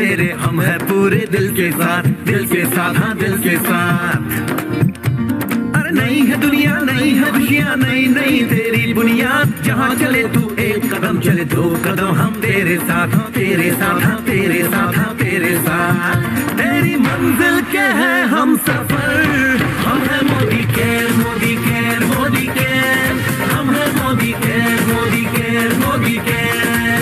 तेरे हम है पूरे दिल के साथ दिल के साथ हाँ दिल के साथ अरे नहीं है दुनिया नहीं है खुशियाँ नहीं नहीं तेरी बुनियाद जहाँ चले तू एक कदम चले दो कदम हम तेरे साथ हाँ तेरे साथ हाँ तेरे साथ हाँ तेरे साथ तेरी मंजिल के है हम सफर हम है Modicare Modicare Modicare हम है Modicare Modicare Modicare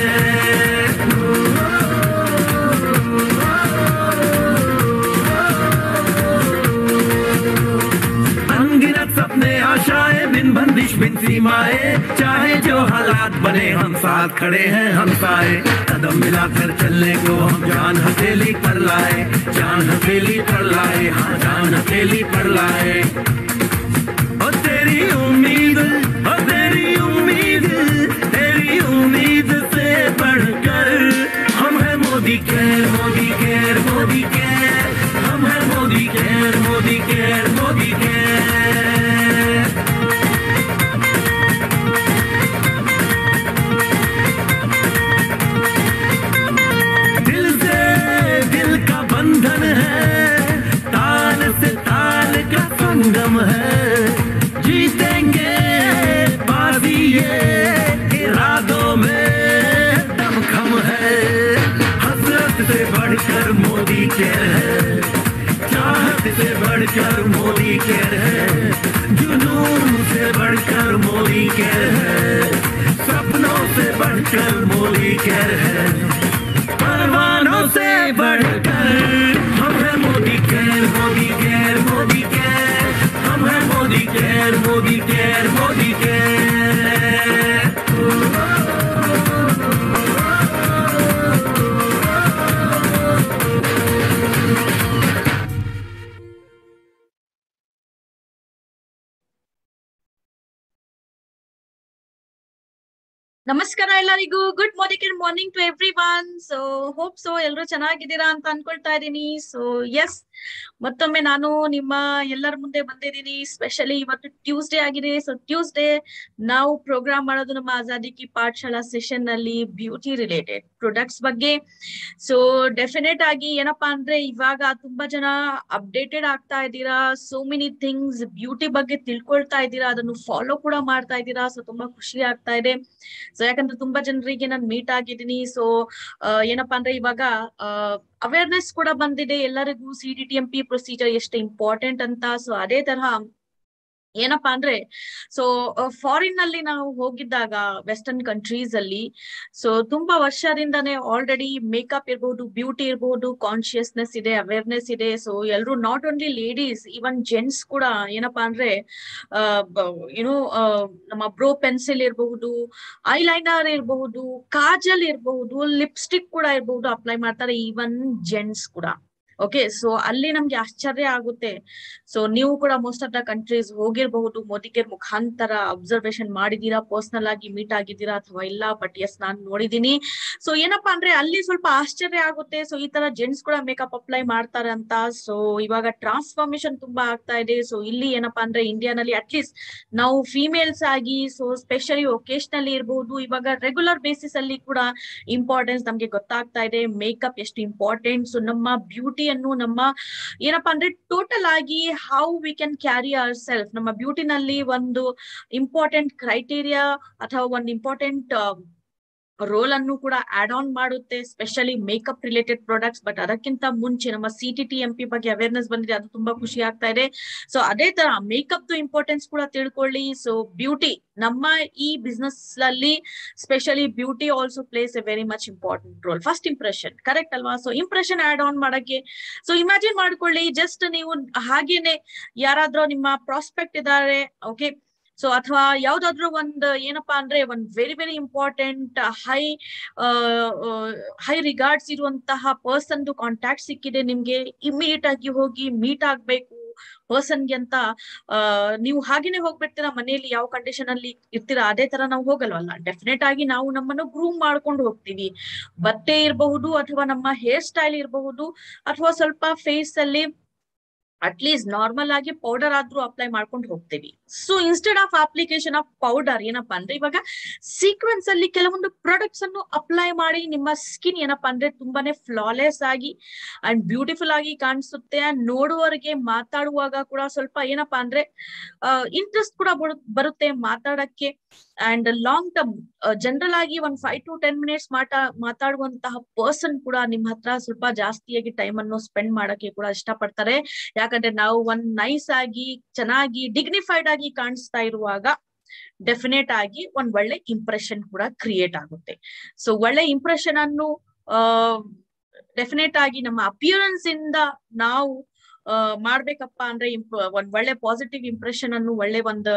अनगिनत सपने आशाएं बिन बंदिश बिन सीमाएं चाहे जो हालात बने हम साथ खड़े हैं हम साए कदम मिलाकर चलने को हम जान हथेली पर लाए जान हथेली पर लाए हाँ जान हथेली पर लाए ओ तेरी उम्मीद ओ तेरी उम्मीद तेरी उम्मीद से बढ़कर हम है Modicare Modicare Modicare हम है Modicare Modicare Modicare दिल से दिल का बंधन है ताल से ताल का संगम है जीतेंगे बाजी ये इरादों में दमखम है हसरत से बढ़कर मोदी केयर है चाहत से बढ़कर मोदी केयर है जुनून से बढ़कर मोदी केयर है सपनों से बढ़कर मोदी केयर है परवानों से बढ़कर हम है Modicare Modicare Modicare हम है Modicare Modicare Modicare ನಮಸ್ಕಾರ ಎಲ್ಲರಿಗೂ good morning morning to everyone so hope so ಎಲ್ರು ಚೆನ್ನಾಗಿದ್ದೀರಾ ಅಂತ ಅನ್ಕೊಳ್ತಾ ಇದ್ದೀನಿ ಸೊ ಎಸ್ ಮತ್ತೊಮ್ಮೆ ನಾನು ನಿಮ್ಮ ಎಲ್ಲರ ಮುಂದೆ ಬಂದಿದ್ದೀನಿ ಸ್ಪೆಷಲಿ ಇವತ್ತು ಟ್ಯೂಸ್ಡೇ ಆಗಿದೆ ಸೊ ಟ್ಯೂಸ್ಡೇ ನಾವು ಪ್ರೋಗ್ರಾಮ್ ಮಾಡೋದು ನಮ್ಮ ಆಜಾದಿ ಕಿ ಪಾಠಶಾಲಾ ಸೆಷನ್ ನಲ್ಲಿ ಬ್ಯೂಟಿ ರಿಲೇಟೆಡ್ ಪ್ರಾಡಕ್ಟ್ಸ್ ಬಗ್ಗೆ ಸೊ ಡೆಫಿನೆಟ್ ಆಗಿ ಏನಪ್ಪಾ ಅಂದ್ರೆ ಇವಾಗ ತುಂಬಾ ಜನ ಅಪ್ಡೇಟೆಡ್ ಆಗ್ತಾ ಇದ್ದೀರಾ ಸೋ ಮೆನಿ ಥಿಂಗ್ಸ್ ಬ್ಯೂಟಿ ಬಗ್ಗೆ ತಿಳ್ಕೊಳ್ತಾ ಇದ್ದೀರಾ ಅದನ್ನು ಫಾಲೋ ಕೂಡ ಮಾಡ್ತಾ ಇದ್ದೀರಾ ಸೊ ತುಂಬಾ ಖುಷಿ ಆಗ್ತಾ ಇದೆ ಸೊ ಯಾಕಂದ್ರೆ ತುಂಬಾ ಜನರಿಗೆ ನಾನು ಮೀಟ್ ಆಗಿದ್ದೀನಿ ಸೊ ಏನಪ್ಪಾ ಅಂದ್ರೆ ಇವಾಗ ಅವೇರ್ನೆಸ್ ಕೂಡ ಬಂದಿದೆ ಎಲ್ಲರಿಗೂ C D T M P procedure ಎಷ್ಟು ಇಂಪಾರ್ಟೆಂಟ್ ಅಂತ ಸೊ ಅದೇ ತರಹ ಏನಪ್ಪಾ ಅಂದ್ರೆ ಸೊ ಫಾರಿನ್ ನಲ್ಲಿ ನಾವು ಹೋಗಿದ್ದಾಗ ವೆಸ್ಟರ್ನ್ ಕಂಟ್ರೀಸ್ ಅಲ್ಲಿ ಸೊ ತುಂಬಾ ವರ್ಷದಿಂದಾನೇ ಆಲ್ರೆಡಿ ಮೇಕಪ್ ಇರಬಹುದು ಬ್ಯೂಟಿ ಇರಬಹುದು ಕಾನ್ಶಿಯಸ್ನೆಸ್ ಇದೆ ಅವೇರ್ನೆಸ್ ಇದೆ ಸೊ ಎಲ್ರು not only ladies even gents ಕೂಡ ಏನಪ್ಪಾ ಅಂದ್ರೆ ಏನು ನಮ್ಮ ಬ್ರೋ ಪೆನ್ಸಿಲ್ ಇರಬಹುದು ಐಲೈನರ್ ಇರಬಹುದು ಕಾಜಲ್ ಇರಬಹುದು ಲಿಪ್ಸ್ಟಿಕ್ ಕೂಡ ಇರಬಹುದು ಅಪ್ಲೈ ಮಾಡ್ತಾರೆ ಈವನ್ ಜೆಂಟ್ಸ್ ಕೂಡ ಓಕೆ ಸೊ ಅಲ್ಲಿ ನಮ್ಗೆ ಆಶ್ಚರ್ಯ ಆಗುತ್ತೆ ಸೊ ನೀವು ಕೂಡ ಮೋಸ್ಟ್ ಆಫ್ ದ ಕಂಟ್ರೀಸ್ ಹೋಗಿರಬಹುದು ಮೋದಿಗೇರ್ ಮುಖಾಂತರ ಅಬ್ಸರ್ವೇಷನ್ ಮಾಡಿದೀರಾ ಪರ್ಸನಲ್ ಆಗಿ ಮೀಟ್ ಆಗಿದ್ದೀರಾ ಅಥವಾ ಇಲ್ಲ ಬಟ್ ಎಸ್ ನಾನ್ ನೋಡಿದೀನಿ ಸೊ ಏನಪ್ಪಾ ಅಂದ್ರೆ ಅಲ್ಲಿ ಸ್ವಲ್ಪ ಆಶ್ಚರ್ಯ ಆಗುತ್ತೆ ಸೊ ಈ ತರ ಜೆಂಟ್ಸ್ ಕೂಡ ಮೇಕಪ್ ಅಪ್ಲೈ ಮಾಡ್ತಾರೆ ಅಂತ ಸೊ ಇವಾಗ ಟ್ರಾನ್ಸ್ಫಾರ್ಮೇಶನ್ ತುಂಬಾ ಆಗ್ತಾ ಇದೆ ಸೊ ಇಲ್ಲಿ ಏನಪ್ಪಾ ಅಂದ್ರೆ ಇಂಡಿಯಾನಲ್ಲಿ ಅಟ್ಲೀಸ್ಟ್ ನಾವು ಫಿಮೇಲ್ಸ್ ಆಗಿ ಸೊ ಸ್ಪೆಷಲಿ ಒಕೇಶನಲ್ಲಿ ಇರಬಹುದು ಇವಾಗ ರೆಗ್ಯುಲರ್ ಬೇಸಿಸ್ ಅಲ್ಲಿ ಕೂಡ ಇಂಪಾರ್ಟೆನ್ಸ್ ನಮ್ಗೆ ಗೊತ್ತಾಗ್ತಾ ಇದೆ ಮೇಕಪ್ ಎಷ್ಟು ಇಂಪಾರ್ಟೆಂಟ್ ಸೊ ನಮ್ಮ ಬ್ಯೂಟಿ ಅನ್ನು ನಮ್ಮ ಏನಪ್ಪಾ ಅಂದ್ರೆ ಟೋಟಲ್ ಆಗಿ how we can carry our self ನಮ್ಮ ಬ್ಯೂಟಿನಲ್ಲಿ ಒಂದು ಇಂಪಾರ್ಟೆಂಟ್ ಕ್ರೈಟೀರಿಯಾ ಅಥವಾ ಒಂದು ಇಂಪಾರ್ಟೆಂಟ್ ರೋಲ್ ಅನ್ನು ಕೂಡ ಆಡ್ ಆನ್ ಮಾಡುತ್ತೆ specially makeup related products but ಅದಕ್ಕಿಂತ ಮುಂಚೆ ನಮ್ಮ C T T M P ಬಗ್ಗೆ ಅವೇರ್ನೆಸ್ ಬಂದಿದೆ ಅದು ತುಂಬಾ ಖುಷಿ ಆಗ್ತಾ ಇದೆ ಸೊ ಅದೇ ತರ ಮೇಕಪ್ ಇಂಪಾರ್ಟೆನ್ಸ್ ಕೂಡ ತಿಳ್ಕೊಳ್ಳಿ ಸೊ ಬ್ಯೂಟಿ ನಮ್ಮ ಈ ಬಿಸ್ನೆಸ್ ಅಲ್ಲಿ specially beauty also places a very much important role first impression correct ಅಲ್ವಾ ಸೊ ಇಂಪ್ರೆಷನ್ ಆಡ್ ಆನ್ ಮಾಡಕ್ಕೆ ಸೊ ಇಮ್ಯಾಜಿನ್ ಮಾಡ್ಕೊಳ್ಳಿ ಜಸ್ಟ್ ನೀವು ಹಾಗೇನೆ ಯಾರಾದ್ರೂ ನಿಮ್ಮ ಪ್ರಾಸ್ಪೆಕ್ಟ್ ಇದ್ದಾರೆ ಓಕೆ ಸೊ ಅಥವಾ ಯಾವ್ದಾದ್ರು ಒಂದ್ ಏನಪ್ಪಾ ಅಂದ್ರೆ ಒಂದ್ very very important high high regards ಇರುವಂತಹ ಪರ್ಸನ್ ಕಾಂಟ್ಯಾಕ್ಟ್ ಸಿಕ್ಕಿದೆ ನಿಮ್ಗೆ ಇಮಿಡಿಯೇಟ್ ಆಗಿ ಹೋಗಿ ಮೀಟ್ ಆಗ್ಬೇಕು ಪರ್ಸನ್ಗೆ ಅಂತ ಅಹ್ ನೀವು ಹಾಗೇನೆ ಹೋಗ್ಬಿಡ್ತೀರಾ ಮನೆಯಲ್ಲಿ ಯಾವ ಕಂಡೀಷನ್ ಅಲ್ಲಿ ಇರ್ತೀರಾ ಅದೇ ತರ ನಾವು ಹೋಗಲ್ವಲ್ಲ ಡೆಫಿನೆಟ್ ಆಗಿ ನಾವು ನಮ್ಮನ್ನು ಗ್ರೂಮ್ ಮಾಡ್ಕೊಂಡು ಹೋಗ್ತೀವಿ ಬಟ್ಟೆ ಇರಬಹುದು ಅಥವಾ ನಮ್ಮ ಹೇರ್ ಸ್ಟೈಲ್ ಇರಬಹುದು ಅಥವಾ ಸ್ವಲ್ಪ ಫೇಸ್ ಅಲ್ಲಿ ಅಟ್ಲೀಸ್ಟ್ ನಾರ್ಮಲ್ ಆಗಿ ಪೌಡರ್ ಆದ್ರೂ ಅಪ್ಲೈ ಮಾಡ್ಕೊಂಡು ಹೋಗ್ತೀವಿ so instead of application of powder ಏನಪ್ಪಾ ಅಂದ್ರೆ ಇವಾಗ ಸೀಕ್ವೆನ್ಸ್ ಅಲ್ಲಿ ಕೆಲವೊಂದು ಪ್ರಾಡಕ್ಟ್ಸ್ ಅನ್ನು ಅಪ್ಲೈ ಮಾಡಿ ನಿಮ್ಮ ಸ್ಕಿನ್ ಏನಪ್ಪಾ ಅಂದ್ರೆ ತುಂಬಾನೇ ಫ್ಲಾಲೆಸ್ ಆಗಿ ಅಂಡ್ ಬ್ಯೂಟಿಫುಲ್ ಆಗಿ ಕಾಣಿಸುತ್ತೆ ಅಂಡ್ ನೋಡುವವರಿಗೆ ಮಾತಾಡುವಾಗ ಕೂಡ ಸ್ವಲ್ಪ ಏನಪ್ಪಾ ಅಂದ್ರೆ ಇಂಟ್ರೆಸ್ಟ್ ಕೂಡ ಬರು- ಬರುತ್ತೆ ಮಾತಾಡಕ್ಕೆ ಅಂಡ್ ಲಾಂಗ್ ಟರ್ಮ್ ಜನರಲ್ ಆಗಿ ಒಂದ್ ಫೈವ್ ಟು ಟೆನ್ ಮಿನಿಟ್ಸ್ ಮಾತಾ ಮಾತಾಡುವಂತಹ ಪರ್ಸನ್ ಕೂಡ ನಿಮ್ ಹತ್ರ ಸ್ವಲ್ಪ ಜಾಸ್ತಿಯಾಗಿ ಟೈಮ್ ಅನ್ನು ಸ್ಪೆಂಡ್ ಮಾಡಕ್ಕೆ ಕೂಡ ಇಷ್ಟಪಡ್ತಾರೆ ಯಾಕಂದ್ರೆ ನಾವು ಒಂದ್ ನೈಸ್ ಆಗಿ ಚೆನ್ನಾಗಿ ಡಿಗ್ನಿಫೈಡ್ ಆಗಿ ಕಾಣಿಸ್ತಾ ಇರುವಾಗ ಡೆಫಿನೆಟ್ ಆಗಿ ಒಂದ್ ಒಳ್ಳೆ ಇಂಪ್ರೆಷನ್ ಕೂಡ ಕ್ರಿಯೇಟ್ ಆಗುತ್ತೆ ಸೊ ಒಳ್ಳೆ ಇಂಪ್ರೆಷನ್ ಅನ್ನು ಆ ಡೆಫಿನೆಟ್ ಆಗಿ ನಮ್ಮ ಅಪಿಯರೆನ್ಸ್ ಇಂದ ನಾವು ಆ, ಮಾಡ್ಬೇಕಪ್ಪ ಅಂದ್ರೆ ಇಂಪ್- ಒಂದ್ ಒಳ್ಳೆ ಪಾಸಿಟಿವ್ ಇಂಪ್ರೆಷನ್ ಅನ್ನು ಒಳ್ಳೆ ಒಂದು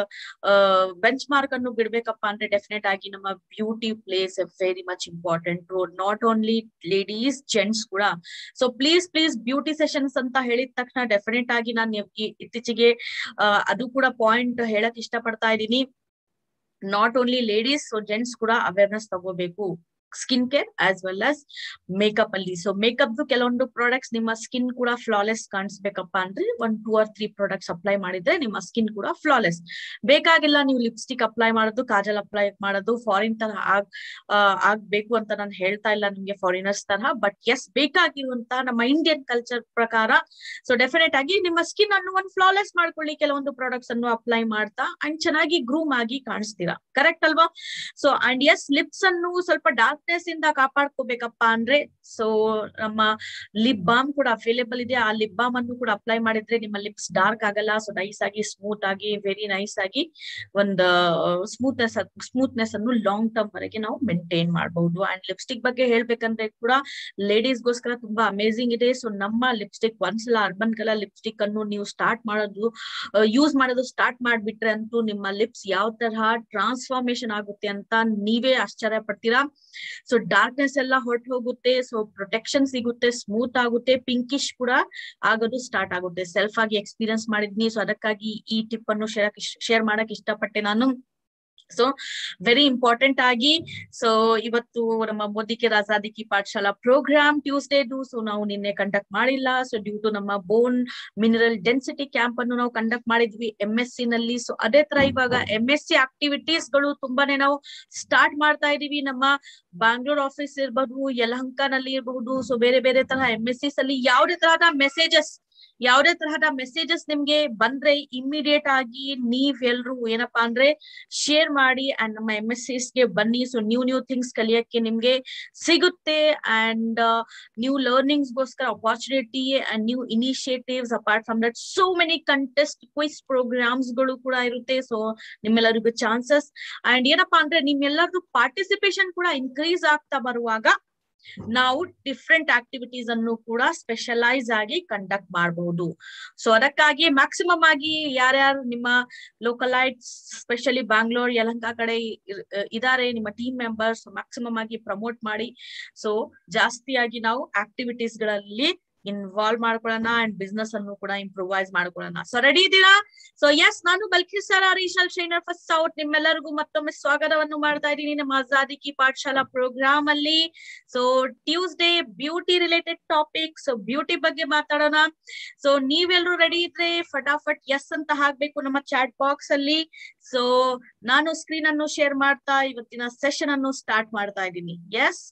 ಬೆಂಚ್ ಮಾರ್ಕ್ ಅನ್ನು ಬಿಡ್ಬೇಕಪ್ಪ ಅಂದ್ರೆ ಡೆಫಿನೆಟ್ ಆಗಿ ನಮ್ಮ beauty places a very much important role not only ladies gents ಕೂಡ so please please beauty sessions ಅಂತ ಹೇಳಿದ ತಕ್ಷಣ ಡೆಫಿನೆಟ್ ಆಗಿ ನಾನು ಇತ್ತೀಚೆಗೆ ಆ, ಅದು ಕೂಡ ಪಾಯಿಂಟ್ ಹೇಳಕ್ ಇಷ್ಟಪಡ್ತಾ ಇದ್ದೀನಿ not only ladies so gents ಕೂಡ ಅವೇರ್ನೆಸ್ ತಗೋಬೇಕು skin care as well as makeup ಅಲ್ಲಿ ಸೊ ಮೇಕಪ್ ಕೆಲವೊಂದು ಪ್ರಾಡಕ್ಟ್ಸ್ ನಿಮ್ಮ ಸ್ಕಿನ್ ಕೂಡ ಫ್ಲಾಲೆಸ್ ಕಾಣಿಸ್ಬೇಕಪ್ಪ ಅಂದ್ರೆ ಒಂದ್ two or three products apply ಮಾಡಿದ್ರೆ ನಿಮ್ಮ ಸ್ಕಿನ್ ಕೂಡ ಫ್ಲಾಲೆಸ್ ಬೇಕಾಗಿಲ್ಲ ನೀವು ಲಿಪ್ಸ್ಟಿಕ್ ಅಪ್ಲೈ ಮಾಡೋದು ಕಾಜಲ್ ಅಪ್ಲೈ ಮಾಡೋದು ಫಾರಿನ್ ತರ ಆಗ್ ಆ, ಆಗ್ಬೇಕು ಅಂತ ನಾನು ಹೇಳ್ತಾ ಇಲ್ಲ ನಿಮ್ಗೆ ಫಾರಿನರ್ಸ್ ತರಹ ಬಟ್ ಎಸ್ ಬೇಕಾಗಿರುವಂತಹ ನಮ್ಮ ಇಂಡಿಯನ್ ಕಲ್ಚರ್ ಪ್ರಕಾರ ಸೊ ಡೆಫಿನೆಟ್ ಆಗಿ ನಿಮ್ಮ ಸ್ಕಿನ್ ಅನ್ನು ಒಂದು ಫ್ಲಾಲೆಸ್ ಮಾಡ್ಕೊಳ್ಳಿ ಕೆಲವೊಂದು ಪ್ರಾಡಕ್ಟ್ಸ್ ಅನ್ನು ಅಪ್ಲೈ ಮಾಡ್ತಾ ಅಂಡ್ ಚೆನ್ನಾಗಿ ಗ್ರೂಮ್ ಆಗಿ ಕಾಣಿಸ್ತೀರಾ ಕರೆಕ್ಟ್ ಅಲ್ವಾ ಸೊ ಅಂಡ್ ಎಸ್ ಲಿಪ್ಸ್ ಅನ್ನು ಸ್ವಲ್ಪ ಡಾರ್ಕ್ನೆಸ್ ಇಂದ ಕಾಪಾಡ್ಕೋಬೇಕಪ್ಪ ಅಂದ್ರೆ ಸೊ ನಮ್ಮ ಲಿಪ್ ಬಾಮ್ ಕೂಡ ಅವೈಲೇಬಲ್ ಇದೆ ಆ ಲಿಪ್ ಬಾಮ್ ಅನ್ನು ಕೂಡ ಅಪ್ಲೈ ಮಾಡಿದ್ರೆ ನಿಮ್ಮ ಲಿಪ್ಸ್ ಡಾರ್ಕ್ ಆಗಲ್ಲ ಸೊ ನೈಸ್ ಆಗಿ ಸ್ಮೂತ್ ಆಗಿ ವೆರಿ ನೈಸ್ ಆಗಿ ಒಂದು ಸ್ಮೂತ್ನೆಸ್ ಸ್ಮೂತ್ನೆಸ್ ಅನ್ನು ಲಾಂಗ್ ಟರ್ಮ್ ವರೆಗೆ ನಾವು ಮೇಂಟೈನ್ ಮಾಡಬಹುದು ಅಂಡ್ ಲಿಪ್ಸ್ಟಿಕ್ ಬಗ್ಗೆ ಹೇಳ್ಬೇಕಂದ್ರೆ ಕೂಡ ಲೇಡೀಸ್ಗೋಸ್ಕರ ತುಂಬಾ ಅಮೇಸಿಂಗ್ ಇದೆ ಸೊ ನಮ್ಮ ಲಿಪ್ಸ್ಟಿಕ್ ಒಂದ್ಸಲ ಅರ್ಬನ್ ಕಲರ್ ಲಿಪ್ಸ್ಟಿಕ್ ಅನ್ನು ನೀವು ಸ್ಟಾರ್ಟ್ ಮಾಡೋದು ಯೂಸ್ ಮಾಡೋದು ಸ್ಟಾರ್ಟ್ ಮಾಡ್ಬಿಟ್ರೆ ಅಂತೂ ನಿಮ್ಮ ಲಿಪ್ಸ್ ಯಾವ ತರಹ ಟ್ರಾನ್ಸ್ಫಾರ್ಮೇಶನ್ ಆಗುತ್ತೆ ಅಂತ ನೀವೇ ಆಶ್ಚರ್ಯ ಪಡ್ತೀರಾ ಸೊ ಡಾರ್ಕ್ನೆಸ್ ಎಲ್ಲ ಹೊರಟು ಹೋಗುತ್ತೆ ಸೊ ಪ್ರೊಟೆಕ್ಷನ್ ಸಿಗುತ್ತೆ ಸ್ಮೂತ್ ಆಗುತ್ತೆ ಪಿಂಕಿಶ್ ಕೂಡ ಆಗೋದು ಸ್ಟಾರ್ಟ್ ಆಗುತ್ತೆ ಸೆಲ್ಫ್ ಆಗಿ ಎಕ್ಸ್ಪೀರಿಯನ್ಸ್ ಮಾಡಿದ್ನಿ ಸೊ ಅದಕ್ಕಾಗಿ ಈ ಟಿಪ್ ಅನ್ನು ಶೇರ್ ಶೇರ್ ಮಾಡಕ್ ಇಷ್ಟಪಟ್ಟೆ ನಾನು ಸೊ ವೆರಿ ಇಂಪಾರ್ಟೆಂಟ್ ಆಗಿ ಸೊ ಇವತ್ತು ನಮ್ಮ ಮೋದಿಕೆ ರಾಜಾದಿಕಿ ಪಾಠಶಾಲಾ ಪ್ರೋಗ್ರಾಮ್ ಟ್ಯೂಸ್ಡೇದು ಸೊ ನಾವು ನಿನ್ನೆ ಕಂಡಕ್ಟ್ ಮಾಡಿಲ್ಲ ಸೊ ಡ್ಯೂ ಟು ನಮ್ಮ ಬೋನ್ ಮಿನರಲ್ ಡೆನ್ಸಿಟಿ ಕ್ಯಾಂಪ್ ಅನ್ನು ನಾವು ಕಂಡಕ್ಟ್ ಮಾಡಿದ್ವಿ ಎಂ ಎಸ್ ಸಿ ನಲ್ಲಿ ಸೊ ಅದೇ ತರ ಇವಾಗ ಎಂ ಎಸ್ ಸಿ ಆಕ್ಟಿವಿಟೀಸ್ ಗಳು ತುಂಬಾನೇ ನಾವು ಸ್ಟಾರ್ಟ್ ಮಾಡ್ತಾ ಇದೀವಿ ನಮ್ಮ ಬ್ಯಾಂಗ್ಳೂರ್ ಆಫೀಸ್ ಇರಬಹುದು ಯಲಹಂಕನಲ್ಲಿ ಇರಬಹುದು ಸೊ ಬೇರೆ ಬೇರೆ ತರಹ ಎಂ ಎಸ್ ಸಿಸ್ ಅಲ್ಲಿ ಯಾವುದೇ ತರಹದ ಮೆಸೇಜಸ್ ಯಾವುದೇ ತರಹದ ಮೆಸೇಜಸ್ ನಿಮ್ಗೆ ಬಂದ್ರೆ ಇಮಿಡಿಯೇಟ್ ಆಗಿ ನೀವ್ ಎಲ್ರು ಏನಪ್ಪಾ ಅಂದ್ರೆ ಶೇರ್ ಮಾಡಿ ಅಂಡ್ ನಮ್ಮ ಎಂ ಎಸ್ ಸಿಸ್ ಗೆ ಬನ್ನಿ ಸೊ ನ್ಯೂ ನ್ಯೂ ಥಿಂಗ್ಸ್ ಕಲಿಯಕ್ಕೆ ನಿಮ್ಗೆ ಸಿಗುತ್ತೆ ಅಂಡ್ ನ್ಯೂ ಲರ್ನಿಂಗ್ಸ್ ಗೋಸ್ಕರ opportunity and new initiatives apart from that so many contest quiz programs ಗಳು ಕೂಡ ಇರುತ್ತೆ ಸೊ ನಿಮ್ಮೆಲ್ಲರಿಗೂ ಚಾನ್ಸಸ್ ಅಂಡ್ ಏನಪ್ಪಾ ಅಂದ್ರೆ ನಿಮ್ಮೆಲ್ಲರದು ಪಾರ್ಟಿಸಿಪೇಷನ್ ಕೂಡ ಇನ್ಕ್ರೀಸ್ ಆಗ್ತಾ ಬರುವಾಗ ನಾವು ಡಿಫ್ರೆಂಟ್ ಆಕ್ಟಿವಿಟೀಸ್ ಅನ್ನು ಕೂಡ ಸ್ಪೆಷಲೈಸ್ ಆಗಿ ಕಂಡಕ್ಟ್ ಮಾಡಬಹುದು ಸೊ ಅದಕ್ಕಾಗಿ ಮ್ಯಾಕ್ಸಿಮಮ್ ಆಗಿ ಯಾರ್ಯಾರು ನಿಮ್ಮ ಲೋಕಲೈಟ್ಸ್ ಸ್ಪೆಷಲಿ ಬ್ಯಾಂಗ್ಳೂರ್ ಯಲಹಂಕ ಕಡೆ ಇರ್- ಇದಾರೆ ನಿಮ್ಮ ಟೀಮ್ ಮೆಂಬರ್ಸ್ ಮ್ಯಾಕ್ಸಿಮಮ್ ಆಗಿ ಪ್ರಮೋಟ್ ಮಾಡಿ ಸೊ ಜಾಸ್ತಿಯಾಗಿ ನಾವು ಆಕ್ಟಿವಿಟೀಸ್ ಗಳಲ್ಲಿ ಇನ್ವಾಲ್ವ್ ಮಾಡ್ಕೊಳ್ಳೋಣ ಅಂಡ್ ಬಿಸ್ನೆಸ್ ಅನ್ನು ಕೂಡ ಇಂಪ್ರೂವೈಸ್ ಮಾಡ್ಕೊಳ್ಳೋಣ ಸೊ ರೆಡಿ ಇದ್ದೀರಾ ಸೊ ಎಸ್ ನಾನು ಬಲ್ಕಿ ಸರ್ ರೀಶಲ್ ಶೈನರ್ ಫಸ್ಟ್ ಸೌಟ್ ನಿಮ್ಮೆಲ್ಲರಿಗೂ ಮತ್ತೊಮ್ಮೆ ಸ್ವಾಗತವನ್ನು ಮಾಡ್ತಾ ಇದ್ದೀನಿ ನಮ್ಮ ಆಜಾದಿಕಿ ಪಾಠಶಾಲಾ ಪ್ರೋಗ್ರಾಮ್ ಅಲ್ಲಿ so Tuesday beauty related topic so beauty ಬಗ್ಗೆ ಮಾತಾಡೋಣ ಸೊ ನೀವೆಲ್ಲರೂ ರೆಡಿ ಇದ್ರೆ ಫಟಾಫಟ್ ಎಸ್ ಅಂತ ಹಾಕ್ಬೇಕು ನಮ್ಮ ಚಾಟ್ ಬಾಕ್ಸ್ ಅಲ್ಲಿ ಸೊ ನಾನು ಸ್ಕ್ರೀನ್ ಅನ್ನು ಶೇರ್ ಮಾಡ್ತಾ ಇವತ್ತಿನ ಸೆಷನ್ ಅನ್ನು ಸ್ಟಾರ್ಟ್ ಮಾಡ್ತಾ ಇದ್ದೀನಿ ಎಸ್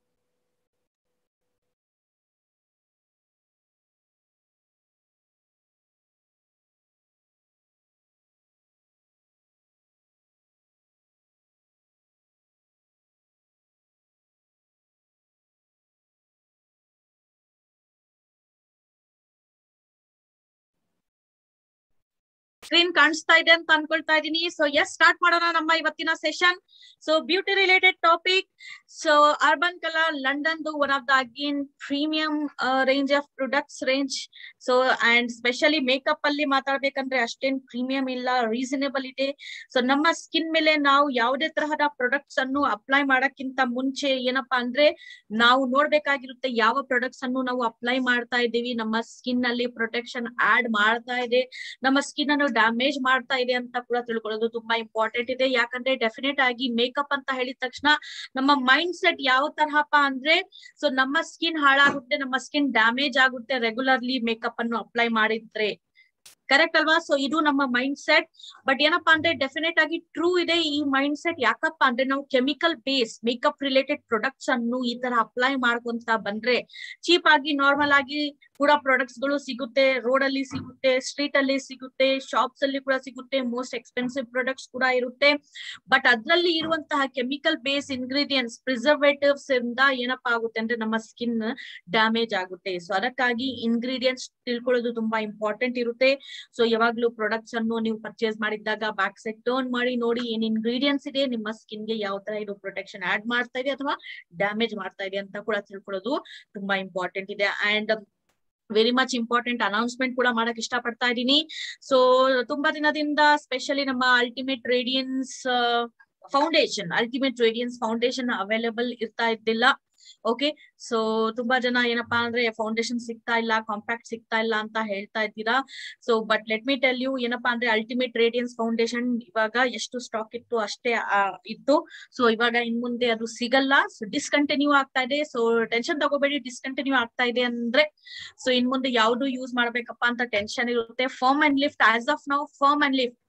ಸ್ಕ್ರೀನ್ ಕಾಣಿಸ್ತಾ ಇದೆ ಅಂತ ಅನ್ಕೊಳ್ತಾ ಇದ್ದೀನಿ ಸೊ ಎಸ್ ಸ್ಟಾರ್ಟ್ ಮಾಡೋಣ ನಮ್ಮ ಇವತ್ತಿನ session so beauty related topic so Urban Color London one of the again premium range of products range so and specially makeup ಅಲ್ಲಿ ಮಾತಾಡ್ಬೇಕಂದ್ರೆ ಅಷ್ಟೇನ್ ಪ್ರೀಮಿಯಂ ಇಲ್ಲ ರೀಸನೇಬಲ್ ಇದೆ ಸೊ ನಮ್ಮ ಸ್ಕಿನ್ ಮೇಲೆ ನಾವು ಯಾವುದೇ ತರಹದ ಪ್ರಾಡಕ್ಟ್ಸ್ ಅನ್ನು ಅಪ್ಲೈ ಮಾಡಕ್ಕಿಂತ ಮುಂಚೆ ಏನಪ್ಪಾ ಅಂದ್ರೆ ನಾವು ನೋಡ್ಬೇಕಾಗಿರುತ್ತೆ ಯಾವ ಪ್ರಾಡಕ್ಟ್ಸ್ ಅನ್ನು ನಾವು ಅಪ್ಲೈ ಮಾಡ್ತಾ ಇದ್ದೀವಿ ನಮ್ಮ ಸ್ಕಿನ್ ಅಲ್ಲಿ ಪ್ರೊಟೆಕ್ಷನ್ ಆಡ್ ಮಾಡ್ತಾ ಇದೆ ನಮ್ಮ ಸ್ಕಿನ್ ಅನ್ನು ಡ್ಯಾಮೇಜ್ ಮಾಡ್ತಾ ಇದೆ ಅಂತ ಕೂಡ ತಿಳ್ಕೊಳ್ಳೋದು ತುಂಬಾ ಇಂಪಾರ್ಟೆಂಟ್ ಇದೆ ಯಾಕಂದ್ರೆ ಡೆಫಿನೆಟ್ ಆಗಿ ಮೇಕಪ್ ಅಂತ ಹೇಳಿದ ತಕ್ಷಣ ನಮ್ಮ ಮೈಂಡ್ ಸೆಟ್ ಯಾವ ತರಹಪ್ಪ ಅಂದ್ರೆ ಸೊ ನಮ್ಮ ಸ್ಕಿನ್ ಹಾಳಾಗುತ್ತೆ ನಮ್ಮ ಸ್ಕಿನ್ ಡ್ಯಾಮೇಜ್ ಆಗುತ್ತೆ ರೆಗ್ಯುಲರ್ಲಿ ಮೇಕಪ್ ಅನ್ನು ಅಪ್ಲೈ ಮಾಡಿದ್ರೆ ಕರೆಕ್ಟ್ ಅಲ್ವಾ ಸೊ ಇದು ನಮ್ಮ ಮೈಂಡ್ ಸೆಟ್ ಬಟ್ ಏನಪ್ಪಾ ಅಂದ್ರೆ ಡೆಫಿನೆಟ್ ಆಗಿ ಟ್ರೂ ಇದೆ ಈ ಮೈಂಡ್ ಸೆಟ್ ಯಾಕಪ್ಪ ಅಂದ್ರೆ ನಾವು chemical base makeup related products ಅನ್ನು ಈ ತರ ಅಪ್ಲೈ ಮಾಡ್ಕೊಂತ ಬಂದ್ರೆ ಚೀಪ್ ಆಗಿ ನಾರ್ಮಲ್ ಆಗಿ ಕೂಡ ಪ್ರಾಡಕ್ಟ್ಸ್ ಗಳು ಸಿಗುತ್ತೆ ರೋಡ್ ಅಲ್ಲಿ ಸಿಗುತ್ತೆ ಸ್ಟ್ರೀಟ್ ಅಲ್ಲಿ ಸಿಗುತ್ತೆ ಶಾಪ್ಸ್ ಅಲ್ಲಿ ಕೂಡ ಸಿಗುತ್ತೆ ಮೋಸ್ಟ್ ಎಕ್ಸ್ಪೆನ್ಸಿವ್ ಪ್ರಾಡಕ್ಟ್ಸ್ ಕೂಡ ಇರುತ್ತೆ ಬಟ್ ಅದ್ರಲ್ಲಿ ಇರುವಂತಹ ಕೆಮಿಕಲ್ ಬೇಸ್ ಇಂಗ್ರೀಡಿಯೆಂಟ್ಸ್ ಪ್ರಿಸರ್ವೇಟಿವ್ಸ್ ಇಂದ ಏನಪ್ಪಾ ಆಗುತ್ತೆ ಅಂದ್ರೆ ನಮ್ಮ ಸ್ಕಿನ್ ಡ್ಯಾಮೇಜ್ ಆಗುತ್ತೆ ಸೊ ಅದಕ್ಕಾಗಿ ಇಂಗ್ರೀಡಿಯೆಂಟ್ಸ್ ತಿಳ್ಕೊಳ್ಳೋದು ತುಂಬಾ ಇಂಪಾರ್ಟೆಂಟ್ ಇರುತ್ತೆ ಸೊ ಯಾವಾಗ್ಲೂ ಪ್ರಾಡಕ್ಟ್ಸ್ ಅನ್ನು ನೀವು ಪರ್ಚೇಸ್ ಮಾಡಿದಾಗ ಬ್ಯಾಕ್ ಸೈಡ್ ಟರ್ನ್ ಮಾಡಿ ನೋಡಿ ಏನ್ ಇಂಗ್ರೀಡಿಯೆಂಟ್ಸ್ ಇದೆ ನಿಮ್ಮ ಸ್ಕಿನ್ ಗೆ ಯಾವ ತರ ಇದು ಪ್ರೊಟೆಕ್ಷನ್ ಆಡ್ ಮಾಡ್ತಾ ಇದೆ ಅಥವಾ ಡ್ಯಾಮೇಜ್ ಮಾಡ್ತಾ ಇದೆ ಅಂತ ಕೂಡ ತಿಳ್ಕೊಳ್ಳೋದು ತುಂಬಾ ಇಂಪಾರ್ಟೆಂಟ್ ಇದೆ and very much important announcement ಕೂಡ ಮಾಡಕ್ ಇಷ್ಟ ಪಡ್ತಾ ಇದ್ದೀನಿ ಸೊ ತುಂಬಾ ದಿನದಿಂದ ಸ್ಪೆಷಲಿ ನಮ್ಮ ultimate radiance foundation ultimate radiance foundation available ಇರ್ತಾ ಇದ್ದಿಲ್ಲ ಓಕೆ ಸೊ ತುಂಬಾ ಜನ ಏನಪ್ಪಾ ಅಂದ್ರೆ ಫೌಂಡೇಶನ್ ಸಿಗ್ತಾ ಇಲ್ಲ ಕಾಂಪ್ಯಾಕ್ಟ್ ಸಿಗ್ತಾ ಇಲ್ಲ ಅಂತ ಹೇಳ್ತಾ ಇದ್ದೀರಾ so but let me tell you ಏನಪ್ಪಾ ಅಂದ್ರೆ ಅಲ್ಟಿಮೇಟ್ ರೇಡಿಯನ್ಸ್ ಫೌಂಡೇಶನ್ ಇವಾಗ ಎಷ್ಟು ಸ್ಟಾಕ್ ಇತ್ತು ಅಷ್ಟೇ ಆ, ಇತ್ತು ಸೊ ಇವಾಗ ಇನ್ ಮುಂದೆ ಅದು ಸಿಗಲ್ಲ ಸೊ ಡಿಸ್ಕಂಟಿನ್ಯೂ ಆಗ್ತಾ ಇದೆ ಸೊ ಟೆನ್ಷನ್ ತಗೋಬೇಡಿ ಡಿಸ್ಕಂಟಿನ್ಯೂ ಆಗ್ತಾ ಇದೆ ಅಂದ್ರೆ ಸೊ ಇನ್ ಮುಂದೆ ಯಾವ್ದು ಯೂಸ್ ಮಾಡ್ಬೇಕಪ್ಪ ಅಂತ ಟೆನ್ಷನ್ ಇರುತ್ತೆ firm and lift as of ನಾವು ಫರ್ಮ್ ಅಂಡ್ ಲಿಫ್ಟ್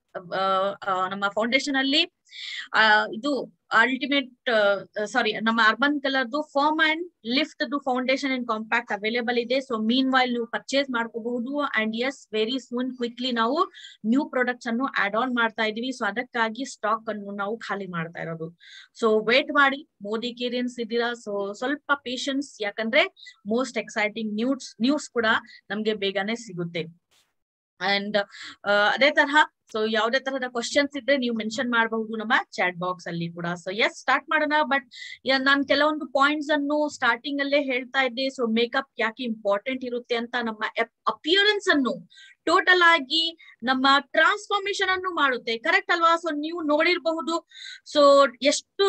ನಮ್ಮ ಫೌಂಡೇಶನ್ ಅಲ್ಲಿ ಆ, ಇದು ಅಲ್ಟಿಮೇಟ್ ಸಾರಿ ನಮ್ಮ ಅರ್ಬನ್ ಕಲರ್ದು firm and lift foundation and compact available ಇದೆ ಸೊ ಮೀನ್ ವೈಲ್ ನೀವು ಪರ್ಚೇಸ್ ಮಾಡ್ಕೋಬಹುದು and yes very soon quickly ನಾವು ನ್ಯೂ ಪ್ರಾಡಕ್ಟ್ಸ್ ಅನ್ನು ಆಡ್ ಆನ್ ಮಾಡ್ತಾ ಇದೀವಿ ಸೊ ಅದಕ್ಕಾಗಿ ಸ್ಟಾಕ್ ಅನ್ನು ನಾವು ಖಾಲಿ ಮಾಡ್ತಾ ಇರೋದು ಸೊ ವೇಟ್ ಮಾಡಿ ಮೋದಿ ಕೇರಿಯನ್ಸ್ ಇದ್ದೀರಾ ಸೊ ಸ್ವಲ್ಪ ಪೇಶನ್ಸ್ ಯಾಕಂದ್ರೆ ಮೋಸ್ಟ್ ಎಕ್ಸೈಟಿಂಗ್ ನ್ಯೂಸ್ ನ್ಯೂಸ್ ಕೂಡ ನಮ್ಗೆ ಬೇಗನೆ ಸಿಗುತ್ತೆ ಅಂಡ್ ಅದೇ ತರಹ ಸೊ ಯಾವ್ದೇ ತರಹದ ಕ್ವಶನ್ಸ್ ಇದ್ರೆ ನೀವು ಮೆನ್ಷನ್ ಮಾಡಬಹುದು ನಮ್ಮ ಚಾಟ್ ಬಾಕ್ಸ್ ಅಲ್ಲಿ ಕೂಡ ಸೊ ಎಸ್ ಸ್ಟಾರ್ಟ್ ಮಾಡೋಣ ಬಟ್ ನಾನು ಕೆಲವೊಂದು ಪಾಯಿಂಟ್ಸ್ ಅನ್ನು ಸ್ಟಾರ್ಟಿಂಗ್ ಅಲ್ಲೇ ಹೇಳ್ತಾ ಇದ್ದೆ ಸೊ ಮೇಕಪ್ ಯಾಕೆ ಇಂಪಾರ್ಟೆಂಟ್ ಇರುತ್ತೆ ಅಂತ ನಮ್ಮ ಅಪಿಯರೆನ್ಸ್ ಅನ್ನು ಟೋಟಲ್ ಆಗಿ ನಮ್ಮ ಟ್ರಾನ್ಸ್ಫಾರ್ಮೇಶನ್ ಅನ್ನು ಮಾಡುತ್ತೆ ಕರೆಕ್ಟ್ ಅಲ್ವಾ ಸೊ ನೀವು ನೋಡಿರಬಹುದು ಸೊ ಎಷ್ಟು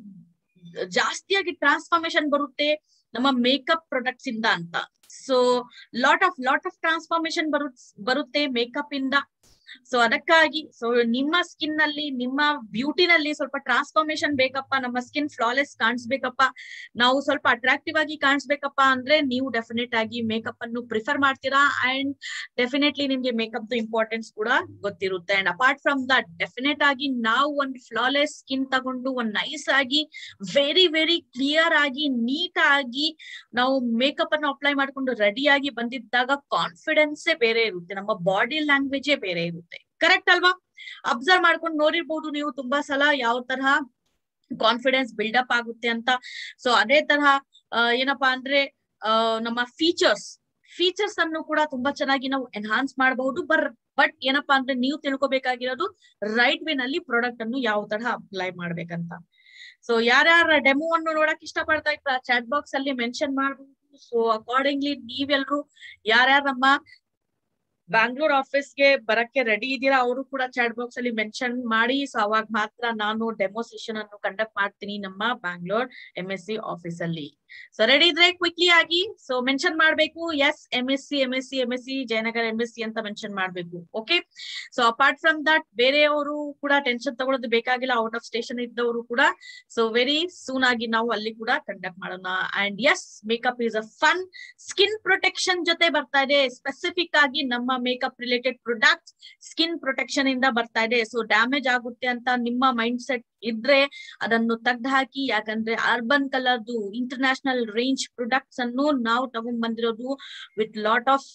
ಜಾಸ್ತಿಯಾಗಿ ಟ್ರಾನ್ಸ್ಫಾರ್ಮೇಶನ್ ಬರುತ್ತೆ ನಮ್ಮ ಮೇಕಪ್ ಪ್ರಾಡಕ್ಟ್ಸ್ ಇಂದ ಅಂತ so lot of lot of transformation ಬರು ಬರುತ್ತೆ ಮೇಕಪ್ ಇಂದ ಸೊ ಅದಕ್ಕಾಗಿ ಸೊ ನಿಮ್ಮ ಸ್ಕಿನ್ ನಲ್ಲಿ ನಿಮ್ಮ ಬ್ಯೂಟಿನಲ್ಲಿ ಸ್ವಲ್ಪ ಟ್ರಾನ್ಸ್ಫಾರ್ಮೇಶನ್ ಬೇಕಪ್ಪ ನಮ್ಮ ಸ್ಕಿನ್ ಫ್ಲಾಲೆಸ್ ಕಾಣಿಸ್ಬೇಕಪ್ಪ ನಾವು ಸ್ವಲ್ಪ ಅಟ್ರಾಕ್ಟಿವ್ ಆಗಿ ಕಾಣಿಸ್ಬೇಕಪ್ಪ ಅಂದ್ರೆ ನೀವು ಡೆಫಿನೆಟ್ ಆಗಿ ಮೇಕಪ್ ಅನ್ನು ಪ್ರಿಫರ್ ಮಾಡ್ತೀರಾ ಅಂಡ್ ಡೆಫಿನೆಟ್ಲಿ ನಿಮ್ಗೆ ಮೇಕಪ್ ಇಂಪಾರ್ಟೆನ್ಸ್ ಕೂಡ ಗೊತ್ತಿರುತ್ತೆ and apart from that definite ಆಗಿ ನಾವು ಒಂದು ಫ್ಲಾಲೆಸ್ ಸ್ಕಿನ್ ತಗೊಂಡು ಒಂದ್ ನೈಸ್ ಆಗಿ ವೆರಿ ವೆರಿ ಕ್ಲಿಯರ್ ಆಗಿ ನೀಟ್ ಆಗಿ ನಾವು ಮೇಕಪ್ ಅನ್ನು ಅಪ್ಲೈ ಮಾಡ್ಕೊಂಡು ರೆಡಿ ಆಗಿ ಬಂದಿದ್ದಾಗ ಕಾನ್ಫಿಡೆನ್ಸೇ ಬೇರೆ ಇರುತ್ತೆ ನಮ್ಮ ಬಾಡಿ ಲ್ಯಾಂಗ್ವೇಜೇ ಬೇರೆ ಇರುತ್ತೆ ಕರೆಕ್ಟ್ ಅಲ್ವಾ ಅಬ್ಸರ್ವ್ ಮಾಡ್ಕೊಂಡು ನೋಡಿರ್ಬೋದು ನೀವು ತುಂಬಾ ಸಲ ಯಾವ ತರಹ ಕಾನ್ಫಿಡೆನ್ಸ್ ಬಿಲ್ಡಪ್ ಆಗುತ್ತೆ ಅಂತ ಸೊ ಅದೇ ತರಹ ಆ, ಏನಪ್ಪಾ ಅಂದ್ರೆ ಆ, ನಮ್ಮ ಫೀಚರ್ಸ್ ಫೀಚರ್ಸ್ ಅನ್ನು ಕೂಡ ತುಂಬಾ ಚೆನ್ನಾಗಿ ನಾವು ಎನ್ಹಾನ್ಸ್ ಮಾಡಬಹುದು ಬರ್ ಬಟ್ ಏನಪ್ಪಾ ಅಂದ್ರೆ ನೀವು ತಿಳ್ಕೊಬೇಕಾಗಿರೋದು ರೈಟ್ ವೇ ನಲ್ಲಿ ಪ್ರಾಡಕ್ಟ್ ಅನ್ನು ಯಾವ ತರಹ ಅಪ್ಲೈ ಮಾಡ್ಬೇಕಂತ ಸೊ ಯಾರ್ಯಾರ ಡೆಮೋ ಅನ್ನು ನೋಡಕ್ ಇಷ್ಟ ಪಡ್ತಾ ಇದ್ರ ಚಾಟ್ ಬಾಕ್ಸ್ ಅಲ್ಲಿ ಮೆನ್ಷನ್ ಮಾಡಬಹುದು ಸೊ ಅಕಾರ್ಡಿಂಗ್ಲಿ ನೀವೆಲ್ರು ಯಾರ್ಯಾರು ನಮ್ಮ ಬ್ಯಾಂಗ್ಳೂರ್ ಆಫೀಸ್ಗೆ ಬರಕ್ಕೆ ರೆಡಿ ಇದ್ದೀರಾ ಅವರು ಕೂಡ ಚಾಟ್ ಬಾಕ್ಸ್ ಅಲ್ಲಿ ಮೆನ್ಷನ್ ಮಾಡಿ ಸೊ ಅವಾಗ ಮಾತ್ರ ನಾನು ಡೆಮೋ ಸೆಷನ್ ಅನ್ನು ಕಂಡಕ್ಟ್ ಮಾಡ್ತೀನಿ ನಮ್ಮ Bangalore M S C office ಅಲ್ಲಿ ಸೊ ರೆಡಿ ಇದ್ರೆ ಕ್ವಿಕ್ಲಿ ಆಗಿ ಸೊ ಮೆನ್ಷನ್ ಮಾಡ್ಬೇಕು yes M S C M S C M S C Jayanagar M S C ಅಂತ ಮೆನ್ಷನ್ ಮಾಡ್ಬೇಕು okay so apart from that ಬೇರೆಯವರು ಕೂಡ ಟೆನ್ಷನ್ ತಗೊಳ್ಳೋದು ಬೇಕಾಗಿಲ್ಲ ಔಟ್ ಆಫ್ ಸ್ಟೇಷನ್ ಇದ್ದವರು ಕೂಡ ಸೊ ವೆರಿ ಸೂನ್ ಆಗಿ ನಾವು ಅಲ್ಲಿ ಕೂಡ ಕಂಡಕ್ಟ್ ಮಾಡೋಣ and yes makeup is a fun skin protection ಜೊತೆ ಬರ್ತಾ ಇದೆ ಸ್ಪೆಸಿಫಿಕ್ ಆಗಿ ನಮ್ಮ makeup related product skin protection ಇಂದ ಬರ್ತಾ ಇದೆ ಸೊ ಡ್ಯಾಮೇಜ್ ಆಗುತ್ತೆ ಅಂತ ನಿಮ್ಮ ಮೈಂಡ್ ಸೆಟ್ ಇದ್ರೆ ಅದನ್ನು ತೆಗ್ದು ಹಾಕಿ ಯಾಕಂದ್ರೆ ಅರ್ಬನ್ ಕಲರ್ದು ಇಂಟರ್ನ್ಯಾಷನಲ್ ರೇಂಜ್ ಪ್ರಾಡಕ್ಟ್ಸ್ ಅನ್ನು ನಾವು ತಗೊಂಡ್ ಬಂದಿರೋದು ವಿತ್ ಲಾಟ್ ಆಫ್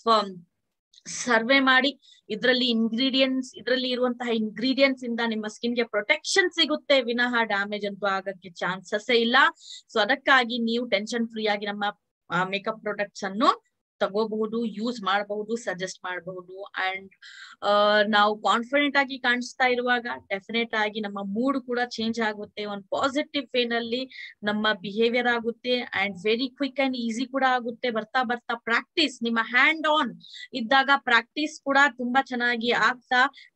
ಸರ್ವೆ ಮಾಡಿ ಇದರಲ್ಲಿ ಇಂಗ್ರೀಡಿಯೆಂಟ್ಸ್ ಇದರಲ್ಲಿ ಇರುವಂತಹ ಇಂಗ್ರೀಡಿಯೆಂಟ್ಸ್ ಇಂದ ನಿಮ್ಮ ಸ್ಕಿನ್ ಗೆ ಪ್ರೊಟೆಕ್ಷನ್ ಸಿಗುತ್ತೆ ವಿನಃ ಡ್ಯಾಮೇಜ್ ಅಂತೂ ಆಗಕ್ಕೆ ಚಾನ್ಸಸ್ ಇಲ್ಲ ಸೊ ಅದಕ್ಕಾಗಿ ನೀವು ಟೆನ್ಷನ್ ಫ್ರೀ ಆಗಿ ನಮ್ಮ ಮೇಕಪ್ ಪ್ರಾಡಕ್ಟ್ಸ್ ಅನ್ನು ತಗೋಬಹುದು ಯೂಸ್ ಮಾಡಬಹುದು ಸಜೆಸ್ಟ್ ಮಾಡಬಹುದು ಅಂಡ್ ನಾವು ಕಾನ್ಫಿಡೆಂಟ್ ಆಗಿ ಕಾಣಿಸ್ತಾ ಇರುವಾಗ ಡೆಫಿನೆಟ್ ಆಗಿ ನಮ್ಮ ಮೂಡ್ ಕೂಡ ಚೇಂಜ್ ಆಗುತ್ತೆ ಒಂದು ಪಾಸಿಟಿವ್ ವೇ ನಲ್ಲಿ ನಮ್ಮ ಬಿಹೇವಿಯರ್ ಆಗುತ್ತೆ and very quick and easy ಕೂಡ ಆಗುತ್ತೆ ಬರ್ತಾ ಬರ್ತಾ ಪ್ರಾಕ್ಟೀಸ್ ನಿಮ್ಮ ಹ್ಯಾಂಡ್ ಆನ್ ಇದ್ದಾಗ ಪ್ರಾಕ್ಟೀಸ್ ಕೂಡ ತುಂಬಾ ಚೆನ್ನಾಗಿ ಆಗ್ತಾ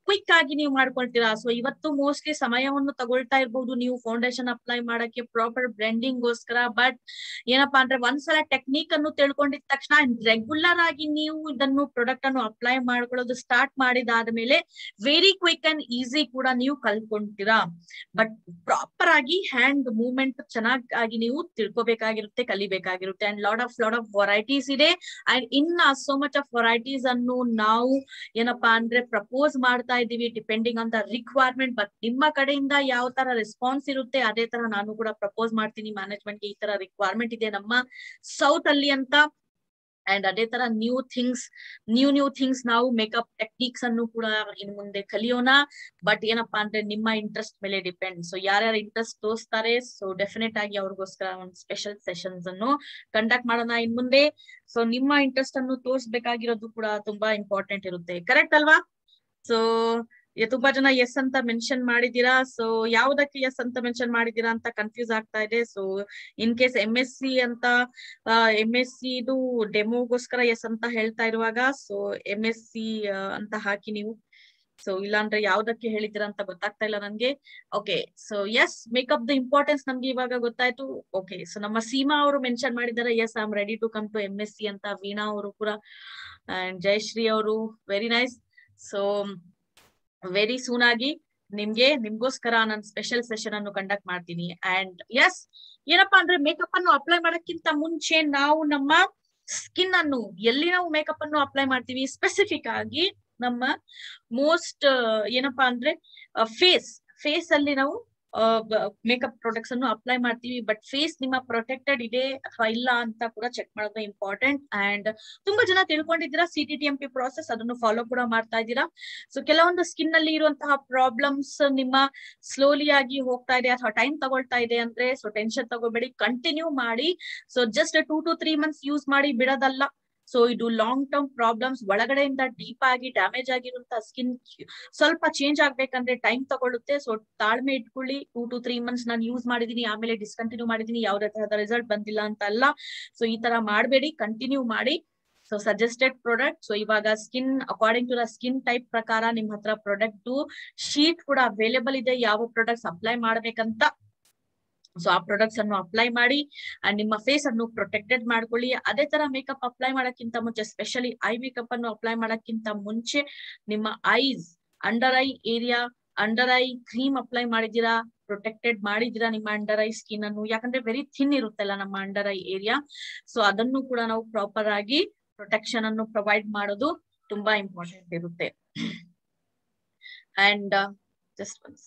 ಕ್ವಿಕ್ ಆಗಿ ನೀವು ಮಾಡ್ಕೊಳ್ತೀರಾ ಸೊ ಇವತ್ತು ಮೋಸ್ಟ್ಲಿ ಸಮಯವನ್ನು ತಗೊಳ್ತಾ ಇರ್ಬೋದು ನೀವು ಫೌಂಡೇಶನ್ ಅಪ್ಲೈ ಮಾಡಕ್ಕೆ ಪ್ರಾಪರ್ ಬ್ಲೆಂಡಿಂಗ್ ಗೋಸ್ಕರ ಬಟ್ ಏನಪ್ಪಾ ಅಂದ್ರೆ ಒಂದ್ಸಲ ಟೆಕ್ನಿಕ್ ಅನ್ನು ತಿಳ್ಕೊಂಡಿದ ತಕ್ಷಣ ರೆಗ್ಯುಲರ್ ಆಗಿ ನೀವು ಇದನ್ನು ಪ್ರಾಡಕ್ಟ್ ಅನ್ನು ಅಪ್ಲೈ ಮಾಡ್ಕೊಳ್ಳೋದು ಸ್ಟಾರ್ಟ್ ಮಾಡಿದಾದ್ಮೇಲೆ ವೆರಿ ಕ್ವಿಕ್ ಅಂಡ್ ಈಸಿ ಕೂಡ ನೀವು ಕಲ್ತ್ಕೊಂತೀರಾ ಬಟ್ ಪ್ರಾಪರ್ ಆಗಿ ಹ್ಯಾಂಡ್ ಮೂವ್ಮೆಂಟ್ ಚೆನ್ನಾಗಿ ನೀವು ತಿಳ್ಕೊಬೇಕಾಗಿರುತ್ತೆ ಕಲಿಬೇಕಾಗಿರುತ್ತೆ and lot of lot of varieties ಇದೆ ಅಂಡ್ ಇನ್ನ ಸೋ ಮಚ್ ಆಫ್ ವೆರೈಟೀಸ್ ಅನ್ನು ನಾವು ಏನಪ್ಪಾ ಅಂದ್ರೆ ಪ್ರಪೋಸ್ ಮಾಡ್ತಾ ಇದೀವಿ depending on the requirement but ನಿಮ್ಮ ಕಡೆಯಿಂದ ಯಾವ ತರ ರೆಸ್ಪಾನ್ಸ್ ಇರುತ್ತೆ ಅದೇ ತರ ನಾನು ಕೂಡ ಪ್ರಪೋಸ್ ಮಾಡ್ತೀನಿ ಮ್ಯಾನೇಜ್ಮೆಂಟ್ ಗೆ ಈ ತರ ರಿಕ್ವೈರ್ಮೆಂಟ್ ಇದೆ ನಮ್ಮ ಸೌತ್ ಅಲ್ಲಿ ಅಂತ ಅಂಡ್ ಅದೇ ತರ new things new new things ನಾವು ಮೇಕಪ್ ಟೆಕ್ನಿಕ್ಸ್ ಅನ್ನು ಕೂಡ ಇನ್ ಮುಂದೆ ಕಲಿಯೋಣ ಬಟ್ ಏನಪ್ಪಾ ಅಂದ್ರೆ ನಿಮ್ಮ ಇಂಟ್ರೆಸ್ಟ್ ಮೇಲೆ ಡಿಪೆಂಡ್ ಸೊ ಯಾರ್ಯಾರು ಇಂಟ್ರೆಸ್ಟ್ ತೋರಿಸ್ತಾರೆ ಸೊ ಡೆಫಿನೆಟ್ ಆಗಿ ಅವ್ರಿಗೋಸ್ಕರ ಒಂದು ಸ್ಪೆಷಲ್ ಸೆಷನ್ಸ್ ಅನ್ನು ಕಂಡಕ್ಟ್ ಮಾಡೋಣ ಇನ್ ಮುಂದೆ ಸೊ ನಿಮ್ಮ ಇಂಟ್ರೆಸ್ಟ್ ಅನ್ನು ತೋರಿಸ್ಬೇಕಾಗಿರೋದು ಕೂಡ ತುಂಬಾ ಇಂಪಾರ್ಟೆಂಟ್ ಇರುತ್ತೆ ಕರೆಕ್ಟ್ ಅಲ್ವಾ ಸೊ ತುಂಬಾ ಜನ ಎಸ್ ಅಂತ ಮೆನ್ಷನ್ ಮಾಡಿದೀರಾ ಸೊ ಯಾವ್ದಕ್ಕೆ ಎಸ್ ಅಂತ ಮೆನ್ಷನ್ ಮಾಡಿದೀರಾ ಅಂತ ಕನ್ಫ್ಯೂಸ್ ಆಗ್ತಾ ಇದೆ so in case M S C ಅಂತ ಎಂ ಎಸ್ ಸಿ ಇದು ಡೆಮೋಗೋಸ್ಕರ ಎಸ್ ಅಂತ ಹೇಳ್ತಾ ಇರುವಾಗ ಸೊ ಎಂ ಎಸ್ ಸಿ ಅಂತ ಹಾಕಿ ನೀವು ಸೊ ಇಲ್ಲಾಂದ್ರೆ ಯಾವ್ದಕ್ಕೆ ಹೇಳಿದಿರ ಅಂತ ಗೊತ್ತಾಗ್ತಾ ಇಲ್ಲ ನನ್ಗೆ okay so yes makeup the importance ನಮ್ಗೆ ಇವಾಗ ಗೊತ್ತಾಯ್ತು ಓಕೆ ಸೊ ನಮ್ಮ ಸೀಮಾ ಅವರು ಮೆನ್ಷನ್ ಮಾಡಿದ್ದಾರೆ yes I am ready to come to M S C ಅಂತ ವೀಣಾ ಅವರು ಕೂಡ ಅಂಡ್ ಜಯಶ್ರೀ ಅವರು very nice so very soon ಆಗಿ ನಿಮ್ಗೆ ನಿಮ್ಗೋಸ್ಕರ ನಾನು ಸ್ಪೆಷಲ್ ಸೆಷನ್ ಅನ್ನು ಕಂಡಕ್ಟ್ ಮಾಡ್ತೀನಿ ಅಂಡ್ ಎಸ್ ಏನಪ್ಪಾ ಅಂದ್ರೆ ಮೇಕಪ್ ಅನ್ನು ಅಪ್ಲೈ ಮಾಡಕ್ಕಿಂತ ಮುಂಚೆ ನಾವು ನಮ್ಮ ಸ್ಕಿನ್ ಅನ್ನು ಎಲ್ಲಿ ನಾವು ಮೇಕಪ್ ಅನ್ನು ಅಪ್ಲೈ ಮಾಡ್ತೀವಿ ಸ್ಪೆಸಿಫಿಕ್ ಆಗಿ ನಮ್ಮ ಮೋಸ್ಟ್ ಏನಪ್ಪಾ ಅಂದ್ರೆ ಫೇಸ್ ಫೇಸ್ ಅಲ್ಲಿ ನಾವು ಮೇಕಪ್ ಪ್ರಾಡಕ್ಟ್ಸ್ ಅನ್ನು ಅಪ್ಲೈ ಮಾಡ್ತೀವಿ ಬಟ್ ಫೇಸ್ ನಿಮ್ಮ ಪ್ರೊಟೆಕ್ಟೆಡ್ ಇದೆ ಅಥವಾ ಇಲ್ಲ ಅಂತ ಕೂಡ ಚೆಕ್ ಮಾಡೋದು ಇಂಪಾರ್ಟೆಂಟ್ ಅಂಡ್ ತುಂಬಾ ಜನ ತಿಳ್ಕೊಂಡಿದ್ದೀರಾ C T T M P process ಅದನ್ನು ಫಾಲೋ ಕೂಡ ಮಾಡ್ತಾ ಇದ್ದೀರಾ ಸೊ ಕೆಲವೊಂದು ಸ್ಕಿನ್ ಅಲ್ಲಿ ಇರುವಂತಹ ಪ್ರಾಬ್ಲಮ್ಸ್ ನಿಮ್ಮ ಸ್ಲೋಲಿ ಆಗಿ ಹೋಗ್ತಾ ಇದೆ ಅಥವಾ ಟೈಮ್ ತಗೊಳ್ತಾ ಇದೆ ಅಂದ್ರೆ ಸೊ ಟೆನ್ಷನ್ ತಗೋಬೇಡಿ ಕಂಟಿನ್ಯೂ ಮಾಡಿ so just two to three months use ಮಾಡಿ ಬಿಡೋದಲ್ಲ ಸೊ ಇದು ಲಾಂಗ್ ಟರ್ಮ್ ಪ್ರಾಬ್ಲಮ್ಸ್ ಒಳಗಡೆಯಿಂದ ಡೀಪ್ ಆಗಿ ಡ್ಯಾಮೇಜ್ ಆಗಿರುವಂತಹ ಸ್ಕಿನ್ ಸ್ವಲ್ಪ ಚೇಂಜ್ ಆಗ್ಬೇಕಂದ್ರೆ ಟೈಮ್ ತಗೊಳುತ್ತೆ ಸೊ ತಾಳ್ಮೆ ಇಟ್ಕೊಳ್ಳಿ ಟೂ ಟು ತ್ರೀ ಮಂತ್ಸ್ ನಾನು ಯೂಸ್ ಮಾಡಿದೀನಿ ಆಮೇಲೆ ಡಿಸ್ಕಂಟಿನ್ಯೂ ಮಾಡಿದೀನಿ ಯಾವುದೇ ತರಹದ ರಿಸಲ್ಟ್ ಬಂದಿಲ್ಲ ಅಂತ ಅಲ್ಲ ಸೊ ಈ ತರ ಮಾಡಬೇಡಿ ಕಂಟಿನ್ಯೂ ಮಾಡಿ ಸೊ ಸಜೆಸ್ಟೆಡ್ ಪ್ರಾಡಕ್ಟ್ ಸೊ ಇವಾಗ skin according to the skin type ಪ್ರಕಾರ ನಿಮ್ ಹತ್ರ ಪ್ರಾಡಕ್ಟ್ ಶೀಟ್ ಕೂಡ ಅವೈಲೇಬಲ್ ಇದೆ ಯಾವ ಪ್ರಾಡಕ್ಟ್ಸ್ ಅಪ್ಲೈ ಮಾಡ್ಬೇಕಂತ ಸೊ ಆ ಪ್ರಾಡಕ್ಟ್ಸ್ ಅನ್ನು ಅಪ್ಲೈ ಮಾಡಿ ಅಂಡ್ ನಿಮ್ಮ ಫೇಸ್ ಅನ್ನು ಪ್ರೊಟೆಕ್ಟೆಡ್ ಮಾಡ್ಕೊಳ್ಳಿ ಅದೇ ತರ ಮೇಕಪ್ ಅಪ್ಲೈ ಮಾಡಕ್ಕಿಂತ ಮುಂಚೆ ಸ್ಪೆಷಲಿ ಐ ಮೇಕಪ್ ಅನ್ನು ಅಪ್ಲೈ ಮಾಡಕ್ಕಿಂತ ಮುಂಚೆ ನಿಮ್ಮ eyes under eye area under eye cream apply ಮಾಡಿದೀರಾ ಪ್ರೊಟೆಕ್ಟೆಡ್ ಮಾಡಿದೀರಾ ನಿಮ್ಮ ಅಂಡರ್ ಐ ಸ್ಕಿನ್ ಅನ್ನು ಯಾಕಂದ್ರೆ ವೆರಿ ಥಿನ್ ಇರುತ್ತಲ್ಲ ನಮ್ಮ ಅಂಡರ್ ಐ ಏರಿಯಾ ಸೊ ಅದನ್ನು ಕೂಡ ನಾವು ಪ್ರಾಪರ್ ಆಗಿ ಪ್ರೊಟೆಕ್ಷನ್ ಅನ್ನು ಪ್ರೊವೈಡ್ ಮಾಡೋದು ತುಂಬಾ ಇಂಪಾರ್ಟೆಂಟ್ ಇರುತ್ತೆ and just once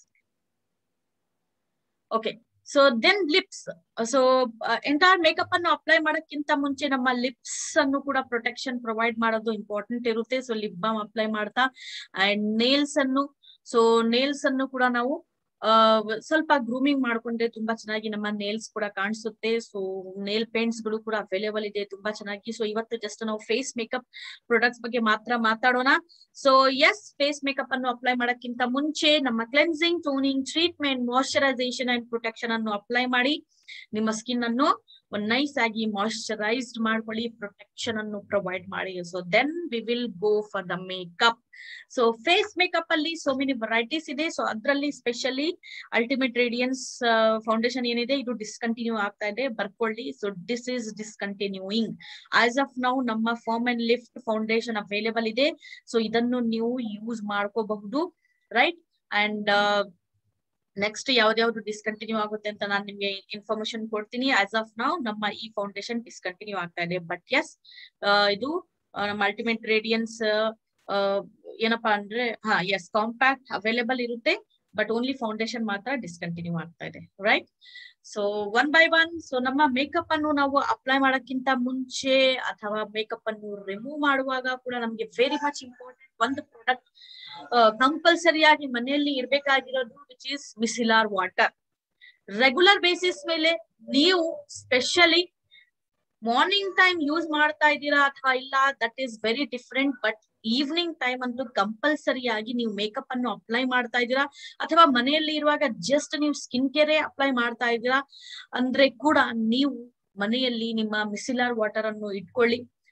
okay so then lips so entire makeup ಅನ್ನು ಅಪ್ಲೈ ಮಾಡಕ್ಕಿಂತ ಮುಂಚೆ ನಮ್ಮ ಲಿಪ್ಸ್ ಅನ್ನು ಕೂಡ ಪ್ರೊಟೆಕ್ಷನ್ ಪ್ರೊವೈಡ್ ಮಾಡೋದು ಇಂಪಾರ್ಟೆಂಟ್ ಇರುತ್ತೆ ಸೊ ಲಿಪ್ ಬಾಮ್ ಅಪ್ಲೈ ಮಾಡ್ತಾ ಅಂಡ್ ನೇಲ್ಸ್ ಅನ್ನು ಸೊ ನೇಲ್ಸ್ ಅನ್ನು ಕೂಡ ನಾವು ಸ್ವಲ್ಪ ಗ್ರೂಮಿಂಗ್ ಮಾಡ್ಕೊಂಡ್ರೆ ತುಂಬಾ ಚೆನ್ನಾಗಿ ನಮ್ಮ ನೇಲ್ಸ್ ಕೂಡ ಕಾಣಿಸುತ್ತೆ ಸೊ ನೇಲ್ ಪೇಂಟ್ಸ್ ಗಳು ಕೂಡ ಅವೈಲೇಬಲ್ ಇದೆ ತುಂಬಾ ಚೆನ್ನಾಗಿ ಸೊ ಇವತ್ತು ಜಸ್ಟ್ ನಾವು ಫೇಸ್ ಮೇಕಪ್ ಪ್ರಾಡಕ್ಟ್ಸ್ ಬಗ್ಗೆ ಮಾತ್ರ ಮಾತಾಡೋಣ ಸೊ ಎಸ್ ಫೇಸ್ ಮೇಕಪ್ ಅನ್ನು ಅಪ್ಲೈ ಮಾಡಕ್ಕಿಂತ ಮುಂಚೆ ನಮ್ಮ cleansing toning treatment moisturisation and protection ಅನ್ನು ಅಪ್ಲೈ ಮಾಡಿ ನಿಮ್ಮ ಸ್ಕಿನ್ ಅನ್ನು ಒಂದ್ ನೈಸ್ ಆಗಿ ಮಾಯಶ್ಚರೈಸ್ಡ್ ಮಾಡ್ಕೊಳ್ಳಿ ಪ್ರೊಟೆಕ್ಷನ್ ಅನ್ನು ಪ್ರೊವೈಡ್ ಮಾಡಿ so then we will go for the makeup so face makeup ಅಲ್ಲಿ ಸೋ ಮೆನಿ ವೆರೈಟೀಸ್ ಇದೆ ಸೊ ಅದ್ರಲ್ಲಿ ಸ್ಪೆಷಲಿ ಅಲ್ಟಿಮೇಟ್ ರೇಡಿಯನ್ಸ್ ಫೌಂಡೇಶನ್ ಏನಿದೆ ಇದು ಡಿಸ್ಕಂಟಿನ್ಯೂ ಆಗ್ತಾ ಇದೆ ಬರ್ಕೊಳ್ಳಿ so this is discontinuing as of now ನಮ್ಮ firm and lift foundation available ಇದೆ ಸೊ ಇದನ್ನು ನೀವು ಯೂಸ್ ಮಾಡ್ಕೋಬಹುದು ರೈಟ್ ಅಂಡ್ ನೆಕ್ಸ್ಟ್ ಯಾವ್ದಾವ್ದು ಡಿಸ್ಕಂಟಿನ್ಯೂ ಆಗುತ್ತೆ ಅಂತ ನಾನು ನಿಮ್ಗೆ ಇನ್ಫಾರ್ಮೇಶನ್ ಕೊಡ್ತೀನಿ ಆಸ್ ಆಫ್ ನೌ ನಮ್ಮ ಈ ಫೌಂಡೇಶನ್ ಡಿಸ್ಕಂಟಿನ್ಯೂ ಆಗ್ತಾ ಇದೆ ಬಟ್ ಎಸ್ ಇದು ನಮ್ಮ ಅಲ್ಟಿಮೇಟ್ ರೇಡಿಯನ್ಸ್ ಏನಪ್ಪಾ ಅಂದ್ರೆ ಹಾ ಎಸ್ ಕಾಂಪ್ಯಾಕ್ಟ್ ಅವೈಲೇಬಲ್ ಇರುತ್ತೆ ಬಟ್ ಓನ್ಲಿ ಫೌಂಡೇಶನ್ ಮಾತ್ರ ಡಿಸ್ಕಂಟಿನ್ಯೂ ಆಗ್ತಾ ಇದೆ right so one by one so ನಮ್ಮ ಮೇಕಪ್ ಅನ್ನು ನಾವು ಅಪ್ಲೈ ಮಾಡಕ್ಕಿಂತ ಮುಂಚೆ ಅಥವಾ ಮೇಕಪ್ ಅನ್ನು ರಿಮೂವ್ ಮಾಡುವಾಗ ಕೂಡ ನಮ್ಗೆ ವೆರಿ ಮಚ್ ಇಂಪಾರ್ಟೆಂಟ್ ಒಂದು ಪ್ರಾಡಕ್ಟ್ ಕಂಪಲ್ಸರಿ ಆಗಿ ಮನೆಯಲ್ಲಿ ಇರ್ಬೇಕಾಗಿರೋದು which is micellar water regular basis ಮೇಲೆ ನೀವು ಸ್ಪೆಷಲಿ ಮಾರ್ನಿಂಗ್ ಟೈಮ್ ಯೂಸ್ ಮಾಡ್ತಾ ಇದ್ದೀರಾ ಅಥವಾ ಇಲ್ಲ that is very different but evening time ಅಂತೂ ಕಂಪಲ್ಸರಿ ಆಗಿ ನೀವು ಮೇಕಪ್ ಅನ್ನು ಅಪ್ಲೈ ಮಾಡ್ತಾ ಇದ್ದೀರಾ ಅಥವಾ ಮನೆಯಲ್ಲಿ ಇರುವಾಗ ಜಸ್ಟ್ ನೀವು ಸ್ಕಿನ್ ಕೇರೆ ಅಪ್ಲೈ ಮಾಡ್ತಾ ಇದ್ದೀರಾ ಅಂದ್ರೆ ಕೂಡ ನೀವು ಮನೆಯಲ್ಲಿ ನಿಮ್ಮ ಮಿಸಿಲಾರ್ ವಾಟರ್ ಅನ್ನು ಇಟ್ಕೊಳ್ಳಿ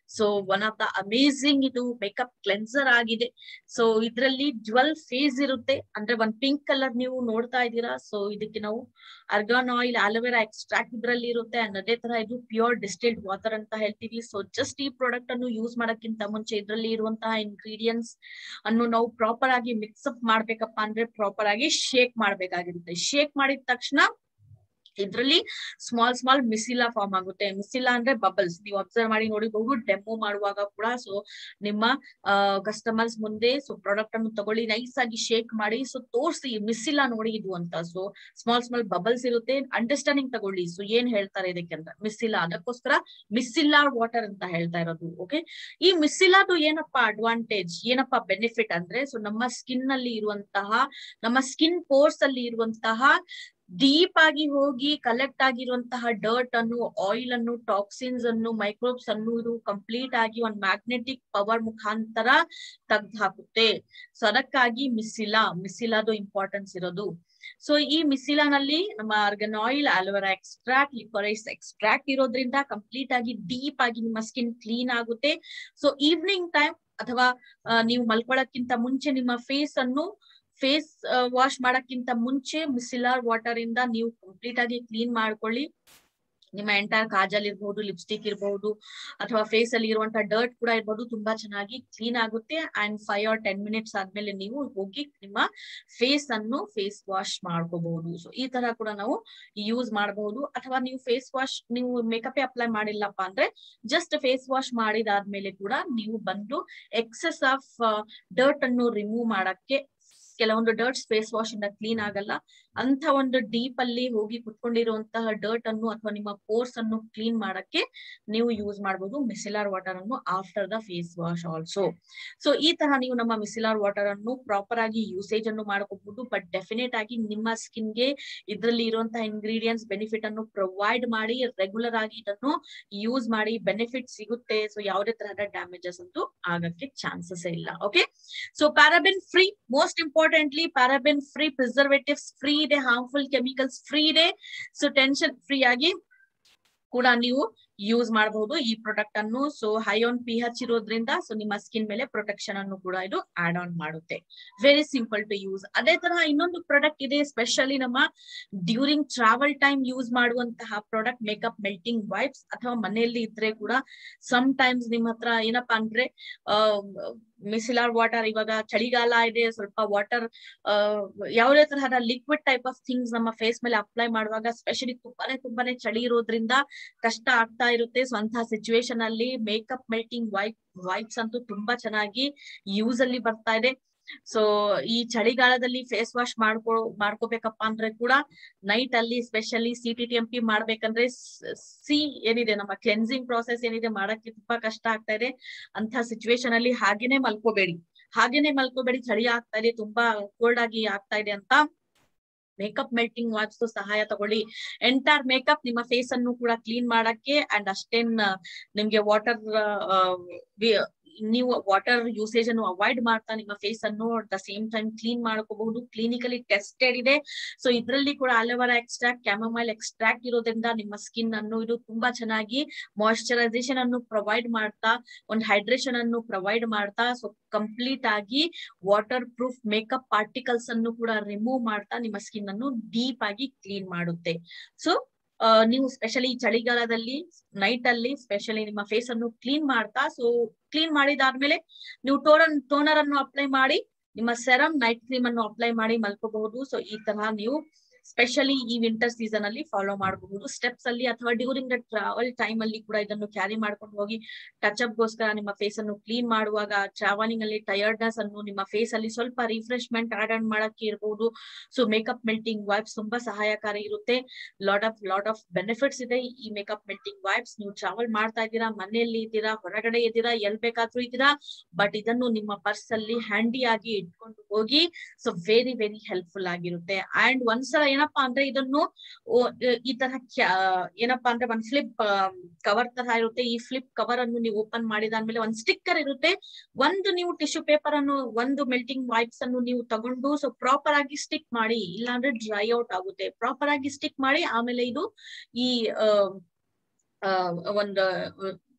so one of the amazing ಇದು ಮೇಕಪ್ ಕ್ಲೆನ್ಸರ್ ಆಗಿದೆ ಸೊ ಇದರಲ್ಲಿ ಜ್ವಲ್ ಫೇಸ್ ಇರುತ್ತೆ ಅಂದ್ರೆ ಒಂದ್ ಪಿಂಕ್ ಕಲರ್ ನೀವು ನೋಡ್ತಾ ಇದ್ದೀರಾ ಸೊ ಇದಕ್ಕೆ ನಾವು ಅರ್ಗಾನ್ ಆಯಿಲ್ ಆಲೋವೆರಾ ಎಕ್ಸ್ಟ್ರಾಕ್ಟ್ ಇದರಲ್ಲಿ ಇರುತ್ತೆ ಅಂಡ್ ಅದೇ ತರ ಇದು ಪ್ಯೂರ್ ಡಿಸ್ಟಿಲ್ಡ್ ವಾಟರ್ ಅಂತ ಹೇಳ್ತೀವಿ ಸೊ ಜಸ್ಟ್ ಈ ಪ್ರಾಡಕ್ಟ್ ಅನ್ನು ಯೂಸ್ ಮಾಡಕ್ಕಿಂತ ಮುಂಚೆ ಇದರಲ್ಲಿ ಇರುವಂತಹ ಇಂಗ್ರೀಡಿಯೆಂಟ್ಸ್ ಅನ್ನು ನಾವು ಪ್ರಾಪರ್ ಆಗಿ ಮಿಕ್ಸ್ ಅಪ್ ಮಾಡ್ಬೇಕಪ್ಪ ಅಂದ್ರೆ ಪ್ರಾಪರ್ ಆಗಿ ಶೇಕ್ ಮಾಡ್ಬೇಕಾಗಿರುತ್ತೆ ಶೇಕ್ ಮಾಡಿದ ತಕ್ಷಣ ಇದ್ರಲ್ಲಿ ಸ್ಮಾಲ್ ಸ್ಮಾಲ್ ಮಿಸಿಲಾ ಫಾರ್ಮ್ ಆಗುತ್ತೆ ಮಿಸಿಲಾ ಅಂದ್ರೆ ಬಬಲ್ಸ್ ನೀವು ಅಬ್ಸರ್ವ್ ಮಾಡಿ ನೋಡಿಬಹುದು ಡೆಮೋ ಮಾಡುವಾಗ ಕೂಡ ಸೊ ನಿಮ್ಮ ಕಸ್ಟಮರ್ಸ್ ಮುಂದೆ ಸೊ ಪ್ರಾಡಕ್ಟ್ ಅನ್ನು ತಗೊಳ್ಳಿ ನೈಸ್ ಆಗಿ ಶೇಕ್ ಮಾಡಿ ಸೊ ತೋರಿಸಿ ಮಿಸಿಲಾ ನೋಡಿ ಇದು ಅಂತ ಸೊ ಸ್ಮಾಲ್ ಸ್ಮಾಲ್ ಬಬಲ್ಸ್ ಇರುತ್ತೆ ಅಂಡರ್ಸ್ಟ್ಯಾಂಡಿಂಗ್ ತಗೊಳ್ಳಿ ಸೊ ಏನ್ ಹೇಳ್ತಾರೆ ಇದಕ್ಕೆ ಅಂತ ಮಿಸ್ಸಿಲ್ಲಾ ಅದಕ್ಕೋಸ್ಕರ ಮಿಸ್ಸಿಲ್ಲಾ ವಾಟರ್ ಅಂತ ಹೇಳ್ತಾ ಇರೋದು ಓಕೆ ಈ ಮಿಸ್ಸಿಲಾದು ಏನಪ್ಪಾ ಅಡ್ವಾಂಟೇಜ್ ಏನಪ್ಪಾ ಬೆನಿಫಿಟ್ ಅಂದ್ರೆ ಸೊ ನಮ್ಮ ಸ್ಕಿನ್ ಅಲ್ಲಿ ಇರುವಂತಹ ನಮ್ಮ ಸ್ಕಿನ್ ಪೋರ್ಸ್ ಅಲ್ಲಿ ಇರುವಂತಹ ಡೀಪ್ ಆಗಿ ಹೋಗಿ ಕಲೆಕ್ಟ್ ಆಗಿರುವಂತಹ ಡರ್ಟ್ ಅನ್ನು ಆಯಿಲ್ ಅನ್ನು ಟಾಕ್ಸಿನ್ಸ್ ಅನ್ನು ಮೈಕ್ರೋಬ್ಸ್ ಅನ್ನು ಇದು ಕಂಪ್ಲೀಟ್ ಆಗಿ ಒಂದು ಮ್ಯಾಗ್ನೆಟಿಕ್ ಪವರ್ ಮುಖಾಂತರ ತೆಗ್ದು ಹಾಕುತ್ತೆ ಸೊ ಅದಕ್ಕಾಗಿ ಮಿಸ್ಸಿಲಾ ಮಿಸ್ಸಿಲಾದು ಇಂಪಾರ್ಟೆನ್ಸ್ ಇರೋದು ಸೊ ಈ ಮಿಸಿಲಾನಲ್ಲಿ ನಮ್ಮ argan oil aloe vera extract liquorice extract ಇರೋದ್ರಿಂದ ಕಂಪ್ಲೀಟ್ ಆಗಿ ಡೀಪ್ ಆಗಿ ನಿಮ್ಮ ಸ್ಕಿನ್ ಕ್ಲೀನ್ ಆಗುತ್ತೆ ಸೊ ಈವ್ನಿಂಗ್ ಟೈಮ್ ಅಥವಾ ನೀವು ಮಲ್ಕೊಳಕ್ಕಿಂತ ಮುಂಚೆ ನಿಮ್ಮ ಫೇಸ್ ಅನ್ನು ಫೇಸ್ ವಾಶ್ ಮಾಡಕ್ಕಿಂತ ಮುಂಚೆ ಮಿಸಿಲಾರ್ ವಾಟರ್ ಇಂದ ನೀವು ಕಂಪ್ಲೀಟ್ ಆಗಿ ಕ್ಲೀನ್ ಮಾಡ್ಕೊಳ್ಳಿ ನಿಮ್ಮ ಎಂಟೈರ್ ಕಾಜಲ್ ಇರ್ಬಹುದು ಲಿಪ್ಸ್ಟಿಕ್ ಇರಬಹುದು ಅಥವಾ ಫೇಸ್ ಅಲ್ಲಿ ಇರುವಂತಹ ಡರ್ಟ್ ಕೂಡ ಇರ್ಬಹುದು ತುಂಬಾ ಚೆನ್ನಾಗಿ ಕ್ಲೀನ್ ಆಗುತ್ತೆ and five or ten minutes ಆದ್ಮೇಲೆ ನೀವು ಹೋಗಿ ನಿಮ್ಮ ಫೇಸ್ ಅನ್ನು ಫೇಸ್ ವಾಶ್ ಮಾಡ್ಕೋಬಹುದು ಸೊ ಈ ತರ ಕೂಡ ನಾವು ಯೂಸ್ ಮಾಡಬಹುದು ಅಥವಾ ನೀವು ಫೇಸ್ ವಾಶ್ ನೀವು ಮೇಕಪ್ ಅಪ್ಲೈ ಮಾಡಿಲ್ಲಪ್ಪ ಅಂದ್ರೆ ಜಸ್ಟ್ ಫೇಸ್ ವಾಶ್ ಮಾಡಿದಾದ್ಮೇಲೆ ಕೂಡ ನೀವು ಬಂದು ಎಕ್ಸೆಸ್ ಆಫ್ ಡರ್ಟ್ ಅನ್ನು ರಿಮೂವ್ ಮಾಡಕ್ಕೆ ಕೆಲವೊಂದು ಡರ್ಟ್ಸ್ ಫೇಸ್ ವಾಶ್ ಇಂದ ಕ್ಲೀನ್ ಆಗಲ್ಲ ಅಂತ ಒಂದು ಡೀಪ್ ಅಲ್ಲಿ ಹೋಗಿ ಕುತ್ಕೊಂಡಿರುವಂತಹ ಡರ್ಟ್ ಅನ್ನು ಅಥವಾ ನಿಮ್ಮ ಪೋರ್ಸ್ ಅನ್ನು ಕ್ಲೀನ್ ಮಾಡಕ್ಕೆ ನೀವು ಯೂಸ್ ಮಾಡಬಹುದು ಮಿಸಿಲಾರ್ ವಾಟರ್ ಅನ್ನು after the face wash also so ಈ ತರ ನೀವು ನಮ್ಮ ಮಿಸಿಲಾರ್ ವಾಟರ್ ಅನ್ನು ಪ್ರಾಪರ್ ಆಗಿ ಯೂಸೇಜ್ ಅನ್ನು ಮಾಡ್ಕೋಬಹುದು ಬಟ್ ಡೆಫಿನೆಟ್ ಆಗಿ ನಿಮ್ಮ ಸ್ಕಿನ್ ಗೆ ಇದರಲ್ಲಿ ಇರುವಂತಹ ಇಂಗ್ರೀಡಿಯೆಂಟ್ಸ್ ಬೆನಿಫಿಟ್ ಅನ್ನು ಪ್ರೊವೈಡ್ ಮಾಡಿ ರೆಗ್ಯುಲರ್ ಆಗಿ ಇದನ್ನು ಯೂಸ್ ಮಾಡಿ ಬೆನಿಫಿಟ್ ಸಿಗುತ್ತೆ ಸೊ ಯಾವುದೇ ತರಹದ ಡ್ಯಾಮೇಜಸ್ ಅಂತೂ ಆಗಕ್ಕೆ ಚಾನ್ಸಸ್ ಇಲ್ಲ okay so paraben free most importantly paraben free preservatives free ಇದೆ ಹಾರ್ಮ್ಫುಲ್ ಕೆಮಿಕಲ್ಸ್ ಫ್ರೀ ಇದೆ ಸೊ ಟೆನ್ಷನ್ ಫ್ರೀ ಆಗಿ ಕೂಡ ನೀವು ಯೂಸ್ ಮಾಡಬಹುದು ಈ ಪ್ರಾಡಕ್ಟ್ ಅನ್ನು ಸೊ ಹೈ ಆನ್ ಪಿ ಹಚ್ ಇರೋದ್ರಿಂದ ಸೊ ನಿಮ್ಮ ಸ್ಕಿನ್ ಮೇಲೆ ಪ್ರೊಟೆಕ್ಷನ್ ಅನ್ನು ಕೂಡ ಇದು ಆಡ್ ಆನ್ ಮಾಡುತ್ತೆ ವೆರಿ ಸಿಂಪಲ್ ಟು ಯೂಸ್ ಅದೇ ತರಹ ಇನ್ನೊಂದು ಪ್ರಾಡಕ್ಟ್ ಇದೆ ಸ್ಪೆಷಲಿ ನಮ್ಮ ಡ್ಯೂರಿಂಗ್ ಟ್ರಾವೆಲ್ ಟೈಮ್ ಯೂಸ್ ಮಾಡುವಂತಹ ಪ್ರಾಡಕ್ಟ್ ಮೇಕಪ್ ಮೆಲ್ಟಿಂಗ್ ವೈಪ್ಸ್ ಅಥವಾ ಮನೆಯಲ್ಲಿ ಇದ್ರೆ ಕೂಡ ಸಮ್ ಟೈಮ್ಸ್ ನಿಮ್ ಹತ್ರ ಏನಪ್ಪಾ ಅಂದ್ರೆ ಮಿಸಿಲಾರ್ ವಾಟರ್ ಇವಾಗ ಚಳಿಗಾಲ ಇದೆ ಸ್ವಲ್ಪ ವಾಟರ್ ಯಾವುದೇ ತರಹದ ಲಿಕ್ವಿಡ್ ಟೈಪ್ ಆಫ್ ಥಿಂಗ್ಸ್ ನಮ್ಮ ಫೇಸ್ ಮೇಲೆ ಅಪ್ಲೈ ಮಾಡುವಾಗ ಸ್ಪೆಷಲಿ ತುಂಬಾನೇ ತುಂಬಾನೇ ಚಳಿ ಇರೋದ್ರಿಂದ ಕಷ್ಟ ಆಗ್ತಾ ಇರುತ್ತೆ ಸೊ ಅಂತಹ ಸಿಚುವೇಶನ್ ಅಲ್ಲಿ ಮೇಕಪ್ ಮೆಲ್ಟಿಂಗ್ ವೈಪ್ ವೈಪ್ಸ್ ಅಂತೂ ತುಂಬಾ ಚೆನ್ನಾಗಿ ಯೂಸ್ ಅಲ್ಲಿ ಬರ್ತಾ ಇದೆ ಸೊ ಈ ಚಳಿಗಾಲದಲ್ಲಿ ಫೇಸ್ ವಾಶ್ ಮಾಡ್ಕೊ ಮಾಡ್ಕೋಬೇಕಪ್ಪ ಅಂದ್ರೆ ಕೂಡ ನೈಟ್ ಅಲ್ಲಿ specially C T T M P ಮಾಡ್ಬೇಕಂದ್ರೆ ಸಿ ಏನಿದೆ ನಮ್ಮ ಕ್ಲೆನ್ಸಿಂಗ್ ಪ್ರಾಸೆಸ್ ಏನಿದೆ ಮಾಡಕ್ಕೆ ತುಂಬಾ ಕಷ್ಟ ಆಗ್ತಾ ಇದೆ ಅಂತ ಸಿಚುವೇಶನ್ ಅಲ್ಲಿ ಹಾಗೇನೆ ಮಲ್ಕೋಬೇಡಿ ಹಾಗೇನೆ ಮಲ್ಕೋಬೇಡಿ ಚಳಿ ಆಗ್ತಾ ಇದೆ ತುಂಬಾ ಕೋಲ್ಡ್ ಆಗಿ ಆಗ್ತಾ ಇದೆ ಅಂತ ಮೇಕಪ್ ಮೆಲ್ಟಿಂಗ್ ವಾಚ್ಸ್ ಸಹಾಯ ತಗೊಳ್ಳಿ ಎಂಟೈರ್ ಮೇಕಪ್ ನಿಮ್ಮ ಫೇಸ್ ಅನ್ನು ಕೂಡ ಕ್ಲೀನ್ ಮಾಡಕ್ಕೆ ಅಂಡ್ ಅಷ್ಟೇನ್ ನಿಮ್ಗೆ ವಾಟರ್ ನೀವು ವಾಟರ್ ಯೂಸೇಜ್ ಅನ್ನು ಅವಾಯ್ಡ್ ಮಾಡ್ತಾ ನಿಮ್ಮ ಫೇಸ್ ಅನ್ನು at the same time clean ಮಾಡ್ಕೋಬಹುದು ಕ್ಲಿನಿಕಲಿ ಟೆಸ್ಟೆಡ್ ಇದೆ ಸೊ ಇದರಲ್ಲಿ ಕೂಡ ಅಲೋವೆರಾ ಎಕ್ಸ್ಟ್ರಾಕ್ಟ್ ಕ್ಯಾಮಮೈಲ್ ಎಕ್ಸ್ಟ್ರಾಕ್ಟ್ ಇರೋದ್ರಿಂದ ನಿಮ್ಮ ಸ್ಕಿನ್ ಅನ್ನು ಇದು ತುಂಬಾ ಚೆನ್ನಾಗಿ ಮಾಯಿಶ್ಚರೈಸೇಷನ್ ಅನ್ನು ಪ್ರೊವೈಡ್ ಮಾಡ್ತಾ ಒಂದು ಹೈಡ್ರೇಷನ್ ಅನ್ನು ಪ್ರೊವೈಡ್ ಮಾಡ್ತಾ ಸೊ ಕಂಪ್ಲೀಟ್ ಆಗಿ ವಾಟರ್ ಪ್ರೂಫ್ ಮೇಕಪ್ ಪಾರ್ಟಿಕಲ್ಸ್ ಅನ್ನು ಕೂಡ ರಿಮೂವ್ ಮಾಡ್ತಾ ನಿಮ್ಮ ಸ್ಕಿನ್ ಅನ್ನು ಡೀಪ್ ಆಗಿ ಕ್ಲೀನ್ ಮಾಡುತ್ತೆ ಸೊ ನೀವು ಸ್ಪೆಷಲಿ ಚಳಿಗಾಲದಲ್ಲಿ ನೈಟ್ ಅಲ್ಲಿ ಸ್ಪೆಷಲಿ ನಿಮ್ಮ ಫೇಸ್ ಅನ್ನು ಕ್ಲೀನ್ ಮಾಡ್ತಾ ಸೊ ಕ್ಲೀನ್ ಮಾಡಿದಾದ್ಮೇಲೆ ನೀವು ಟೋನರ್ ಟೋನರ್ ಅನ್ನು ಅಪ್ಲೈ ಮಾಡಿ ನಿಮ್ಮ ಸೆರಮ್ ನೈಟ್ ಕ್ರೀಮ್ ಅನ್ನು ಅಪ್ಲೈ ಮಾಡಿ ಮಲ್ಕೋಬಹುದು ಸೊ ಈ ತರಹ ನೀವು ಸ್ಪೆಷಲಿ ಈ ವಿಂಟರ್ ಸೀಸನ್ ಅಲ್ಲಿ ಫಾಲೋ ಮಾಡಬಹುದು ಸ್ಟೆಪ್ಸ್ ಅಲ್ಲಿ ಅಥವಾ ಡ್ಯೂರಿಂಗ್ ದ ಟ್ರಾವೆಲ್ ಟೈಮ್ ಅಲ್ಲಿ ಕೂಡ ಇದನ್ನು ಕ್ಯಾರಿ ಮಾಡ್ಕೊಂಡು ಹೋಗಿ ಟಚ್ ಅಪ್ ಗೋಸ್ಕರ ನಿಮ್ಮ ಫೇಸ್ ಅನ್ನು ಕ್ಲೀನ್ ಮಾಡುವಾಗ ಟ್ರಾವೆಲಿಂಗ್ ಅಲ್ಲಿ ಟಯರ್ಡ್ನೆಸ್ ಅನ್ನು ನಿಮ್ಮ ಫೇಸ್ ಅಲ್ಲಿ ಸ್ವಲ್ಪ ರಿಫ್ರೆಶ್ಮೆಂಟ್ ಆಡ್ ಆನ್ ಮಾಡಕ್ಕೆ ಇರಬಹುದು ಸೊ ಮೇಕಪ್ ಮೆಲ್ಟಿಂಗ್ ವೈಪ್ಸ್ ತುಂಬಾ ಸಹಾಯಕಾರಿ ಇರುತ್ತೆ lot of lot of benefits ಇದೆ ಈ ಮೇಕಪ್ ಮೆಲ್ಟಿಂಗ್ ವೈಪ್ಸ್ ನೀವು ಟ್ರಾವೆಲ್ ಮಾಡ್ತಾ ಇದ್ದೀರಾ ಮನೆಯಲ್ಲಿ ಇದ್ದೀರಾ ಹೊರಗಡೆ ಇದ್ದೀರಾ ಎಲ್ ಬೇಕಾದ್ರೂ ಇದ್ದೀರಾ ಬಟ್ ಇದನ್ನು ನಿಮ್ಮ ಪರ್ಸ್ ಅಲ್ಲಿ ಹ್ಯಾಂಡಿ ಆಗಿ ಇಟ್ಕೊಂಡು ಹೋಗಿ ಸೊ ವೆರಿ ವೆರಿ ಹೆಲ್ಪ್ಫುಲ್ ಆಗಿರುತ್ತೆ ಅಂಡ್ ಒಂದ್ಸಲ ಏನಪ್ಪಾ ಅಂದ್ರೆ ಇದನ್ನು ಈ ತರ ಏನಪ್ಪಾ ಅಂದ್ರೆ ಒಂದ್ ಫ್ಲಿಪ್ ಕವರ್ ತರ ಇರುತ್ತೆ ಈ ಫ್ಲಿಪ್ ಕವರ್ ಅನ್ನು ನೀವು ಓಪನ್ ಮಾಡಿದಾದ್ಮೇಲೆ ಒಂದ್ ಸ್ಟಿಕ್ಕರ್ ಇರುತ್ತೆ ಒಂದು ನೀವು ಟಿಶ್ಯೂ ಪೇಪರ್ ಅನ್ನು ಒಂದು ಮೆಲ್ಟಿಂಗ್ ವೈಪ್ಸ್ ಅನ್ನು ನೀವು ತಗೊಂಡು ಸೊ ಪ್ರಾಪರ್ ಆಗಿ ಸ್ಟಿಕ್ ಮಾಡಿ ಇಲ್ಲಾಂದ್ರೆ ಡ್ರೈ ಔಟ್ ಆಗುತ್ತೆ ಪ್ರಾಪರ್ ಆಗಿ ಸ್ಟಿಕ್ ಮಾಡಿ ಆಮೇಲೆ ಇದು ಈ ಒಂದು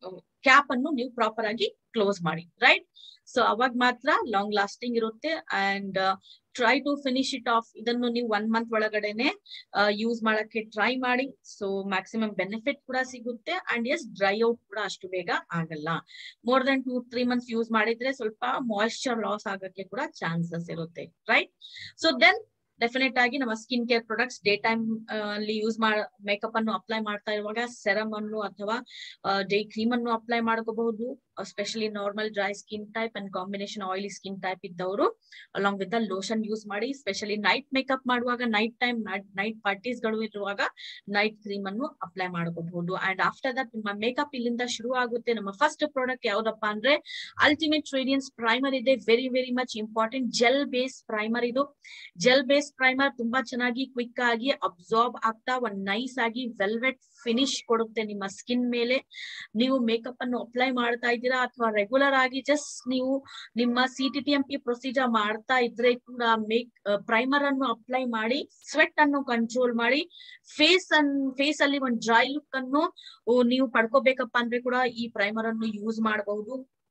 ಕ್ಯಾಪ್ ಅನ್ನು ನೀವು ಪ್ರಾಪರ್ ಆಗಿ ಕ್ಲೋಸ್ ಮಾಡಿ ರೈಟ್ ಸೊ ಅವಾಗ ಮಾತ್ರ ಲಾಂಗ್ ಲಾಸ್ಟಿಂಗ್ ಇರುತ್ತೆ and try to finish it off ಇದನ್ನು ನೀವು ಒನ್ ಮಂತ್ ಒಳಗಡೆನೆ ಯೂಸ್ ಮಾಡಕ್ಕೆ ಟ್ರೈ ಮಾಡಿ ಸೊ ಮ್ಯಾಕ್ಸಿಮಮ್ ಬೆನಿಫಿಟ್ ಕೂಡ ಸಿಗುತ್ತೆ ಅಂಡ್ ಎಸ್ ಡ್ರೈ ಔಟ್ ಕೂಡ ಅಷ್ಟು ಬೇಗ ಆಗಲ್ಲ more than two three months use ಮಾಡಿದ್ರೆ ಸ್ವಲ್ಪ ಮಾಯಿಶ್ಚರ್ ಲಾಸ್ ಆಗಕ್ಕೆ ಕೂಡ ಚಾನ್ಸಸ್ ಇರುತ್ತೆ ರೈಟ್ ಸೊ ದೆನ್ ಡೆಫಿನೆಟ್ ಆಗಿ ನಮ್ಮ skin care products day time ಅಲ್ಲಿ ಯೂಸ್ ಮಾಡ ಮೇಕಪ್ ಅನ್ನು ಅಪ್ಲೈ ಮಾಡ್ತಾ ಇರುವಾಗ ಸೆರಮ್ ಅನ್ನು ಅಥವಾ ಡೇ ಕ್ರೀಮ್ ಅನ್ನು ಅಪ್ಲೈ ಮಾಡ್ಕೋಬಹುದು specially normal dry skin type and combination oily skin type ಇದ್ದವರು ಅಲಾಂಗ್ ವಿತ್ ಲೋಷನ್ ಯೂಸ್ ಮಾಡಿ ಸ್ಪೆಷಲಿ ನೈಟ್ ಮೇಕಪ್ ಮಾಡುವಾಗ ನೈಟ್ ಟೈಮ್ ನೈಟ್ ಪಾರ್ಟೀಸ್ ಗಳು ಇರುವಾಗ ನೈಟ್ ಕ್ರೀಮ್ ಅನ್ನು ಅಪ್ಲೈ ಮಾಡ್ಕೋಬಹುದು ಅಂಡ್ ಆಫ್ಟರ್ ದಟ್ ನಿಮ್ಮ ಮೇಕಪ್ ಇಲ್ಲಿಂದ ಶುರು ಆಗುತ್ತೆ ನಮ್ಮ ಫಸ್ಟ್ ಪ್ರಾಡಕ್ಟ್ ಯಾವ್ದಪ್ಪ ಅಂದ್ರೆ ಅಲ್ಟಿಮೇಟ್ ರೇಡಿಯನ್ಸ್ ಪ್ರೈಮರ್ ಇದೆ very very much important gel base primer ಇದು ಜೆಲ್ ಬೇಸ್ ಪ್ರೈಮರ್ ತುಂಬಾ ಚೆನ್ನಾಗಿ ಕ್ವಿಕ್ ಆಗಿ ಅಬ್ಸಾರ್ಬ್ ಆಗ್ತಾ ಒಂದ್ ನೈಸ್ ಆಗಿ ವೆಲ್ವೆಟ್ ಫಿನಿಶ್ ಕೊಡುತ್ತೆ ನಿಮ್ಮ ಸ್ಕಿನ್ ಮೇಲೆ ನೀವು ಮೇಕಪ್ ಅನ್ನು ಅಪ್ಲೈ ಮಾಡ್ತಾ ಇದ್ದೀರಾ ಅಥವಾ ರೆಗ್ಯುಲರ್ ಆಗಿ ಜಸ್ಟ್ ನೀವು ನಿಮ್ಮ C T T M P procedure ಮಾಡ್ತಾ ಇದ್ರೆ ಕೂಡ ಮೇಕ್ ಪ್ರೈಮರ್ ಅನ್ನು ಅಪ್ಲೈ ಮಾಡಿ ಸ್ವೆಟ್ ಅನ್ನು ಕಂಟ್ರೋಲ್ ಮಾಡಿ ಫೇಸ್ ಅನ್ ಫೇಸ್ ಅಲ್ಲಿ ಒಂದು ಡ್ರೈ ಲುಕ್ ಅನ್ನು ನೀವು ಪಡ್ಕೋಬೇಕಪ್ಪ ಅಂದ್ರೆ ಕೂಡ ಈ ಪ್ರೈಮರ್ ಅನ್ನು ಯೂಸ್ ಮಾಡಬಹುದು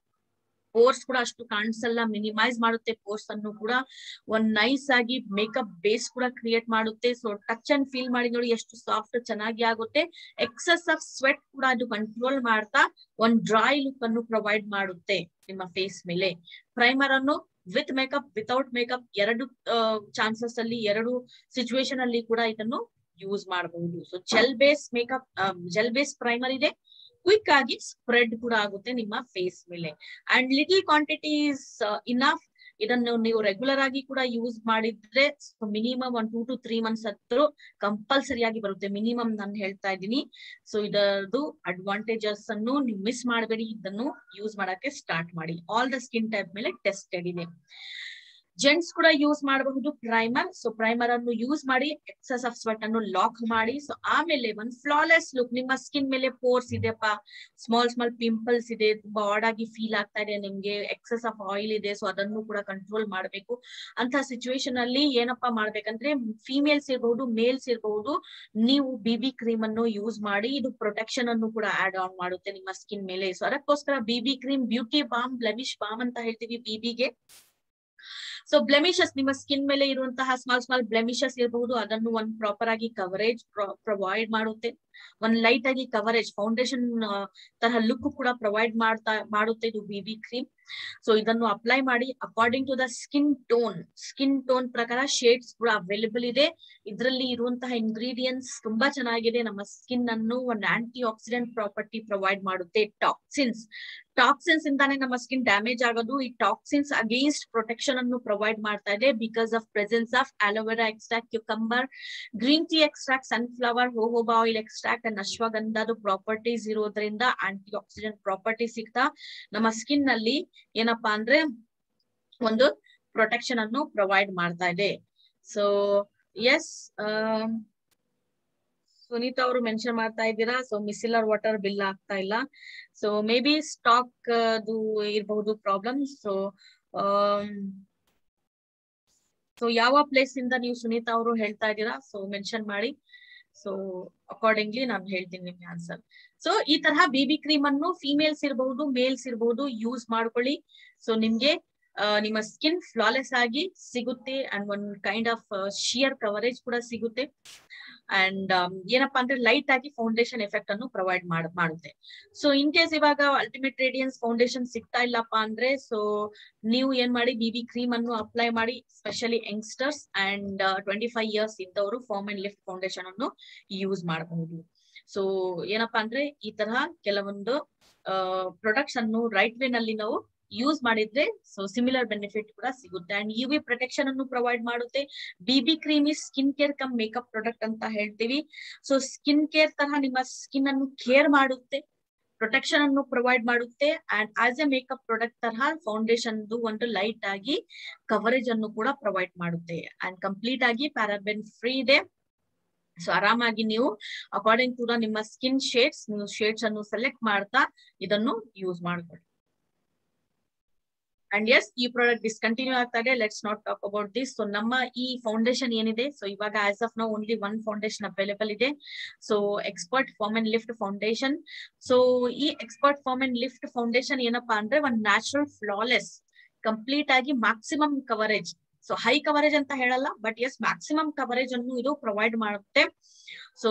ಪೋರ್ಸ್ ಕೂಡ ಅಷ್ಟು ಕಾಣಿಸಲ್ಲ ಮಿನಿಮೈಸ್ ಮಾಡುತ್ತೆ ಪೋರ್ಸ್ ಅನ್ನು ಕೂಡ ಒಂದ್ ನೈಸ್ ಆಗಿ ಮೇಕಪ್ ಬೇಸ್ ಕೂಡ ಕ್ರಿಯೇಟ್ ಮಾಡುತ್ತೆ ಸೊ ಟಚ್ ಅಂಡ್ ಫೀಲ್ ಮಾಡಿ ನೋಡಿ ಎಷ್ಟು ಸಾಫ್ಟ್ ಚೆನ್ನಾಗಿ ಆಗುತ್ತೆ ಎಕ್ಸಸ್ ಆಫ್ ಸ್ವೆಟ್ ಕೂಡ ಅದು ಕಂಟ್ರೋಲ್ ಮಾಡ್ತಾ ಒಂದ್ ಡ್ರೈ ಲುಕ್ ಅನ್ನು ಪ್ರೊವೈಡ್ ಮಾಡುತ್ತೆ ನಿಮ್ಮ ಫೇಸ್ ಮೇಲೆ ಪ್ರೈಮರ್ ಅನ್ನು ವಿತ್ ಮೇಕಪ್ ವಿತೌಟ್ ಮೇಕಪ್ ಎರಡು ಚಾನ್ಸಸ್ ಅಲ್ಲಿ ಎರಡು ಸಿಚುವೇಶನ್ ಅಲ್ಲಿ ಕೂಡ ಇದನ್ನು ಯೂಸ್ ಮಾಡಬಹುದು so gel base makeup gel base primer ಇದೆ ಕ್ವಿಕ್ ಆಗಿ ಸ್ಪ್ರೆಡ್ ಕೂಡ ಆಗುತ್ತೆ ನಿಮ್ಮ ಫೇಸ್ ಮೇಲೆ ಅಂಡ್ ಲಿಟಲ್ ಕ್ವಾಂಟಿಟೀಸ್ ಇನಫ್ ಇದನ್ನು ನೀವು ರೆಗ್ಯುಲರ್ ಆಗಿ ಕೂಡ ಯೂಸ್ ಮಾಡಿದ್ರೆ minimum one two to three months ಹತ್ರ ಕಂಪಲ್ಸರಿ ಆಗಿ ಬರುತ್ತೆ ಮಿನಿಮಮ್ ನಾನು ಹೇಳ್ತಾ ಇದ್ದೀನಿ ಸೊ ಇದರದು ಅಡ್ವಾಂಟೇಜಸ್ ಅನ್ನು ನೀವು ಮಿಸ್ ಮಾಡಬೇಡಿ ಇದನ್ನು ಯೂಸ್ ಮಾಡಕ್ಕೆ ಸ್ಟಾರ್ಟ್ ಮಾಡಿ ಆಲ್ ದ ಸ್ಕಿನ್ ಟೈಪ್ ಮೇಲೆ ಟೆಸ್ಟೆಡ್ ಇದೆ ಜೆಂಟ್ಸ್ ಕೂಡ ಯೂಸ್ ಮಾಡಬಹುದು ಪ್ರೈಮರ್ ಸೊ ಪ್ರೈಮರ್ ಅನ್ನು ಯೂಸ್ ಮಾಡಿ ಎಕ್ಸಸ್ ಆಫ್ ಸ್ವೆಟ್ ಅನ್ನು ಲಾಕ್ ಮಾಡಿ ಸೊ ಆಮೇಲೆ ಒಂದ್ ಫ್ಲಾಲೆಸ್ ಲುಕ್ ನಿಮ್ಮ ಸ್ಕಿನ್ ಮೇಲೆ ಪೋರ್ಸ್ ಇದೆಯಪ್ಪ ಸ್ಮಾಲ್ ಸ್ಮಾಲ್ ಪಿಂಪಲ್ಸ್ ಇದೆ ತುಂಬಾ ಆಡ್ ಆಗಿ ಫೀಲ್ ಆಗ್ತಾ ಇದೆ ನಿಮ್ಗೆ ಎಕ್ಸಸ್ ಆಫ್ ಆಯಿಲ್ ಇದೆ ಸೊ ಅದನ್ನು ಕೂಡ ಕಂಟ್ರೋಲ್ ಮಾಡ್ಬೇಕು ಅಂತ ಸಿಚುವೇಶನ್ ಅಲ್ಲಿ ಏನಪ್ಪಾ ಮಾಡ್ಬೇಕಂದ್ರೆ ಫಿಮೇಲ್ಸ್ ಇರಬಹುದು ಮೇಲ್ಸ್ ಇರಬಹುದು ನೀವು ಬಿಬಿ ಕ್ರೀಮ್ ಅನ್ನು ಯೂಸ್ ಮಾಡಿ ಇದು ಪ್ರೊಟೆಕ್ಷನ್ ಅನ್ನು ಕೂಡ ಆಡ್ ಆನ್ ಮಾಡುತ್ತೆ ನಿಮ್ಮ ಸ್ಕಿನ್ ಮೇಲೆ ಸೊ ಅದಕ್ಕೋಸ್ಕರ BB cream beauty balm blemish balm ಅಂತ ಹೇಳ್ತೀವಿ ಬಿಬಿಗೆ ಸೊ ಬ್ಲೆಮಿಷಸ್ ನಿಮ್ಮ ಸ್ಕಿನ್ ಮೇಲೆ ಇರುವಂತಹ ಸ್ಮಾಲ್ ಸ್ಮಾಲ್ ಬ್ಲೆಮಿಷಸ್ ಇರಬಹುದು ಅದನ್ನು ಒಂದ್ ಪ್ರಾಪರ್ ಆಗಿ ಕವರೇಜ್ ಪ್ರೊವೈಡ್ ಮಾಡುತ್ತೆ ಒಂದ್ ಲೈಟ್ ಆಗಿ ಕವರೇಜ್ ಫೌಂಡೇಶನ್ ತರಹ ಲುಕ್ ಕೂಡ ಪ್ರೊವೈಡ್ ಮಾಡ್ತಾ ಮಾಡುತ್ತೆ ಇದು ಬಿಬಿ ಕ್ರೀಮ್ ಸೊ ಇದನ್ನು ಅಪ್ಲೈ ಮಾಡಿ according to the skin tone skin tone ಪ್ರಕಾರ ಶೇಡ್ಸ್ ಕೂಡ ಅವೈಲೇಬಲ್ ಇದೆ ಇದರಲ್ಲಿ ಇರುವಂತಹ ಇಂಗ್ರೀಡಿಯೆಂಟ್ಸ್ ತುಂಬಾ ಚೆನ್ನಾಗಿದೆ ನಮ್ಮ ಸ್ಕಿನ್ ಅನ್ನು ಒಂದು ಆಂಟಿ ಆಕ್ಸಿಡೆಂಟ್ ಪ್ರಾಪರ್ಟಿ ಪ್ರೊವೈಡ್ ಮಾಡುತ್ತೆ ಟಾಕ್ಸಿನ್ಸ್ ಟಾಕ್ಸಿನ್ಸ್ ಇಂದಾನೆ ನಮ್ಮ ಸ್ಕಿನ್ ಡ್ಯಾಮೇಜ್ ಆಗೋದು ಈ ಟಾಕ್ಸಿನ್ಸ್ ಅಗೇನ್ಸ್ಟ್ ಪ್ರೊಟೆಕ್ಷನ್ ಅನ್ನು ಪ್ರೊವೈಡ್ ಮಾಡ್ತಾ ಇದೆ because of presence of aloe vera extract cucumber green tea extract sunflower jojoba oil extract and ಅಶ್ವಗಂಧದ ಪ್ರಾಪರ್ಟೀಸ್ ಇರೋದ್ರಿಂದ ಆಂಟಿ ಆಕ್ಸಿಡೆಂಟ್ ಪ್ರಾಪರ್ಟಿ ಸಿಗ್ತಾ ನಮ್ಮ ಸ್ಕಿನ್ ನಲ್ಲಿ ಏನಪ್ಪಾ ಅಂದ್ರೆ ಒಂದು ಪ್ರೊಟೆಕ್ಷನ್ ಅನ್ನು ಪ್ರೊವೈಡ್ ಮಾಡ್ತಾ ಇದೆ ಸೊ ಎಸ್ ಸುನೀತಾ ಅವರು ಮೆನ್ಷನ್ ಮಾಡ್ತಾ ಇದ್ದೀರಾ ಸೊ ಮಿಸಿಲರ್ ವಾಟರ್ ಬಿಲ್ ಆಗ್ತಾ ಇಲ್ಲ ಸೊ ಮೇ ಬಿ ಸ್ಟಾಕ್ ಅದು ಇರಬಹುದು ಪ್ರಾಬ್ಲಮ್ ಸೊ ಸೊ ಯಾವ ಪ್ಲೇಸ್ ಇಂದ ನೀವು ಸುನೀತಾ ಅವರು ಹೇಳ್ತಾ ಇದ್ದೀರಾ ಸೊ ಮೆನ್ಷನ್ ಮಾಡಿ ಸೊ ಅಕಾರ್ಡಿಂಗ್ಲಿ ನಾನು ಹೇಳ್ತೀನಿ ನಿಮ್ಗೆ ಆನ್ಸರ್ ಸೊ ಈ ತರಹ ಬಿಬಿ ಕ್ರೀಮ್ ಅನ್ನು ಫಿಮೇಲ್ಸ್ ಇರಬಹುದು ಮೇಲ್ಸ್ ಇರಬಹುದು ಯೂಸ್ ಮಾಡ್ಕೊಳ್ಳಿ ಸೊ ನಿಮ್ಗೆ ನಿಮ್ಮ ಸ್ಕಿನ್ ಫ್ಲಾಲೆಸ್ ಆಗಿ ಸಿಗುತ್ತೆ ಅಂಡ್ ಒಂದ್ ಕೈಂಡ್ ಆಫ್ ಶಿಯರ್ ಕವರೇಜ್ ಕೂಡ ಸಿಗುತ್ತೆ ಅಂಡ್ ಏನಪ್ಪಾ ಅಂದ್ರೆ ಲೈಟ್ ಆಗಿ ಫೌಂಡೇಶನ್ ಎಫೆಕ್ಟ್ ಅನ್ನು ಪ್ರೊವೈಡ್ ಮಾಡುತ್ತೆ ಸೊ ಇನ್ ಕೇಸ್ ಇವಾಗ ಅಲ್ಟಿಮೇಟ್ ರೇಡಿಯನ್ಸ್ ಫೌಂಡೇಶನ್ ಸಿಗ್ತಾ ಇಲ್ಲಪ್ಪ ಅಂದ್ರೆ ಸೊ ನೀವು ಏನ್ ಮಾಡಿ ಬಿಬಿ ಕ್ರೀಮ್ ಅನ್ನು ಅಪ್ಲೈ ಮಾಡಿ specially youngsters and twenty five years ಇದ್ದವರು ಫಾರ್ಮ್ ಅಂಡ್ ಲಿಫ್ಟ್ ಫೌಂಡೇಶನ್ ಅನ್ನು ಯೂಸ್ ಮಾಡಬಹುದು ಸೊ ಏನಪ್ಪಾ ಅಂದ್ರೆ ಈ ತರಹ ಕೆಲವೊಂದು ಪ್ರಾಡಕ್ಟ್ಸ್ ಅನ್ನು ರೈಟ್ ವೇ ನಲ್ಲಿ ನಾವು ಯೂಸ್ ಮಾಡಿದ್ರೆ ಸೊ ಸಿಮಿಲರ್ ಬೆನಿಫಿಟ್ ಕೂಡ ಸಿಗುತ್ತೆ ಅಂಡ್ ಯು ವಿ ಪ್ರೊಟೆಕ್ಷನ್ ಅನ್ನು ಪ್ರೊವೈಡ್ ಮಾಡುತ್ತೆ BB cream is skin care cum makeup product ಅಂತ ಹೇಳ್ತೀವಿ ಸೊ ಸ್ಕಿನ್ ಕೇರ್ ತರಹ ನಿಮ್ಮ ಸ್ಕಿನ್ ಅನ್ನು ಕೇರ್ ಮಾಡುತ್ತೆ ಪ್ರೊಟೆಕ್ಷನ್ ಅನ್ನು ಪ್ರೊವೈಡ್ ಮಾಡುತ್ತೆ and as a makeup product ತರಹ ಫೌಂಡೇಶನ್ ಒಂದು ಲೈಟ್ ಆಗಿ ಕವರೇಜ್ ಅನ್ನು ಕೂಡ ಪ್ರೊವೈಡ್ ಮಾಡುತ್ತೆ ಅಂಡ್ ಕಂಪ್ಲೀಟ್ ಆಗಿ ಪ್ಯಾರಾಬೆನ್ ಫ್ರೀ ಇದೆ ಸೊ ಆರಾಮಾಗಿ ನೀವು ಅಕಾರ್ಡಿಂಗ್ ಟು ನಿಮ್ಮ ಸ್ಕಿನ್ ಶೇಡ್ಸ್ ನೀವು ಶೇಡ್ಸ್ ಅನ್ನು ಸೆಲೆಕ್ಟ್ ಮಾಡ್ತಾ ಇದನ್ನು ಯೂಸ್ ಮಾಡ್ಕೊಳ್ಳಿ ಅಂಡ್ ಎಸ್ ಈ ಪ್ರಾಡಕ್ಟ್ ಡಿಸ್ಕಂಟಿನ್ಯೂ ಆಗ್ತಾ ಇದೆ let's not talk about this so ನಮ್ಮ ಈ ಫೌಂಡೇಶನ್ ಏನಿದೆ ಸೊ ಇವಾಗ as of now only one foundation available ಇದೆ so expert form and lift foundation so ಈ expert form and lift foundation ಏನಪ್ಪಾ ಅಂದ್ರೆ ಒಂದ್ ನ್ಯಾಚುರಲ್ ಫ್ಲಾಲೆಸ್ ಕಂಪ್ಲೀಟ್ ಆಗಿ maximum coverage so high coverage ಅಂತ ಹೇಳಲ್ಲ ಬಟ್ ಎಸ್ ಮ್ಯಾಕ್ಸಿಮಮ್ ಕವರೇಜ್ ಅನ್ನು ಇದು ಪ್ರೊವೈಡ್ ಮಾಡುತ್ತೆ ಸೊ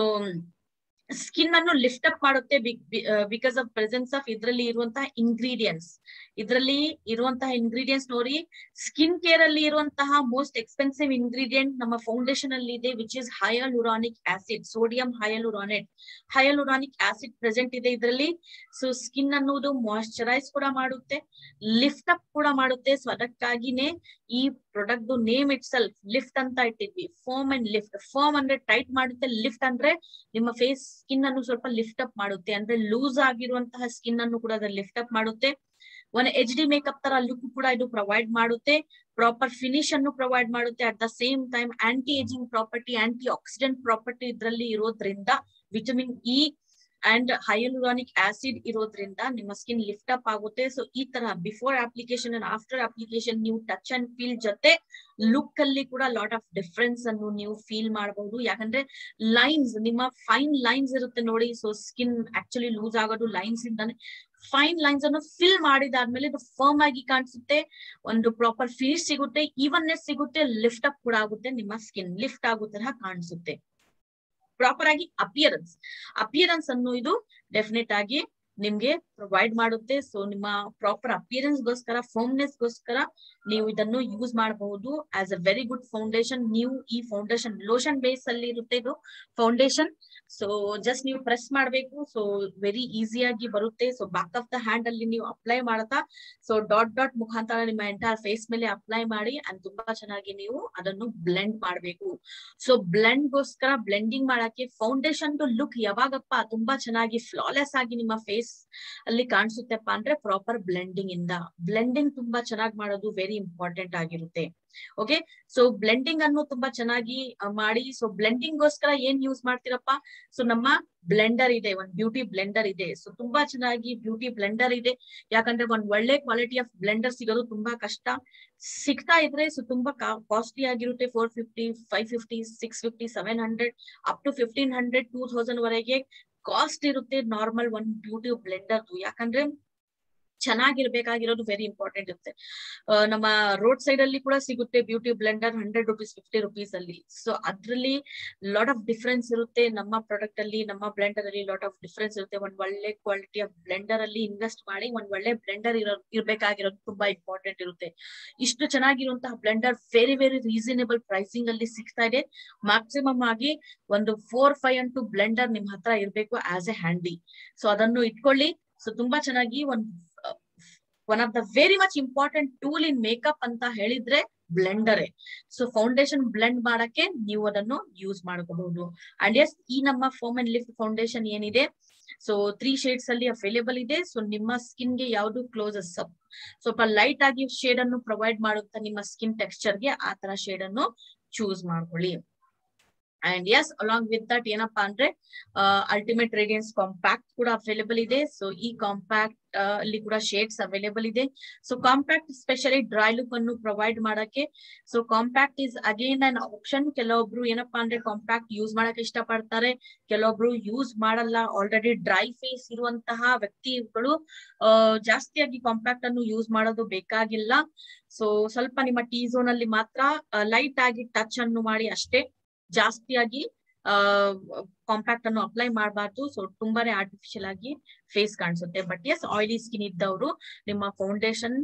ಸ್ಕಿನ್ ಅನ್ನು ಲಿಫ್ಟ್ ಅಪ್ ಮಾಡುತ್ತೆ ಬಿಕಾಸ್ ಆಫ್ ಪ್ರೆಸೆನ್ಸ್ ಆಫ್ ಇದರಲ್ಲಿ ಇರುವಂತಹ ಇಂಗ್ರೀಡಿಯೆಂಟ್ಸ್ ಇದರಲ್ಲಿ ಇರುವಂತಹ ಇಂಗ್ರೀಡಿಯೆಂಟ್ಸ್ ನೋಡಿ ಸ್ಕಿನ್ ಕೇರ್ ಅಲ್ಲಿ ಇರುವಂತಹ ಮೋಸ್ಟ್ ಎಕ್ಸ್ಪೆನ್ಸಿವ್ ಇಂಗ್ರೀಡಿಯೆಂಟ್ ನಮ್ಮ ಫೌಂಡೇಶನ್ ಅಲ್ಲಿ ಇದೆ which is hyaluronic acid sodium hyaluronate hyaluronic acid present ಇದೆ ಇದರಲ್ಲಿ ಸೊ ಸ್ಕಿನ್ ಅನ್ನುವುದು ಮಾಯಶ್ಚರೈಸ್ ಕೂಡ ಮಾಡುತ್ತೆ ಲಿಫ್ಟ್ ಅಪ್ ಕೂಡ ಮಾಡುತ್ತೆ ಸೊ ಅದಕ್ಕಾಗಿನೇ ಈ product name itself lift ಅಂತ ಇಟ್ಟಿದ್ವಿ ಫೋಮ್ ಅಂಡ್ ಲಿಫ್ಟ್ ಫೋಮ್ ಅಂದ್ರೆ ಟೈಟ್ ಮಾಡುತ್ತೆ ಲಿಫ್ಟ್ ಅಂದ್ರೆ ನಿಮ್ಮ ಫೇಸ್ ಸ್ಕಿನ್ ಅನ್ನು ಸ್ವಲ್ಪ ಲಿಫ್ಟ್ ಅಪ್ ಮಾಡುತ್ತೆ ಅಂದ್ರೆ ಲೂಸ್ ಆಗಿರುವಂತಹ ಸ್ಕಿನ್ ಅನ್ನು ಕೂಡ ಅದ್ರ ಲಿಫ್ಟ್ ಅಪ್ ಮಾಡುತ್ತೆ ಒನ್ ಎಚ್ ಡಿ ಮೇಕಪ್ ತರ ಲುಕ್ ಕೂಡ ಇದು ಪ್ರೊವೈಡ್ ಮಾಡುತ್ತೆ ಪ್ರಾಪರ್ ಫಿನಿಶ್ ಅನ್ನು ಪ್ರೊವೈಡ್ ಮಾಡುತ್ತೆ at the same time anti ageing property anti accident property ಇದರಲ್ಲಿ ಇರೋದ್ರಿಂದ vitamin E and hyaluronic acid ಇರೋದ್ರಿಂದ ನಿಮ್ಮ ಸ್ಕಿನ್ ಲಿಫ್ಟ್ ಅಪ್ ಆಗುತ್ತೆ ಸೊ ಈ ತರ before application and after application ನೀವು ಟಚ್ ಅಂಡ್ ಫೀಲ್ ಜೊತೆ ಲುಕ್ ಅಲ್ಲಿ ಕೂಡ ಲಾಟ್ ಆಫ್ ಡಿಫ್ರೆನ್ಸ್ ಅನ್ನು ನೀವು ಫೀಲ್ ಮಾಡಬಹುದು ಯಾಕಂದ್ರೆ ಲೈನ್ಸ್ ನಿಮ್ಮ ಫೈನ್ ಲೈನ್ಸ್ ಇರುತ್ತೆ ನೋಡಿ ಸೊ ಸ್ಕಿನ್ ಆಕ್ಚುಲಿ ಲೂಸ್ ಆಗೋದು ಲೈನ್ಸ್ ಇಂದಾನೆ ಫೈನ್ ಲೈನ್ಸ್ ಅನ್ನು ಫಿಲ್ ಮಾಡಿದಾದ್ಮೇಲೆ ಇದು ಫರ್ಮ್ ಆಗಿ ಕಾಣಿಸುತ್ತೆ ಒಂದು ಪ್ರಾಪರ್ ಫಿನಿಶ್ ಸಿಗುತ್ತೆ ಈವನ್ನೆಸ್ ಸಿಗುತ್ತೆ ಲಿಫ್ಟ್ ಅಪ್ ಕೂಡ ಆಗುತ್ತೆ ನಿಮ್ಮ ಸ್ಕಿನ್ ಲಿಫ್ಟ್ ಆಗೋ ತರಹ ಕಾಣಿಸುತ್ತೆ ಪ್ರಾಪರ್ ಆಗಿ ಅಪಿಯರೆನ್ಸ್ ಅಪಿಯರೆನ್ಸ್ ಅನ್ನು ಇದು ಡೆಫಿನೆಟ್ ಆಗಿ ನಿಮ್ಗೆ ಪ್ರೊವೈಡ್ ಮಾಡುತ್ತೆ ಸೊ ನಿಮ್ಮ ಪ್ರಾಪರ್ ಅಪಿಯರೆನ್ಸ್ ಗೋಸ್ಕರ ಫೋಮ್ನೆಸ್ ಗೋಸ್ಕರ ನೀವು ಇದನ್ನು ಯೂಸ್ ಮಾಡಬಹುದು as a very good foundation ನೀವು ಈ ಫೌಂಡೇಶನ್ ಲೋಷನ್ ಬೇಸ್ ಅಲ್ಲಿ ಇರುತ್ತೆ ಇದು ಫೌಂಡೇಶನ್ ಸೊ ಜಸ್ಟ್ ನೀವು ಪ್ರೆಸ್ ಮಾಡ್ಬೇಕು ಸೊ ವೆರಿ ಈಸಿಯಾಗಿ ಬರುತ್ತೆ so back of the hand ಅಲ್ಲಿ ನೀವು ಅಪ್ಲೈ ಮಾಡ್ತಾ ಸೊ ಡಾಟ್ ಡಾಟ್ ಮುಖಾಂತರ ನಿಮ್ಮ ಎಂಟೈರ್ ಫೇಸ್ ಮೇಲೆ ಅಪ್ಲೈ ಮಾಡಿ ಅಂಡ್ ತುಂಬಾ ಚೆನ್ನಾಗಿ ನೀವು ಅದನ್ನು ಬ್ಲೆಂಡ್ ಮಾಡ್ಬೇಕು ಸೊ ಬ್ಲೆಂಡ್ ಗೋಸ್ಕರ ಬ್ಲೆಂಡಿಂಗ್ ಮಾಡಕ್ಕೆ ಫೌಂಡೇಶನ್ ಲುಕ್ ಯಾವಾಗಪ್ಪ ತುಂಬಾ ಚೆನ್ನಾಗಿ ಫ್ಲಾಲೆಸ್ ಆಗಿ ನಿಮ್ಮ ಫೇಸ್ ಅಲ್ಲಿ ಕಾಣಿಸುತ್ತಪ್ಪ ಅಂದ್ರೆ ಪ್ರಾಪರ್ ಬ್ಲೆಂಡಿಂಗ್ ಇಂದ ಬ್ಲೆಂಡಿಂಗ್ ತುಂಬಾ ಚೆನ್ನಾಗಿ ಮಾಡೋದು ವೆರಿ ಇಂಪಾರ್ಟೆಂಟ್ ಆಗಿರುತ್ತೆ ಓಕೆ ಸೊ ಬ್ಲೆಂಡಿಂಗ್ ಅನ್ನು ತುಂಬಾ ಚೆನ್ನಾಗಿ ಮಾಡಿ ಸೊ ಬ್ಲೆಂಡಿಂಗ್ ಗೋಸ್ಕರ ಏನ್ ಯೂಸ್ ಮಾಡ್ತೀರಪ್ಪ ಸೊ ನಮ್ಮ ಬ್ಲೆಂಡರ್ ಇದೆ ಒಂದ್ ಬ್ಯೂಟಿ ಬ್ಲೆಂಡರ್ ಇದೆ ಸೊ ತುಂಬಾ ಚೆನ್ನಾಗಿ ಬ್ಯೂಟಿ ಬ್ಲೆಂಡರ್ ಇದೆ ಯಾಕಂದ್ರೆ ಒಂದ್ ಒಳ್ಳೆ ಕ್ವಾಲಿಟಿ ಆಫ್ ಬ್ಲೆಂಡರ್ ಸಿಗೋದು ತುಂಬಾ ಕಷ್ಟ ಸಿಗ್ತಾ ಇದ್ರೆ ಸೊ ತುಂಬಾ ಕಾಸ್ಟ್ಲಿ ಆಗಿರುತ್ತೆ four fifty five fifty six fifty seven hundred up to fifteen hundred two thousand ವರೆಗೆ ಕಾಸ್ಟ್ ಇರುತ್ತೆ ನಾರ್ಮಲ್ ಒಂದ್ ಬ್ಯೂಟಿ ಬ್ಲೆಂಡರ್ ಯಾಕಂದ್ರೆ ಚೆನ್ನಾಗಿರ್ಬೇಕಾಗಿರೋದು ವೆರಿ ಇಂಪಾರ್ಟೆಂಟ್ ಇರುತ್ತೆ ನಮ್ಮ ರೋಡ್ ಸೈಡ್ ಅಲ್ಲಿ ಕೂಡ ಸಿಗುತ್ತೆ beauty blender hundred rupees fifty rupees ಅಲ್ಲಿ ಸೊ ಅದ್ರಲ್ಲಿ ಲಾಟ್ ಆಫ್ ಡಿಫ್ರೆನ್ಸ್ ಇರುತ್ತೆ ನಮ್ಮ ಪ್ರಾಡಕ್ಟ್ ಅಲ್ಲಿ ನಮ್ಮ ಬ್ಲೆಂಡರ್ ಅಲ್ಲಿ ಲಾಟ್ ಆಫ್ ಡಿಫ್ರೆನ್ಸ್ ಇರುತ್ತೆ ಒಂದ್ ಒಳ್ಳೆ ಕ್ವಾಲಿಟಿ ಆಫ್ ಬ್ಲೆಂಡರ್ ಅಲ್ಲಿ ಇನ್ವೆಸ್ಟ್ ಮಾಡಿ ಒಂದ್ ಒಳ್ಳೆ ಬ್ಲೆಂಡರ್ ಇರೋ ಇರ್ಬೇಕಾಗಿರೋದು ತುಂಬಾ ಇಂಪಾರ್ಟೆಂಟ್ ಇರುತ್ತೆ ಇಷ್ಟು ಚೆನ್ನಾಗಿರುವಂತಹ blender very very reasonable pricing ಅಲ್ಲಿ ಸಿಗ್ತಾ ಇದೆ ಮ್ಯಾಕ್ಸಿಮಮ್ ಆಗಿ ಒಂದು ಫೋರ್ ಫೈವ್ ಅಂಟು ಬ್ಲೆಂಡರ್ ನಿಮ್ ಹತ್ರ ಇರ್ಬೇಕು ಆಸ್ ಎ ಹ್ಯಾಂಡಿ ಸೊ ಅದನ್ನು ಇಟ್ಕೊಳ್ಳಿ ಸೊ ತುಂಬಾ ಚೆನ್ನಾಗಿ ಒಂದ್ one of the very much important tool in makeup ಅಂತ ಹೇಳಿದ್ರೆ ಬ್ಲೆಂಡರೇ ಸೊ ಫೌಂಡೇಶನ್ ಬ್ಲೆಂಡ್ ಮಾಡಕ್ಕೆ ನೀವು ಅದನ್ನು ಯೂಸ್ ಮಾಡ್ಕೋಬಹುದು ಅಂಡ್ ಎಸ್ ಈ ನಮ್ಮ ಫೋಮ್ ಅಂಡ್ ಲಿಫ್ಟ್ ಫೌಂಡೇಶನ್ ಏನಿದೆ ಸೊ ತ್ರೀ ಶೇಡ್ಸ್ ಅಲ್ಲಿ ಅವೈಲೇಬಲ್ ಇದೆ ಸೊ ನಿಮ್ಮ ಸ್ಕಿನ್ ಗೆ ಯಾವ್ದು ಕ್ಲೋಸಸ್ ಅಪ್ ಸ್ವಲ್ಪ ಲೈಟ್ ಆಗಿ ಶೇಡ್ ಅನ್ನು ಪ್ರೊವೈಡ್ ಮಾಡುತ್ತಾ ನಿಮ್ಮ ಸ್ಕಿನ್ ಟೆಕ್ಸ್ಚರ್ ಗೆ ಆ ತರ ಶೇಡ್ ಅನ್ನು ಚೂಸ್ ಮಾಡ್ಕೊಳ್ಳಿ and yes along with that ಏನಪ್ಪಾ ಅಂದ್ರೆ ಅಲ್ಟಿಮೇಟ್ ರೇಡಿಯನ್ಸ್ ಕಾಂಪ್ಯಾಕ್ಟ್ ಕೂಡ ಅವೈಲೇಬಲ್ ಇದೆ ಸೊ ಈ ಕಾಂಪ್ಯಾಕ್ಟ್ ಅಲ್ಲಿ ಕೂಡ ಶೇಡ್ಸ್ ಅವೈಲೇಬಲ್ ಇದೆ so compact specially dry look ಅನ್ನು ಪ್ರೊವೈಡ್ ಮಾಡಕ್ಕೆ so compact is again an option ಕೆಲವೊಬ್ರು ಏನಪ್ಪಾ ಅಂದ್ರೆ ಕಾಂಪ್ಯಾಕ್ಟ್ ಯೂಸ್ ಮಾಡಕ್ ಇಷ್ಟ ಪಡ್ತಾರೆ ಕೆಲವೊಬ್ರು ಯೂಸ್ ಮಾಡಲ್ಲ ಆಲ್ರೆಡಿ ಡ್ರೈ ಫೇಸ್ ಇರುವಂತಹ ವ್ಯಕ್ತಿಗಳು ಅಹ್ ಜಾಸ್ತಿಯಾಗಿ ಕಾಂಪ್ಯಾಕ್ಟ್ ಅನ್ನು ಯೂಸ್ ಮಾಡೋದು ಬೇಕಾಗಿಲ್ಲ ಸೊ ಸ್ವಲ್ಪ ನಿಮ್ಮ ಟಿ ಝೋನ್ ಅಲ್ಲಿ ಮಾತ್ರ ಲೈಟ್ ಆಗಿ ಟಚ್ ಅನ್ನು ಮಾಡಿ ಅಷ್ಟೇ ಜಾಸ್ತಿಯಾಗಿ ಕಾಂಪ್ಯಾಕ್ಟ್ ಅನ್ನು ಅಪ್ಲೈ ಮಾಡಬಾರ್ದು ಸೊ ತುಂಬಾನೇ ಆರ್ಟಿಫಿಷಿಯಲ್ ಆಗಿ ಫೇಸ್ ಕಾಣಿಸುತ್ತೆ ಬಟ್ ಎಸ್ ಆಯಿಲಿ ಸ್ಕಿನ್ ಇದ್ದವರು ನಿಮ್ಮ ಫೌಂಡೇಶನ್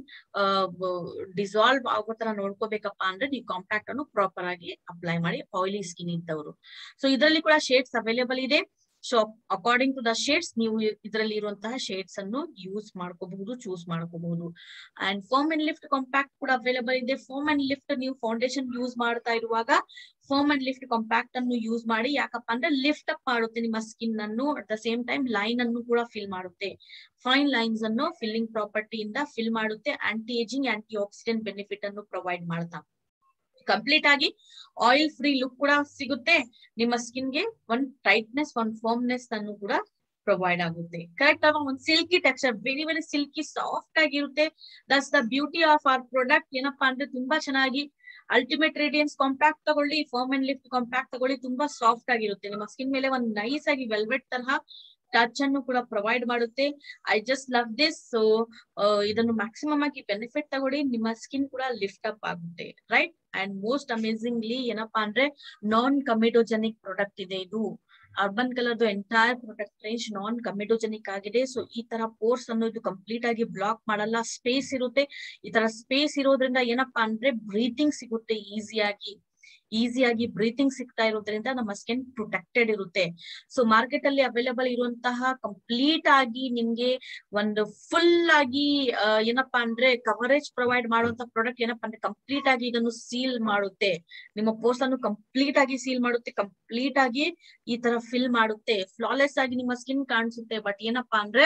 ಡಿಸಾಲ್ವ್ ಆಗೋ ತರ ನೋಡ್ಕೋಬೇಕಪ್ಪ ಅಂದ್ರೆ ನೀವು ಕಾಂಪ್ಯಾಕ್ಟ್ ಅನ್ನು ಪ್ರಾಪರ್ ಆಗಿ ಅಪ್ಲೈ ಮಾಡಿ ಆಯಿಲಿ ಸ್ಕಿನ್ ಇದ್ದವರು ಸೊ ಇದರಲ್ಲಿ ಕೂಡ ಶೇಡ್ಸ್ ಅವೈಲೇಬಲ್ ಇದೆ so according to the shades ನೀವು ಇದರಲ್ಲಿ ಇರುವಂತಹ ಶೇಡ್ಸ್ ಅನ್ನು ಯೂಸ್ ಮಾಡ್ಕೋಬಹುದು ಚೂಸ್ ಮಾಡ್ಕೋಬಹುದು and foam and lift compact ಕೂಡ ಅವೈಲೇಬಲ್ ಇದೆ ಫೋಮ್ ಅಂಡ್ ಲಿಫ್ಟ್ ನೀವು ಫೌಂಡೇಶನ್ ಯೂಸ್ ಮಾಡ್ತಾ ಇರುವಾಗ ಫೋಮ್ ಅಂಡ್ ಲಿಫ್ಟ್ ಕಾಂಪ್ಯಾಕ್ಟ್ ಅನ್ನು ಯೂಸ್ ಮಾಡಿ ಯಾಕಪ್ಪ ಅಂದ್ರೆ ಲಿಫ್ಟ್ ಅಪ್ ಮಾಡುತ್ತೆ ನಿಮ್ಮ ಸ್ಕಿನ್ ಅನ್ನು at the same time line ಅನ್ನು ಕೂಡ ಫಿಲ್ ಮಾಡುತ್ತೆ ಫೈನ್ ಲೈನ್ಸ್ ಅನ್ನು ಫಿಲ್ಲಿಂಗ್ ಪ್ರಾಪರ್ಟಿಯಿಂದ ಫಿಲ್ ಮಾಡುತ್ತೆ anti ageing aunty oxidant benefit ಅನ್ನು ಪ್ರೊವೈಡ್ ಮಾಡ್ತಾ ಕಂಪ್ಲೀಟ್ ಆಗಿ ಆಯಿಲ್ ಫ್ರೀ ಲುಕ್ ಕೂಡ ಸಿಗುತ್ತೆ ನಿಮ್ಮ ಸ್ಕಿನ್ ಗೆ ಒಂದ್ ಟೈಟ್ನೆಸ್ ಒಂದ್ ಫೋಮ್ನೆಸ್ ಅನ್ನು ಕೂಡ ಪ್ರೊವೈಡ್ ಆಗುತ್ತೆ ಕರೆಕ್ಟ್ ಅಲ್ವಾ ಒಂದು silky texture very very silky soft ಆಗಿರುತ್ತೆ that's the beauty of our product ಏನಪ್ಪಾ ಅಂದ್ರೆ ತುಂಬಾ ಚೆನ್ನಾಗಿ ಅಲ್ಟಿಮೇಟ್ ರೇಡಿಯನ್ಸ್ ಕಾಂಪ್ಯಾಕ್ಟ್ ತಗೊಳ್ಳಿ ಫರ್ಮ್ ಅಂಡ್ ಲಿಫ್ಟ್ ಕಾಂಪ್ಯಾಕ್ಟ್ ತಗೊಳ್ಳಿ ತುಂಬಾ ಸಾಫ್ಟ್ ಆಗಿರುತ್ತೆ ನಿಮ್ಮ ಸ್ಕಿನ್ ಮೇಲೆ ಒಂದು ನೈಸ್ ಆಗಿ ವೆಲ್ವೆಟ್ ತರಹ ಟಚ್ ಅನ್ನು ಕೂಡ ಪ್ರೊವೈಡ್ ಮಾಡುತ್ತೆ I just love this so ಇದನ್ನು ಮ್ಯಾಕ್ಸಿಮಮ್ ಆಗಿ ಬೆನಿಫಿಟ್ ತಗೊಳ್ಳಿ ನಿಮ್ಮ ಸ್ಕಿನ್ ಕೂಡ ಲಿಫ್ಟ್ ಅಪ್ ಆಗುತ್ತೆ ರೈಟ್ ಅಂಡ್ ಮೋಸ್ಟ್ ಅಮೇಸಿಂಗ್ಲಿ ಏನಪ್ಪಾ ಅಂದ್ರೆ ನಾನ್ ಕಮಿಡೋಜೆನಿಕ್ ಪ್ರಾಡಕ್ಟ್ ಇದೆ ಇದು ಅರ್ಬನ್ ಕಲರ್ದು entire product range non comedogenic ಆಗಿದೆ ಸೊ ಈ ತರ ಪೋರ್ಸ್ ಅನ್ನು ಇದು ಕಂಪ್ಲೀಟ್ ಆಗಿ ಬ್ಲಾಕ್ ಮಾಡಲ್ಲ ಸ್ಪೇಸ್ ಇರುತ್ತೆ ಈ ತರ ಸ್ಪೇಸ್ ಇರೋದ್ರಿಂದ ಏನಪ್ಪಾ ಅಂದ್ರೆ ಬ್ರೀತಿಂಗ್ ಸಿಗುತ್ತೆ ಈಸಿಯಾಗಿ ಈಸಿಯಾಗಿ ಬ್ರೀತಿಂಗ್ ಸಿಗ್ತಾ ಇರೋದ್ರಿಂದ ನಮ್ಮ ಸ್ಕಿನ್ ಪ್ರೊಟೆಕ್ಟೆಡ್ ಇರುತ್ತೆ ಸೊ ಮಾರ್ಕೆಟ್ ಅಲ್ಲಿ ಅವೈಲೇಬಲ್ ಇರುವಂತಹ ಕಂಪ್ಲೀಟ್ ಆಗಿ ನಿಮ್ಗೆ ಒಂದು ಫುಲ್ ಆಗಿ ಆ, ಏನಪ್ಪಾ ಅಂದ್ರೆ ಕವರೇಜ್ ಪ್ರೊವೈಡ್ ಮಾಡುವಂತ ಪ್ರಾಡಕ್ಟ್ ಏನಪ್ಪಾ ಅಂದ್ರೆ ಕಂಪ್ಲೀಟ್ ಆಗಿ ಇದನ್ನು ಸೀಲ್ ಮಾಡುತ್ತೆ ನಿಮ್ಮ ಪೋಸ್ಟ್ ಅನ್ನು ಕಂಪ್ಲೀಟ್ ಆಗಿ ಸೀಲ್ ಮಾಡುತ್ತೆ ಕಂಪ್ಲೀಟ್ ಆಗಿ ಈ ತರ ಫಿಲ್ ಮಾಡುತ್ತೆ ಫ್ಲಾಲೆಸ್ ಆಗಿ ನಿಮ್ಮ ಸ್ಕಿನ್ ಕಾಣಿಸುತ್ತೆ ಬಟ್ ಏನಪ್ಪಾ ಅಂದ್ರೆ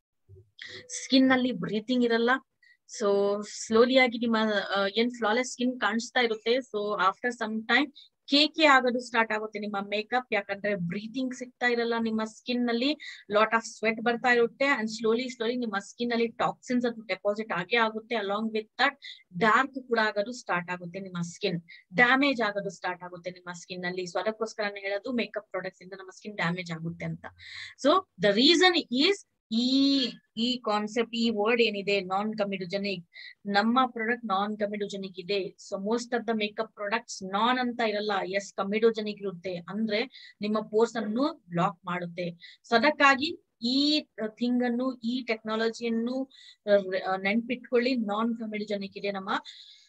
ಸ್ಕಿನ್ ಅಲ್ಲಿ ಬ್ರೀತಿಂಗ್ ಇರಲ್ಲ ಸೊ ಸ್ಲೋಲಿ ಆಗಿ ನಿಮ್ಮ ಆ, ಏನ್ ಫ್ಲಾಲೆಸ್ ಸ್ಕಿನ್ ಕಾಣಿಸ್ತಾ ಇರುತ್ತೆ so after some time cakey ಆಗೋದು ಸ್ಟಾರ್ಟ್ ಆಗುತ್ತೆ ನಿಮ್ಮ ಮೇಕಪ್ ಯಾಕಂದ್ರೆ ಬ್ರೀತಿಂಗ್ ಸಿಗ್ತಾ ಇರಲ್ಲ ನಿಮ್ಮ ಸ್ಕಿನ್ ನಲ್ಲಿ ಲಾಟ್ ಆಫ್ ಸ್ವೆಟ್ ಬರ್ತಾ ಇರುತ್ತೆ ಅಂಡ್ ಸ್ಲೋಲಿ ಸ್ಲೋಲಿ ನಿಮ್ಮ ಸ್ಕಿನ್ ಅಲ್ಲಿ ಟಾಕ್ಸಿನ್ಸ್ ಅದು ಡೆಪಾಸಿಟ್ ಆಗೇ ಆಗುತ್ತೆ ಅಲಾಂಗ್ ವಿತ್ ದಟ್ ಡಾರ್ಕ್ ಕೂಡ ಆಗೋದು ಸ್ಟಾರ್ಟ್ ಆಗುತ್ತೆ ನಿಮ್ಮ ಸ್ಕಿನ್ ಡ್ಯಾಮೇಜ್ ಆಗೋದು ಸ್ಟಾರ್ಟ್ ಆಗುತ್ತೆ ನಿಮ್ಮ ಸ್ಕಿನ್ ಅಲ್ಲಿ ಸೊ ಅದಕ್ಕೋಸ್ಕರ ಹೇಳೋದು ಮೇಕಪ್ ಪ್ರಾಡಕ್ಟ್ಸ್ ಇಂದ ನಮ್ಮ ಸ್ಕಿನ್ ಡ್ಯಾಮೇಜ್ ಆಗುತ್ತೆ ಅಂತ ಸೊ ದ ರೀಸನ್ ಈಸ್ ಈ ಈ ಕಾನ್ಸೆಪ್ಟ್ ಈ ವರ್ಡ್ ಏನಿದೆ ನಾನ್ ಕಮಿಡೋಜೆನಿಕ್ ನಮ್ಮ ಪ್ರಾಡಕ್ಟ್ ನಾನ್ ಕಮಿಡೋಜೆನಿಕ್ ಇದೆ so most of the makeup products non ಅಂತ ಇರಲ್ಲ ಎಸ್ ಕಮಿಡೋಜೆನಿಕ್ ಇರುತ್ತೆ ಅಂದ್ರೆ ನಿಮ್ಮ ಪೋರ್ಸ್ ಅನ್ನು ಬ್ಲಾಕ್ ಮಾಡುತ್ತೆ ಸೊ ಅದಕ್ಕಾಗಿ ಈ ಥಿಂಗ್ ಅನ್ನು ಈ ಟೆಕ್ನಾಲಜಿಯನ್ನು ನೆನ್ಪಿಟ್ಕೊಳ್ಳಿ ನಾನ್ ಕಮಿಡೋಜೆನಿಕ್ ಇದೆ ನಮ್ಮ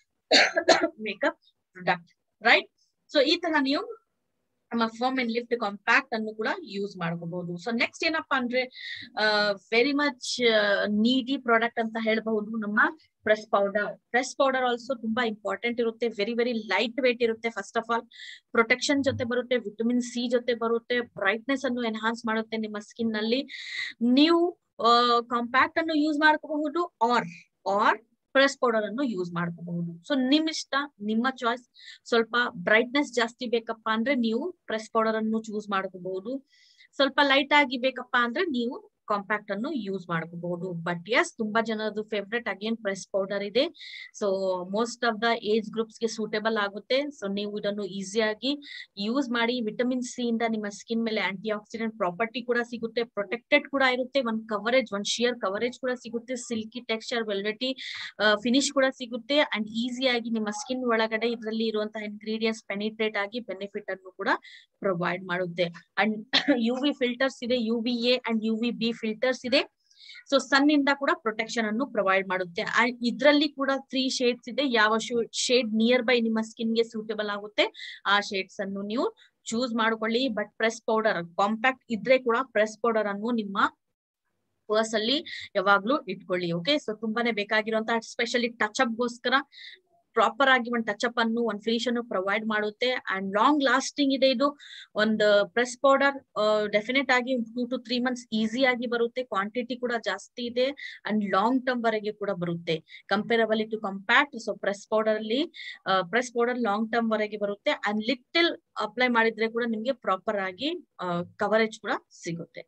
ಮೇಕಪ್ ಪ್ರಾಡಕ್ಟ್ ರೈಟ್ ಸೊ ಈ ತರ ನೀವು ನಮ್ಮ ಫರ್ಮ್ ಅಂಡ್ ಲಿಫ್ಟ್ ಕಾಂಪ್ಯಾಕ್ಟ್ ಅನ್ನು ಕೂಡ ಯೂಸ್ ಮಾಡ್ಕೋಬಹುದು ಸೊ ನೆಕ್ಸ್ಟ್ ಏನಪ್ಪಾ ಅಂದ್ರೆ ವೆರಿ ಮಚ್ ನೀಡಿ ಪ್ರಾಡಕ್ಟ್ ಅಂತ ಹೇಳಬಹುದು ನಮ್ಮ press powder press powder also ತುಂಬಾ ಇಂಪಾರ್ಟೆಂಟ್ ಇರುತ್ತೆ ವೆರಿ ವೆರಿ ಲೈಟ್ ವೇಟ್ ಇರುತ್ತೆ ಫಸ್ಟ್ ಆಫ್ ಆಲ್ ಪ್ರೊಟೆಕ್ಷನ್ ಜೊತೆ ಬರುತ್ತೆ ವಿಟಮಿನ್ ಸಿ ಜೊತೆ ಬರುತ್ತೆ ಬ್ರೈಟ್ನೆಸ್ ಅನ್ನು ಎನ್ಹಾನ್ಸ್ ಮಾಡುತ್ತೆ ನಿಮ್ಮ ಸ್ಕಿನ್ ನಲ್ಲಿ ನೀವು ಕಾಂಪ್ಯಾಕ್ಟ್ ಅನ್ನು ಯೂಸ್ ಮಾಡ್ಕೋಬಹುದು ಆರ್ ಆರ್ ಪ್ರೆಸ್ ಪೌಡರ್ ಅನ್ನು ಯೂಸ್ ಮಾಡ್ಕೋಬಹುದು ಸೊ ನಿಮ್ ಇಷ್ಟ ನಿಮ್ಮ ಚಾಯ್ಸ್ ಸ್ವಲ್ಪ ಬ್ರೈಟ್ನೆಸ್ ಜಾಸ್ತಿ ಬೇಕಪ್ಪ ಅಂದ್ರೆ ನೀವು ಪ್ರೆಸ್ ಪೌಡರ್ ಅನ್ನು ಚೂಸ್ ಮಾಡ್ಕೋಬಹುದು ಸ್ವಲ್ಪ ಲೈಟ್ ಆಗಿ ಬೇಕಪ್ಪ ಅಂದ್ರೆ ನೀವು ಕಾಂಪ್ಯಾಕ್ಟ್ ಅನ್ನು ಯೂಸ್ ಮಾಡ್ಕೋಬಹುದು ಬಟ್ ಎಸ್ ತುಂಬಾ ಜನರದು ಫೇವ್ರೆಟ್ ಅಗೇನ್ ಪ್ರೆಸ್ ಪೌಡರ್ ಇದೆ so most of the age groups ಗೆ ಸೂಟೇಬಲ್ ಆಗುತ್ತೆ ಸೊ ನೀವು ಇದನ್ನು ಈಸಿಯಾಗಿ ಯೂಸ್ ಮಾಡಿ ವಿಟಮಿನ್ ಸಿ ಇಂದ ನಿಮ್ಮ ಸ್ಕಿನ್ ಮೇಲೆ ಆಂಟಿ ಆಕ್ಸಿಡೆಂಟ್ ಪ್ರಾಪರ್ಟಿ ಕೂಡ ಸಿಗುತ್ತೆ ಪ್ರೊಟೆಕ್ಟೆಡ್ ಕೂಡ ಇರುತ್ತೆ ಒಂದ್ ಕವರೇಜ್ ಒಂದ್ ಶಿಯರ್ ಕವರೇಜ್ ಕೂಡ ಸಿಗುತ್ತೆ ಸಿಲ್ಕಿ ಟೆಕ್ಸ್ಚರ್ ವೆಲ್ವೆಟಿ ಫಿನಿಶ್ ಕೂಡ ಸಿಗುತ್ತೆ ಅಂಡ್ ಈಸಿಯಾಗಿ ನಿಮ್ಮ ಸ್ಕಿನ್ ಒಳಗಡೆ ಇದರಲ್ಲಿ ಇರುವಂತಹ ಇಂಗ್ರೀಡಿಯೆಂಟ್ಸ್ ಪೆನಿಟ್ರೇಟ್ ಆಗಿ ಬೆನಿಫಿಟ್ ಅನ್ನು ಕೂಡ ಪ್ರೊವೈಡ್ ಮಾಡುತ್ತೆ ಅಂಡ್ ಯು ವಿ ಫಿಲ್ಟರ್ಸ್ ಇದೆ U V A and U V B filters ಇದೆ ಸೊ ಸನ್ ಇಂದ ಕೂಡ ಪ್ರೊಟೆಕ್ಷನ್ ಅನ್ನು ಪ್ರೊವೈಡ್ ಮಾಡುತ್ತೆ ಇದರಲ್ಲಿ ಕೂಡ ತ್ರೀ ಶೇಡ್ಸ್ ಇದೆ ಯಾವ ಶೇಡ್ ನಿಯರ್ ಬೈ ನಿಮ್ಮ ಸ್ಕಿನ್ ಗೆ ಸೂಟೇಬಲ್ ಆಗುತ್ತೆ ಆ ಶೇಡ್ಸ್ ಅನ್ನು ನೀವು ಚೂಸ್ ಮಾಡ್ಕೊಳ್ಳಿ ಬಟ್ ಪ್ರೆಸ್ ಪೌಡರ್ ಕಾಂಪ್ಯಾಕ್ಟ್ ಇದ್ರೆ ಕೂಡ ಪ್ರೆಸ್ ಪೌಡರ್ ಅನ್ನು ನಿಮ್ಮ ಪರ್ಸ್ ಅಲ್ಲಿ ಯಾವಾಗ್ಲೂ ಇಟ್ಕೊಳ್ಳಿ ಓಕೆ ಸೊ ತುಂಬಾನೇ ಬೇಕಾಗಿರುವಂತಹ ಸ್ಪೆಷಲಿ ಟಚ್ ಅಪ್ ಗೋಸ್ಕರ ಪ್ರಾಪರ್ ಆಗಿ ಒಂದು ಟಚ್ ಅಪ್ ಅನ್ನು ಒಂದು ಫಿನಿಶ್ ಅನ್ನು ಪ್ರೊವೈಡ್ ಮಾಡುತ್ತೆ ಅಂಡ್ ಲಾಂಗ್ ಲಾಸ್ಟಿಂಗ್ ಇದೆ ಇದು ಒಂದು ಪ್ರೆಸ್ ಪೌಡರ್ ಡೆಫಿನೆಟ್ ಆಗಿ two to three months easy ಆಗಿ ಬರುತ್ತೆ ಕ್ವಾಂಟಿಟಿ ಕೂಡ ಜಾಸ್ತಿ ಇದೆ ಅಂಡ್ ಲಾಂಗ್ ಟರ್ಮ್ ವರೆಗೆ ಕೂಡ ಬರುತ್ತೆ comparably to compact so press powder ಅಲ್ಲಿ ಪ್ರೆಸ್ ಪೌಡರ್ ಲಾಂಗ್ ಟರ್ಮ್ ವರೆಗೆ ಬರುತ್ತೆ ಅಂಡ್ ಲಿಟಲ್ ಅಪ್ಲೈ ಮಾಡಿದ್ರೆ ಕೂಡ ನಿಮ್ಗೆ ಪ್ರಾಪರ್ ಆಗಿ ಕವರೇಜ್ ಕೂಡ ಸಿಗುತ್ತೆ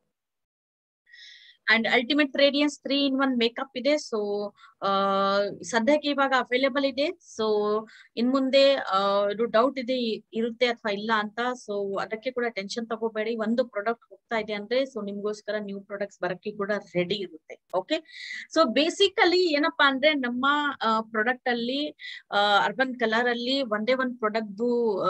and ultimate radiance three in one makeup ಇದೆ ಸೊ ಸದ್ಯಕ್ಕೆ ಇವಾಗ ಅವೈಲೇಬಲ್ ಇದೆ ಸೊ ಇನ್ ಮುಂದೆ ಇದು ಡೌಟ್ ಇದೆ ಇರುತ್ತೆ ಅಥವಾ ಇಲ್ಲ ಅಂತ ಸೊ ಅದಕ್ಕೆ ಕೂಡ ಟೆನ್ಷನ್ ತಗೋಬೇಡಿ ಒಂದು ಪ್ರಾಡಕ್ಟ್ ಹೋಗ್ತಾ ಇದೆ ಅಂದ್ರೆ ಸೊ ನಿಮ್ಗೋಸ್ಕರ ನ್ಯೂ ಪ್ರಾಡಕ್ಟ್ಸ್ ಬರಕ್ಕೆ ಕೂಡ ರೆಡಿ ಇರುತ್ತೆ ಓಕೆ ಸೊ ಬೇಸಿಕಲಿ ಏನಪ್ಪಾ ಅಂದ್ರೆ ನಮ್ಮ ಪ್ರಾಡಕ್ಟ್ ಅಲ್ಲಿ ಅರ್ಬನ್ ಕಲರ್ ಅಲ್ಲಿ ಒಂದೇ ಒಂದ್ ಪ್ರಾಡಕ್ಟ್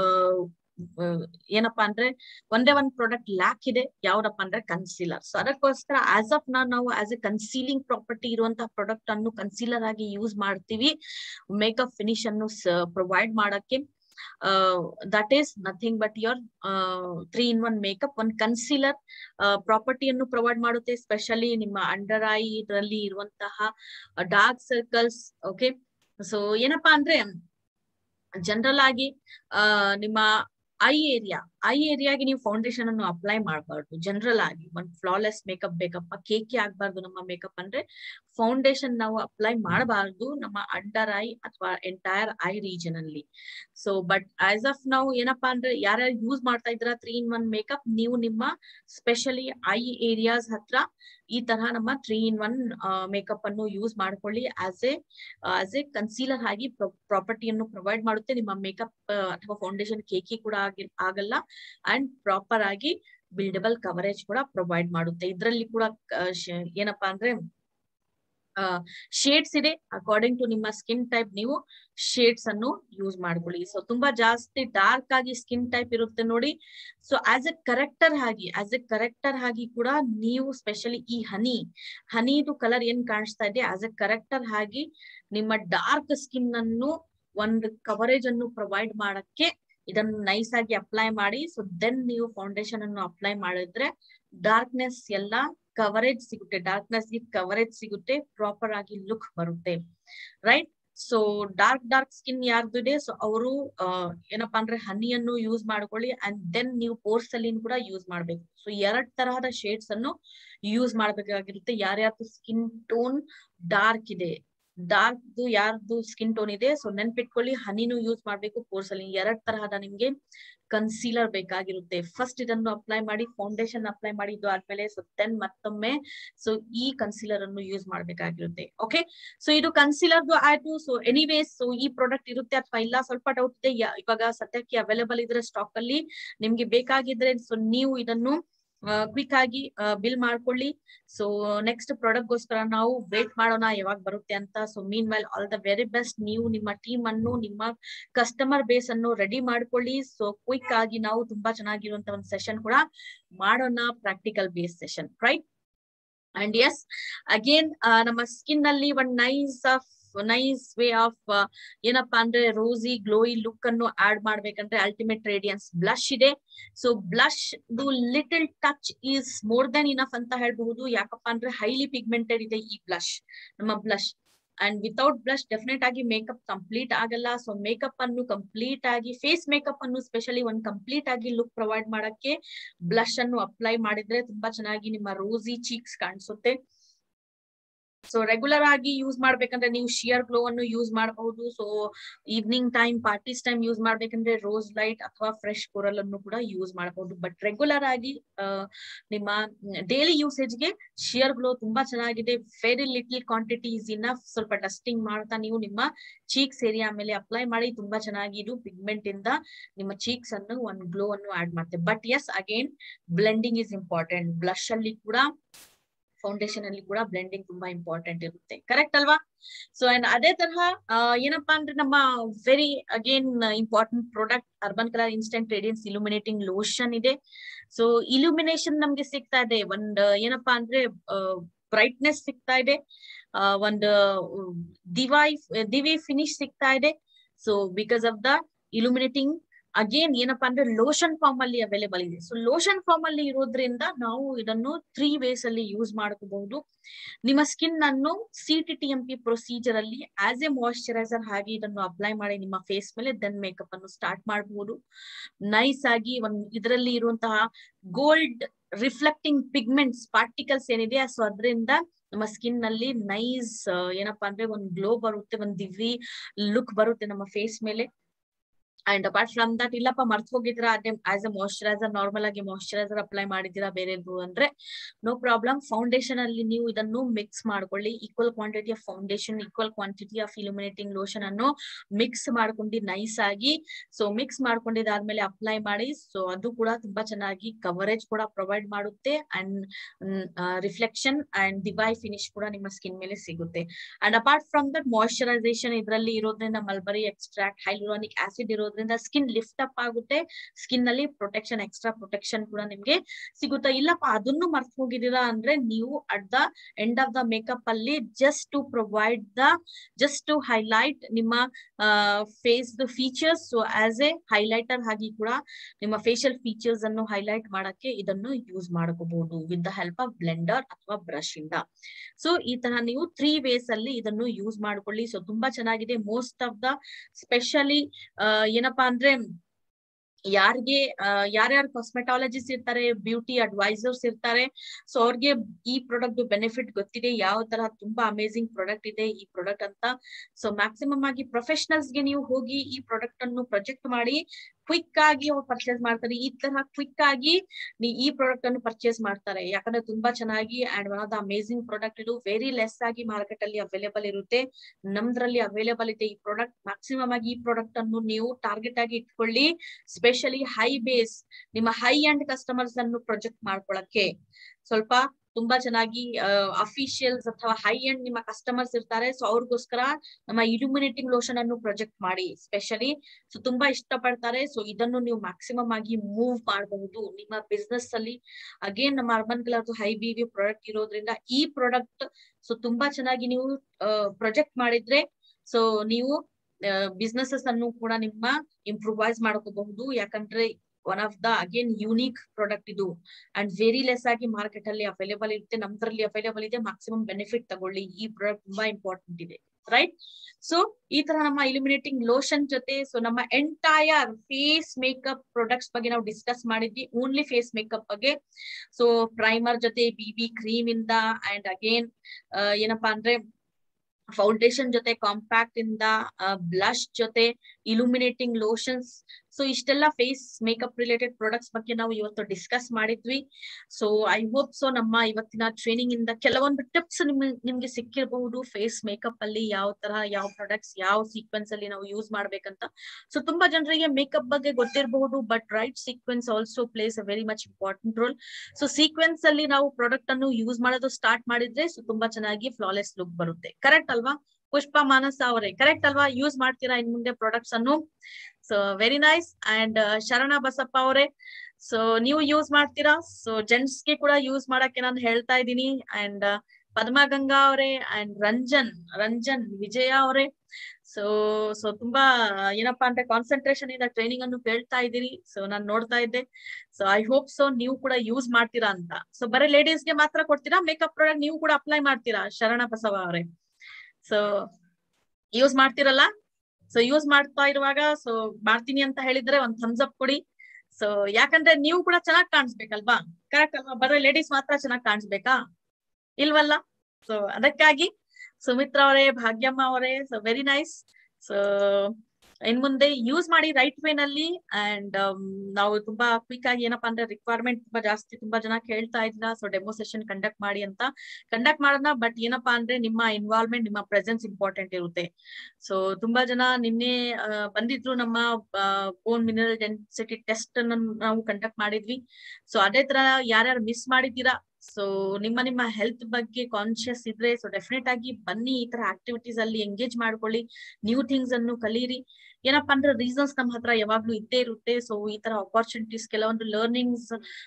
ಏನಪ್ಪಾ ಅಂದ್ರೆ ಒಂದೇ ಒಂದ್ ಪ್ರಾಡಕ್ಟ್ ಲ್ಯಾಕ್ ಇದೆ ಯಾವ್ದಪ್ಪ ಅಂದ್ರೆ ಕನ್ಸೀಲರ್ ಸೊ ಅದಕ್ಕೋಸ್ಕರ ಆಸ್ ಆಫ್ ನಾ ನಾವು ಆಸ್ ಎ ಕನ್ಸೀಲಿಂಗ್ ಪ್ರಾಪರ್ಟಿ ಇರುವಂತಹ ಪ್ರಾಡಕ್ಟ್ ಅನ್ನು ಕನ್ಸೀಲರ್ ಆಗಿ ಯೂಸ್ ಮಾಡ್ತೀವಿ ಮೇಕಪ್ ಫಿನಿಶ್ ಅನ್ನು ಪ್ರೊವೈಡ್ ಮಾಡಕ್ಕೆ that is nothing but your three in one makeup ಒಂದ್ ಕನ್ಸೀಲರ್ ಪ್ರಾಪರ್ಟಿಯನ್ನು ಪ್ರೊವೈಡ್ ಮಾಡುತ್ತೆ ಸ್ಪೆಷಲಿ ನಿಮ್ಮ ಅಂಡರ್ ಐ ಇದರಲ್ಲಿ ಇರುವಂತಹ ಡಾರ್ಕ್ ಸರ್ಕಲ್ಸ್ ಓಕೆ ಸೊ ಏನಪ್ಪಾ ಅಂದ್ರೆ ಜನರಲ್ ಆಗಿ ಆ ನಿಮ್ಮ ಐ ಏರಿಯಾ ಐ ಏರಿಯಾಗೆ ನೀವು ಫೌಂಡೇಶನ್ ಅನ್ನು ಅಪ್ಲೈ ಮಾಡಬಾರ್ದು ಜನರಲ್ ಆಗಿ ಒಂದ್ ಫ್ಲಾಲೆಸ್ ಮೇಕಪ್ ಬೇಕಪ್ಪ ಕೇಕಿ ಆಗ್ಬಾರ್ದು ನಮ್ಮ ಮೇಕಪ್ ಅಂದ್ರೆ ಫೌಂಡೇಶನ್ ನಾವು ಅಪ್ಲೈ ಮಾಡಬಾರ್ದು ನಮ್ಮ ಅಂಡರ್ ಐ ಅಥವಾ ಎಂಟೈರ್ ಐ ರೀಜನ್ ಅಲ್ಲಿ ಸೊ ಬಟ್ ಆಸ್ ಆಫ್ ನಾವು ಏನಪ್ಪಾ ಅಂದ್ರೆ ಯಾರ್ಯಾರು ಯೂಸ್ ಮಾಡ್ತಾ ಇದ್ರ ತ್ರೀ ಇನ್ ಒನ್ ಮೇಕಪ್ ನೀವು ನಿಮ್ಮ ಸ್ಪೆಷಲಿ ಐ ಏರಿಯಾಸ್ ಹತ್ರ ಈ ತರಹ ನಮ್ಮ ತ್ರೀ ಇನ್ ಒನ್ ಮೇಕಪ್ ಅನ್ನು ಯೂಸ್ ಮಾಡ್ಕೊಳ್ಳಿ as a as a concealer ಆಗಿ ಪ್ರಾಪರ್ಟಿಯನ್ನು ಪ್ರೊವೈಡ್ ಮಾಡುತ್ತೆ ನಿಮ್ಮ ಮೇಕಪ್ ಅಥವಾ ಫೌಂಡೇಶನ್ ಕೇಕಿ ಕೂಡ ಆಗಿ ಆಗಲ್ಲ ಅಂಡ್ ಪ್ರಾಪರ್ ಆಗಿ ಬಿಲ್ಡಬಲ್ ಕವರೇಜ್ ಕೂಡ ಪ್ರೊವೈಡ್ ಮಾಡುತ್ತೆ ಇದರಲ್ಲಿ ಕೂಡ ಏನಪ್ಪಾ ಅಂದ್ರೆ ಶೇಡ್ಸ್ ಇದೆ ಅಕಾರ್ಡಿಂಗ್ ಟು ನಿಮ್ಮ ಸ್ಕಿನ್ ಟೈಪ್ ನೀವು ಶೇಡ್ಸ್ ಅನ್ನು ಯೂಸ್ ಮಾಡ್ಕೊಳ್ಳಿ ಸೊ ತುಂಬಾ ಜಾಸ್ತಿ ಡಾರ್ಕ್ ಆಗಿ ಸ್ಕಿನ್ ಟೈಪ್ ಇರುತ್ತೆ ನೋಡಿ ಸೊ ಆಸ್ ಎ ಕರೆಕ್ಟರ್ ಆಗಿ ಆಸ್ ಎ ಕರೆಕ್ಟರ್ ಆಗಿ ಕೂಡ ನೀವು ಸ್ಪೆಷಲಿ ಈ ಹನಿ ಹನಿದು ಕಲರ್ ಏನ್ ಕಾಣಿಸ್ತಾ ಇದೆ ಆಸ್ ಎ ಕರೆಕ್ಟರ್ ಆಗಿ ನಿಮ್ಮ ಡಾರ್ಕ್ ಸ್ಕಿನ್ ಅನ್ನು ಒಂದು ಕವರೇಜ್ ಅನ್ನು ಪ್ರೊವೈಡ್ ಮಾಡಕ್ಕೆ ಇದನ್ನು ನೈಸ್ ಆಗಿ ಅಪ್ಲೈ ಮಾಡಿ ಸೊ ದೆನ್ ನೀವು ಫೌಂಡೇಶನ್ ಅನ್ನು ಅಪ್ಲೈ ಮಾಡಿದ್ರೆ ಡಾರ್ಕ್ನೆಸ್ ಎಲ್ಲ ಕವರೇಜ್ ಸಿಗುತ್ತೆ ಡಾರ್ಕ್ನೆಸ್ ಕವರೇಜ್ ಸಿಗುತ್ತೆ ಪ್ರಾಪರ್ ಆಗಿ ಲುಕ್ ಬರುತ್ತೆ right so dark dark skin ಯಾರ್ದು ಇದೆ ಸೊ ಅವರು ಏನಪ್ಪಾ ಅಂದ್ರೆ ಹನಿಯನ್ನು ಯೂಸ್ ಮಾಡ್ಕೊಳ್ಳಿ ಅಂಡ್ ದೆನ್ ನೀವು ಪೋರ್ಸಲಿನ್ ಕೂಡ ಯೂಸ್ ಮಾಡ್ಬೇಕು ಸೊ ಎರಡ್ ತರಹದ ಶೇಡ್ಸ್ ಅನ್ನು ಯೂಸ್ ಮಾಡ್ಬೇಕಾಗಿರುತ್ತೆ ಯಾರ್ಯಾರ್ದು ಸ್ಕಿನ್ ಟೋನ್ ಡಾರ್ಕ್ ಇದೆ ಡಾರ್ಕ್ ಯಾರ್ದು ಸ್ಕಿನ್ ಟೋನ್ ಇದೆ ಸೊ ನೆನ್ಪಿಟ್ಕೊಳ್ಳಿ ಹನಿನೂ ಯೂಸ್ ಮಾಡ್ಬೇಕು ಪೋರ್ಸಲಿನ್ ಎರಡ್ ತರಹದ ನಿಮ್ಗೆ ಕನ್ಸೀಲರ್ ಬೇಕಾಗಿರುತ್ತೆ ಫಸ್ಟ್ ಇದನ್ನು ಅಪ್ಲೈ ಮಾಡಿ ಫೌಂಡೇಶನ್ ಅಪ್ಲೈ ಮಾಡಿದ್ದು ಆದ್ಮೇಲೆ ಸೊ ದೆನ್ ಮತ್ತೊಮ್ಮೆ ಸೊ ಈ ಕನ್ಸೀಲರ್ ಅನ್ನು ಯೂಸ್ ಮಾಡ್ಬೇಕಾಗಿರುತ್ತೆ ಓಕೆ ಸೊ ಇದು ಕನ್ಸೀಲರ್ದು ಆಯ್ತು ಸೊ ಎನಿವೇಸ್ ಸೊ ಈ ಪ್ರಾಡಕ್ಟ್ ಇರುತ್ತೆ ಅಥವಾ ಇಲ್ಲ ಸ್ವಲ್ಪ ಡೌಟ್ ಇದೆ ಇವಾಗ ಸದ್ಯಕ್ಕೆ ಅವೈಲೇಬಲ್ ಇದ್ರೆ ಸ್ಟಾಕ್ ಅಲ್ಲಿ ನಿಮ್ಗೆ ಬೇಕಾಗಿದ್ರೆ ಸೊ ನೀವು ಇದನ್ನು ಕ್ವಿಕ್ ಆಗಿ ಬಿಲ್ ಮಾಡ್ಕೊಳ್ಳಿ ಸೊ ನೆಕ್ಸ್ಟ್ ಪ್ರಾಡಕ್ಟ್ ಗೋಸ್ಕರ ನಾವು ವೇಟ್ ಮಾಡೋಣ ಯಾವಾಗ ಬರುತ್ತೆ ಅಂತ so meanwhile all the very best ನೀವು ನಿಮ್ಮ ಟೀಮ್ ಅನ್ನು ನಿಮ್ಮ ಕಸ್ಟಮರ್ ಬೇಸ್ ಅನ್ನು ರೆಡಿ ಮಾಡ್ಕೊಳ್ಳಿ ಸೊ ಕ್ವಿಕ್ ಆಗಿ ನಾವು ತುಂಬಾ ಚೆನ್ನಾಗಿರುವಂತ ಒಂದು ಸೆಷನ್ ಕೂಡ ಮಾಡೋಣ practical base session right and yes again ನಮ್ಮ ಸ್ಕಿನ್ ಅಲ್ಲಿ ಒಂದ್ nice of nice way of ಏನಪ್ಪಾ ಅಂದ್ರೆ ರೋಸಿ ಗ್ಲೋಯಿ ಲುಕ್ ಅನ್ನು ಆಡ್ ಮಾಡ್ಬೇಕಂದ್ರೆ ಅಲ್ಟಿಮೇಟ್ ರೇಡಿಯನ್ಸ್ ಬ್ಲಶ್ ಇದೆ ಸೊ ಬ್ಲಶ್ ದು little touch is more than enough ಅಂತ ಹೇಳ್ಬಹುದು ಯಾಕಪ್ಪ ಅಂದ್ರೆ ಹೈಲಿ ಪಿಗ್ಮೆಂಟೆಡ್ ಇದೆ ಈ ಬ್ಲಶ್ ನಮ್ಮ blush and without blush definite ಆಗಿ ಮೇಕಪ್ ಕಂಪ್ಲೀಟ್ ಆಗಲ್ಲ ಸೊ ಮೇಕಪ್ ಅನ್ನು ಕಂಪ್ಲೀಟ್ ಆಗಿ ಫೇಸ್ ಮೇಕಪ್ ಅನ್ನು ಸ್ಪೆಷಲಿ ಒಂದು ಕಂಪ್ಲೀಟ್ ಆಗಿ ಲುಕ್ ಪ್ರೊವೈಡ್ ಮಾಡಕ್ಕೆ ಬ್ಲಶ್ ಅನ್ನು ಅಪ್ಲೈ ಮಾಡಿದ್ರೆ ತುಂಬಾ ಚೆನ್ನಾಗಿ ನಿಮ್ಮ ರೋಸಿ ಚೀಕ್ಸ್ ಕಾಣಿಸುತ್ತೆ ಸೊ ರೆಗ್ಯುಲರ್ ಆಗಿ ಯೂಸ್ ಮಾಡ್ಬೇಕಂದ್ರೆ ನೀವು ಶಿಯರ್ ಗ್ಲೋ ಅನ್ನು ಯೂಸ್ ಮಾಡಬಹುದು so evening time parties time use ಮಾಡ್ಬೇಕಂದ್ರೆ ರೋಸ್ ಲೈಟ್ ಅಥವಾ ಫ್ರೆಶ್ ಕೊರಲ್ ಅನ್ನು ಕೂಡ ಯೂಸ್ ಮಾಡಬಹುದು ಬಟ್ ರೆಗ್ಯುಲರ್ ಆಗಿ ನಿಮ್ಮ ಡೈಲಿ ಯೂಸೇಜ್ಗೆ ಶಿಯರ್ ಗ್ಲೋ ತುಂಬಾ ಚೆನ್ನಾಗಿದೆ very little quantity is enough ಸ್ವಲ್ಪ ಡಸ್ಟಿಂಗ್ ಮಾಡ್ತಾ ನೀವು ನಿಮ್ಮ ಚೀಕ್ಸ್ ಏರಿಯಾ ಮೇಲೆ ಅಪ್ಲೈ ಮಾಡಿ ತುಂಬಾ ಚೆನ್ನಾಗಿ ಇದು ಪಿಗ್ಮೆಂಟ್ ಇಂದ ನಿಮ್ಮ ಚೀಕ್ಸ್ ಅನ್ನು ಒಂದು ಗ್ಲೋ ಅನ್ನು ಆಡ್ ಮಾಡುತ್ತೆ but as again blending is important blush ಅಲ್ಲಿ ಕೂಡ ಫೌಂಡೇಶನ್ ಅಲ್ಲಿ ಕೂಡ ಬ್ಲೆಂಡಿಂಗ್ ತುಂಬಾ ಇಂಪಾರ್ಟೆಂಟ್ ಇರುತ್ತೆ ಕರೆಕ್ಟ್ ಅಲ್ವಾ ಸೊ ಅಂಡ್ ಅದೇ ತರಹ ಏನಪ್ಪಾ ಅಂದ್ರೆ ನಮ್ಮ very again important product urban color instant radiance illuminating lotion ಇದೆ ಸೊ ಇಲ್ಯುಮಿನೇಷನ್ ನಮ್ಗೆ ಸಿಗ್ತಾ ಇದೆ ಒಂದ್ ಏನಪ್ಪಾ ಅಂದ್ರೆ ಬ್ರೈಟ್ನೆಸ್ ಸಿಗ್ತಾ ಇದೆ ಒಂದು ದಿವೈ ದಿವಿ ಫಿನಿಶ್ ಸಿಗ್ತಾ ಇದೆ so because of the illuminating again ಏನಪ್ಪಾ ಅಂದ್ರೆ ಲೋಷನ್ ಫಾರ್ಮ್ ಅಲ್ಲಿ ಅವೈಲೇಬಲ್ ಇದೆ ಸೊ ಲೋಷನ್ ಫಾರ್ಮ್ ಅಲ್ಲಿ ಇರೋದ್ರಿಂದ ನಾವು ಇದನ್ನು ತ್ರೀ ವೇಸ್ ಅಲ್ಲಿ ಯೂಸ್ ಮಾಡ್ಕೋಬಹುದು ನಿಮ್ಮ ಸ್ಕಿನ್ ಅನ್ನು C T T M P procedure ಅಲ್ಲಿ ಆಸ್ ಎ ಮಾಯಿಶ್ಚರೈಸರ್ ಹಾಗೆ ಇದನ್ನು ಅಪ್ಲೈ ಮಾಡಿ ನಿಮ್ಮ ಫೇಸ್ ಮೇಲೆ ದೆನ್ ಮೇಕಪ್ ಅನ್ನು ಸ್ಟಾರ್ಟ್ ಮಾಡಬಹುದು ನೈಸ್ ಆಗಿ ಒಂದ್ ಇದರಲ್ಲಿ ಇರುವಂತಹ ಗೋಲ್ಡ್ ರಿಫ್ಲೆಕ್ಟಿಂಗ್ ಪಿಗ್ಮೆಂಟ್ಸ್ ಪಾರ್ಟಿಕಲ್ಸ್ ಏನಿದೆ ಸೊ ಅದರಿಂದ ನಮ್ಮ ಸ್ಕಿನ್ ನಲ್ಲಿ ನೈಸ್ ಏನಪ್ಪಾ ಅಂದ್ರೆ ಒಂದ್ ಗ್ಲೋ ಬರುತ್ತೆ ಒಂದ್ ದಿವ್ಯ ಲುಕ್ ಬರುತ್ತೆ ನಮ್ಮ ಫೇಸ್ ಮೇಲೆ ಅಂಡ್ ಅಪಾರ್ಟ್ ಫ್ರಮ್ ದಟ್ ಇಲ್ಲಪ್ಪ ಮರ್ತ್ ಹೋಗಿದ್ರ ಅದೇ ಆಸ್ ಎ ಮಾಯಿಶ್ಚರೈಸರ್ ನಾರ್ಮಲ್ ಆಗಿ ಮಾಯಿಶ್ಚರೈಸರ್ ಅಪ್ಲೈ ಮಾಡಿದಿರಾ ಬೇರೆ ಅಂದ್ರೆ ನೋ ಪ್ರಾಬ್ಲಮ್ ಫೌಂಡೇಶನ್ ಅಲ್ಲಿ ನೀವು ಇದನ್ನು ಮಿಕ್ಸ್ ಮಾಡ್ಕೊಳ್ಳಿ equal quantity of foundation equal quantity of illuminating lotion ಅನ್ನು ಮಿಕ್ಸ್ ಮಾಡ್ಕೊಂಡು ನೈಸ್ ಆಗಿ ಸೊ ಮಿಕ್ಸ್ ಮಾಡ್ಕೊಂಡಿದ್ದಾದ್ಮೇಲೆ ಅಪ್ಲೈ ಮಾಡಿ ಸೊ ಅದು ಕೂಡ ತುಂಬಾ ಚೆನ್ನಾಗಿ ಕವರೇಜ್ ಕೂಡ ಪ್ರೊವೈಡ್ ಮಾಡುತ್ತೆ and reflection and dewy finish ಕೂಡ ನಿಮ್ಮ ಸ್ಕಿನ್ ಮೇಲೆ ಸಿಗುತ್ತೆ and apart from that moisturisation ಇದರಲ್ಲಿ ಇರೋದ್ರಿಂದ ಮಲ್ಬರಿ ಎಕ್ಸ್ಟ್ರಾಕ್ಟ್ ಹೈಲುರಾನಿಕ್ ಆಸಿಡ್ ಇರೋದ್ರಿಂದ ಸ್ಕಿನ್ ಲಿಫ್ಟ್ ಅಪ್ ಆಗುತ್ತೆ ಸ್ಕಿನ್ ನಲ್ಲಿ ಪ್ರೊಟೆಕ್ಷನ್ ಎಕ್ಸ್ಟ್ರಾ ಪ್ರೊಟೆಕ್ಷನ್ ಕೂಡ ನಿಮ್ಗೆ ಸಿಗುತ್ತೆ ಇಲ್ಲಪ್ಪ ಅದನ್ನು ಮರ್ತ್ ಹೋಗಿದ್ದೀರಾ ಅಂದ್ರೆ ನೀವು at the end of the makeup ಅಲ್ಲಿ just to provide the just to highlight ನಿಮ್ಮ face features so as a highlighter ಆಗಿ ಕೂಡ ನಿಮ್ಮ ಫೇಶಿಯಲ್ ಫೀಚರ್ಸ್ ಅನ್ನು ಹೈಲೈಟ್ ಮಾಡಕ್ಕೆ ಇದನ್ನು ಯೂಸ್ ಮಾಡ್ಕೋಬಹುದು with the help of blender ಅಥವಾ ಬ್ರಷ್ ಇಂದ ಸೊ ಈ ತರ ನೀವು ತ್ರೀ ವೇಸ್ ಅಲ್ಲಿ ಇದನ್ನು ಯೂಸ್ ಮಾಡ್ಕೊಳ್ಳಿ ಸೊ ತುಂಬಾ ಚೆನ್ನಾಗಿದೆ ಮೋಸ್ಟ್ ಆಫ್ ದ ಸ್ಪೆಷಲಿ ಏನಪ್ಪಾ ಅಂದ್ರೆ ಯಾರಿಗೆ ಯಾರ್ಯಾರು ಕಾಸ್ಮೆಟಾಲಜಿಸ್ಟ್ ಇರ್ತಾರೆ ಬ್ಯೂಟಿ ಅಡ್ವೈಸರ್ಸ್ ಇರ್ತಾರೆ ಸೊ ಅವ್ರಿಗೆ ಈ ಪ್ರಾಡಕ್ಟ್ ಬೆನಿಫಿಟ್ ಗೊತ್ತಿದೆ ಯಾವ ತರ ತುಂಬಾ ಅಮೇಸಿಂಗ್ ಪ್ರಾಡಕ್ಟ್ ಇದೆ ಈ ಪ್ರಾಡಕ್ಟ್ ಅಂತ ಸೊ ಮ್ಯಾಕ್ಸಿಮಮ್ ಆಗಿ ಪ್ರೊಫೆಷನಲ್ಸ್ ಗೆ ನೀವು ಹೋಗಿ ಈ ಪ್ರಾಡಕ್ಟ್ ಅನ್ನು ಪ್ರೊಜೆಕ್ಟ್ ಮಾಡಿ ಕ್ವಿಕ್ ಆಗಿ ಅವ್ರು ಪರ್ಚೇಸ್ ಮಾಡ್ತಾರೆ ಈ ತರ ಕ್ವಿಕ್ ಆಗಿ ನೀ- ಈ ಪ್ರಾಡಕ್ಟ್ ಅನ್ನು ಪರ್ಚೇಸ್ ಮಾಡ್ತಾರೆ ಯಾಕಂದ್ರೆ ತುಂಬಾ ಚೆನ್ನಾಗಿ and one of the amazing product ಇದು ವೆರಿ ಲೆಸ್ ಆಗಿ ಮಾರ್ಕೆಟ್ ಅಲ್ಲಿ ಅವೈಲೇಬಲ್ ಇರುತ್ತೆ ನಮ್ದ್ರಲ್ಲಿ ಅವೈಲೇಬಲ್ ಇದೆ ಈ ಪ್ರಾಡಕ್ಟ್ ಮ್ಯಾಕ್ಸಿಮಮ್ ಆಗಿ ಈ ಪ್ರಾಡಕ್ಟ್ ಅನ್ನು ನೀವು ಟಾರ್ಗೆಟ್ ಆಗಿ ಇಟ್ಕೊಳ್ಳಿ ಸ್ಪೆಷಲಿ ಹೈ ಬೇಸ್ ನಿಮ್ಮ ಹೈ ಅಂಡ್ ಕಸ್ಟಮರ್ಸ್ ಅನ್ನು ಪ್ರೊಜೆಕ್ಟ್ ಮಾಡ್ಕೊಳಕ್ಕೆ ಸ್ವಲ್ಪ ತುಂಬಾ ಚೆನ್ನಾಗಿ ಅಫಿಷಿಯಲ್ಸ್ ಅಥವಾ ಹೈ ಅಂಡ್ ನಿಮ್ಮ ಕಸ್ಟಮರ್ಸ್ ಇರ್ತಾರೆ ಸೊ ಅವ್ರಿಗೋಸ್ಕರ ನಮ್ಮ ಇಲ್ಯುಮಿನೇಟಿಂಗ್ ಲೋಷನ್ ಅನ್ನು ಪ್ರೊಜೆಕ್ಟ್ ಮಾಡಿ ಸ್ಪೆಷಲಿ ಸೊ ತುಂಬಾ ಇಷ್ಟಪಡ್ತಾರೆ ಸೊ ಇದನ್ನು ನೀವು ಮ್ಯಾಕ್ಸಿಮಮ್ ಆಗಿ ಮೂವ್ ಮಾಡಬಹುದು ನಿಮ್ಮ ಬಿಸ್ನೆಸ್ ಅಲ್ಲಿ ಅಗೇನ್ ನಮ್ಮ urban color high B V product ಇರೋದ್ರಿಂದ ಈ ಪ್ರಾಡಕ್ಟ್ ಸೊ ತುಂಬಾ ಚೆನ್ನಾಗಿ ನೀವು ಪ್ರೊಜೆಕ್ಟ್ ಮಾಡಿದ್ರೆ ಸೊ ನೀವು ಬಿಸ್ನೆಸಸ್ ಅನ್ನು ಕೂಡ ನಿಮ್ಮ ಇಂಪ್ರೂವೈಸ್ ಮಾಡ್ಕೋಬಹುದು ಯಾಕಂದ್ರೆ one of the again unique product ಇದು ಅಂಡ್ ವೆರಿ ಲೆಸ್ ಆಗಿ ಮಾರ್ಕೆಟ್ ಅಲ್ಲಿ ಅವೈಲೇಬಲ್ ಇರುತ್ತೆ ನಮ್ದ್ರಲ್ಲಿ ಅವೈಲೇಬಲ್ ಇದೆ ಮ್ಯಾಕ್ಸಿಮಮ್ ಬೆನಿಫಿಟ್ ತಗೊಳ್ಳಿ ಈ ಪ್ರಾಡಕ್ಟ್ ತುಂಬಾ ಇಂಪಾರ್ಟೆಂಟ್ ಇದೆ ರೈಟ್ ಸೊ ಈ ತರ ನಮ್ಮ ಇಲ್ಯುಮಿನೇಟಿಂಗ್ ಲೋಷನ್ ಜೊತೆ ಸೊ ನಮ್ಮ ಎಂಟೈರ್ ಫೇಸ್ ಮೇಕಪ್ ಪ್ರಾಡಕ್ಟ್ಸ್ ಬಗ್ಗೆ ನಾವು ಡಿಸ್ಕಸ್ ಮಾಡಿದ್ವಿ ಓನ್ಲಿ ಫೇಸ್ ಮೇಕಪ್ ಬಗ್ಗೆ ಸೊ ಪ್ರೈಮರ್ ಜೊತೆ ಬಿ ಬಿ ಕ್ರೀಮ್ ಇಂದ ಅಂಡ್ ಅಗೇನ್ ಏನಪ್ಪಾ ಅಂದ್ರೆ ಫೌಂಡೇಶನ್ ಜೊತೆ ಕಾಂಪ್ಯಾಕ್ಟ್ ಇಂದ ಬ್ಲಶ್ ಜೊತೆ ಇಲ್ಯುಮಿನೇಟಿಂಗ್ ಲೋಷನ್ಸ್ ಸೊ ಇಷ್ಟೆಲ್ಲ ಫೇಸ್ ಮೇಕಪ್ ರಿಲೇಟೆಡ್ ಪ್ರಾಡಕ್ಟ್ಸ್ ಬಗ್ಗೆ ನಾವು ಇವತ್ತು ಡಿಸ್ಕಸ್ ಮಾಡಿದ್ವಿ ಸೊ ಐ ಹೋಪ್ ಸೊ ನಮ್ಮ ಇವತ್ತಿನ ಟ್ರೈನಿಂಗ್ ಇಂದ ಕೆಲವೊಂದು ಟಿಪ್ಸ್ ನಿಮ್ ನಿಮ್ಗೆ ಸಿಕ್ಕಿರಬಹುದು ಫೇಸ್ ಮೇಕಪ್ ಅಲ್ಲಿ ಯಾವ ತರ ಯಾವ ಪ್ರಾಡಕ್ಟ್ಸ್ ಯಾವ ಸೀಕ್ವೆನ್ಸ್ ಅಲ್ಲಿ ನಾವು ಯೂಸ್ ಮಾಡ್ಬೇಕಂತ ಸೊ ತುಂಬಾ ಜನರಿಗೆ ಮೇಕಪ್ ಬಗ್ಗೆ ಗೊತ್ತಿರಬಹುದು but right sequence also plays a very much important role so sequence ಅಲ್ಲಿ ನಾವು ಪ್ರಾಡಕ್ಟ್ ಅನ್ನು ಯೂಸ್ ಮಾಡೋದು ಸ್ಟಾರ್ಟ್ ಮಾಡಿದ್ರೆ ಸೊ ತುಂಬಾ ಚೆನ್ನಾಗಿ ಫ್ಲಾಲೆಸ್ ಲುಕ್ ಬರುತ್ತೆ ಕರೆಕ್ಟ್ ಅಲ್ವಾ ಪುಷ್ಪ ಮಾನಸ ಅವರೇ ಕರೆಕ್ಟ್ ಅಲ್ವಾ ಯೂಸ್ ಮಾಡ್ತೀರಾ ಇನ್ ಮುಂದೆ ಪ್ರಾಡಕ್ಟ್ಸ್ ಅನ್ನು ಸೊ ವೆರಿ ನೈಸ್ ಅಂಡ್ ಶರಣ ಬಸಪ್ಪ ಅವರೇ ಸೊ ನೀವು ಯೂಸ್ ಮಾಡ್ತೀರಾ ಸೊ ಜೆಂಟ್ಸ್ ಗೆ ಕೂಡ ಯೂಸ್ ಮಾಡಕ್ಕೆ ನಾನು ಹೇಳ್ತಾ ಇದ್ದೀನಿ ಅಂಡ್ ಪದ್ಮಾ ಗಂಗಾ ಅವರೇ ಅಂಡ್ ರಂಜನ್ ರಂಜನ್ ವಿಜಯ ಅವರೇ ಸೊ ಸೊ ತುಂಬಾ ಏನಪ್ಪಾ ಅಂದ್ರೆ ಕಾನ್ಸಂಟ್ರೇಷನ್ ಇಂದ ಟ್ರೈನಿಂಗ್ ಅನ್ನು ಕೇಳ್ತಾ ಇದ್ದೀರಿ ಸೊ ನಾನ್ ನೋಡ್ತಾ ಇದ್ದೆ ಸೊ ಐ ಹೋಪ್ ಸೊ ನೀವು ಕೂಡ ಯೂಸ್ ಮಾಡ್ತೀರಾ ಅಂತ ಸೊ ಬರೀ ಲೇಡೀಸ್ ಗೆ ಮಾತ್ರ ಕೊಡ್ತೀರಾ ಮೇಕಪ್ ಪ್ರಾಡಕ್ಟ್ ನೀವು ಕೂಡ ಅಪ್ಲೈ ಮಾಡ್ತೀರಾ ಶರಣ ಬಸವ ಅವರೇ ಸೊ ಯೂಸ್ ಮಾಡ್ತಿರಲ್ಲ ಸೊ ಯೂಸ್ ಮಾಡ್ತಾ ಇರುವಾಗ ಸೊ ಮಾಡ್ತೀನಿ ಅಂತ ಹೇಳಿದ್ರೆ ಒಂದ್ ಥಮ್ಸ್ ಅಪ್ ಕೊಡಿ ಸೊ ಯಾಕಂದ್ರೆ ನೀವು ಕೂಡ ಚೆನ್ನಾಗ್ ಕಾಣಿಸ್ಬೇಕಲ್ವಾ ಕರೆಕ್ಟ್ ಅಲ್ವಾ ಬರೀ ಲೇಡೀಸ್ ಮಾತ್ರ ಚೆನ್ನಾಗ್ ಕಾಣಿಸ್ಬೇಕಾ ಇಲ್ವಲ್ಲ ಸೊ ಅದಕ್ಕಾಗಿ ಸುಮಿತ್ರಾ ಅವರೇ ಭಾಗ್ಯಮ್ಮ ಅವರೇ ಸೊ ವೆರಿ ನೈಸ್ ಸೊ ಇನ್ ಮುಂದೆ ಯೂಸ್ ಮಾಡಿ ರೈಟ್ ವೇ ನಲ್ಲಿ ಅಂಡ್ ನಾವು ತುಂಬಾ ಕ್ವಿಕ್ ಆಗಿ ಏನಪ್ಪಾ ಅಂದ್ರೆ ರಿಕ್ವೈರ್ಮೆಂಟ್ ತುಂಬಾ ಜಾಸ್ತಿ ತುಂಬಾ ಜನ ಕೇಳ್ತಾ ಇದ್ರ ಸೊ ಡೆಮೋ ಸೆಷನ್ ಕಂಡಕ್ಟ್ ಮಾಡಿ ಅಂತ ಕಂಡಕ್ಟ್ ಮಾಡೋಣ ಬಟ್ ಏನಪ್ಪಾ ಅಂದ್ರೆ ನಿಮ್ಮ ಇನ್ವಾಲ್ವ್ಮೆಂಟ್ ನಿಮ್ಮ ಪ್ರೆಸೆನ್ಸ್ ಇಂಪಾರ್ಟೆಂಟ್ ಇರುತ್ತೆ ಸೊ ತುಂಬಾ ಜನ ನಿನ್ನೆ ಆ, ಬಂದಿದ್ರು ನಮ್ಮ ಬೋನ್ ಮಿನರಲ್ ಡೆನ್ಸಿಟಿ ಟೆಸ್ಟ್ ಅನ್ನು ನಾವು ಕಂಡಕ್ಟ್ ಮಾಡಿದ್ವಿ ಸೊ ಅದೇ ತರ ಯಾರ್ಯಾರು ಮಿಸ್ ಮಾಡಿದ್ದೀರಾ ಸೊ ನಿಮ್ಮ ನಿಮ್ಮ ಹೆಲ್ತ್ ಬಗ್ಗೆ ಕಾನ್ಶಿಯಸ್ ಇದ್ರೆ ಸೊ ಡೆಫಿನೆಟ್ ಆಗಿ ಬನ್ನಿ ಈ ತರ ಆಕ್ಟಿವಿಟೀಸ್ ಅಲ್ಲಿ ಎಂಗೇಜ್ ಮಾಡ್ಕೊಳ್ಳಿ ನ್ಯೂ ಥಿಂಗ್ಸ್ ಅನ್ನು ಕಲೀರಿ ಏನಪ್ಪಾ ಅಂದ್ರೆ ರೀಸನ್ಸ್ ನಮ್ಮ ಹತ್ರ ಯಾವಾಗ್ಲೂ ಇದ್ದೇ ಇರುತ್ತೆ ಸೊ ಈ ತರ ಅಪಾರ್ಚುನಿಟೀಸ್ ಕೆಲವೊಂದು ಲರ್ನಿಂಗ್ಸ್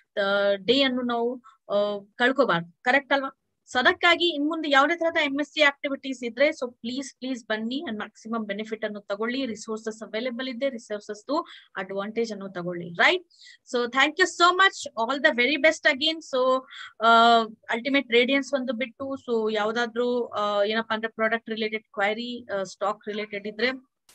ಡೇ ಅನ್ನು ನಾವು ಆ, ಕಳ್ಕೊಬಾರ್ದು ಕರೆಕ್ಟ್ ಅಲ್ವಾ ಸೊ ಅದಕ್ಕಾಗಿ ಇನ್ ಮುಂದೆ ಯಾವುದೇ ತರದ ಎಂ ಎಸ್ ಸಿ ಆಕ್ಟಿವಿಟೀಸ್ ಇದ್ರೆ ಸೊ ಪ್ಲೀಸ್ ಪ್ಲೀಸ್ ಬನ್ನಿ ಅಂಡ್ ಮ್ಯಾಕ್ಸಿಮಮ್ ಬೆನಿಫಿಟ್ ಅನ್ನು ತಗೊಳ್ಳಿ ರಿಸೋರ್ಸಸ್ ಅವೈಲೇಬಲ್ ಇದೆ ರಿಸೋರ್ಸಸ್ ಅಡ್ವಾಂಟೇಜ್ ಅನ್ನು ತಗೊಳ್ಳಿ right so thank you so much all the very best again so ultimate radiance ಒಂದು ಬಿಟ್ಟು ಸೊ ಯಾವ್ದಾದ್ರು ಆ, ಏನಪ್ಪಾ ಅಂದ್ರೆ product related query stock related ಇದ್ರೆ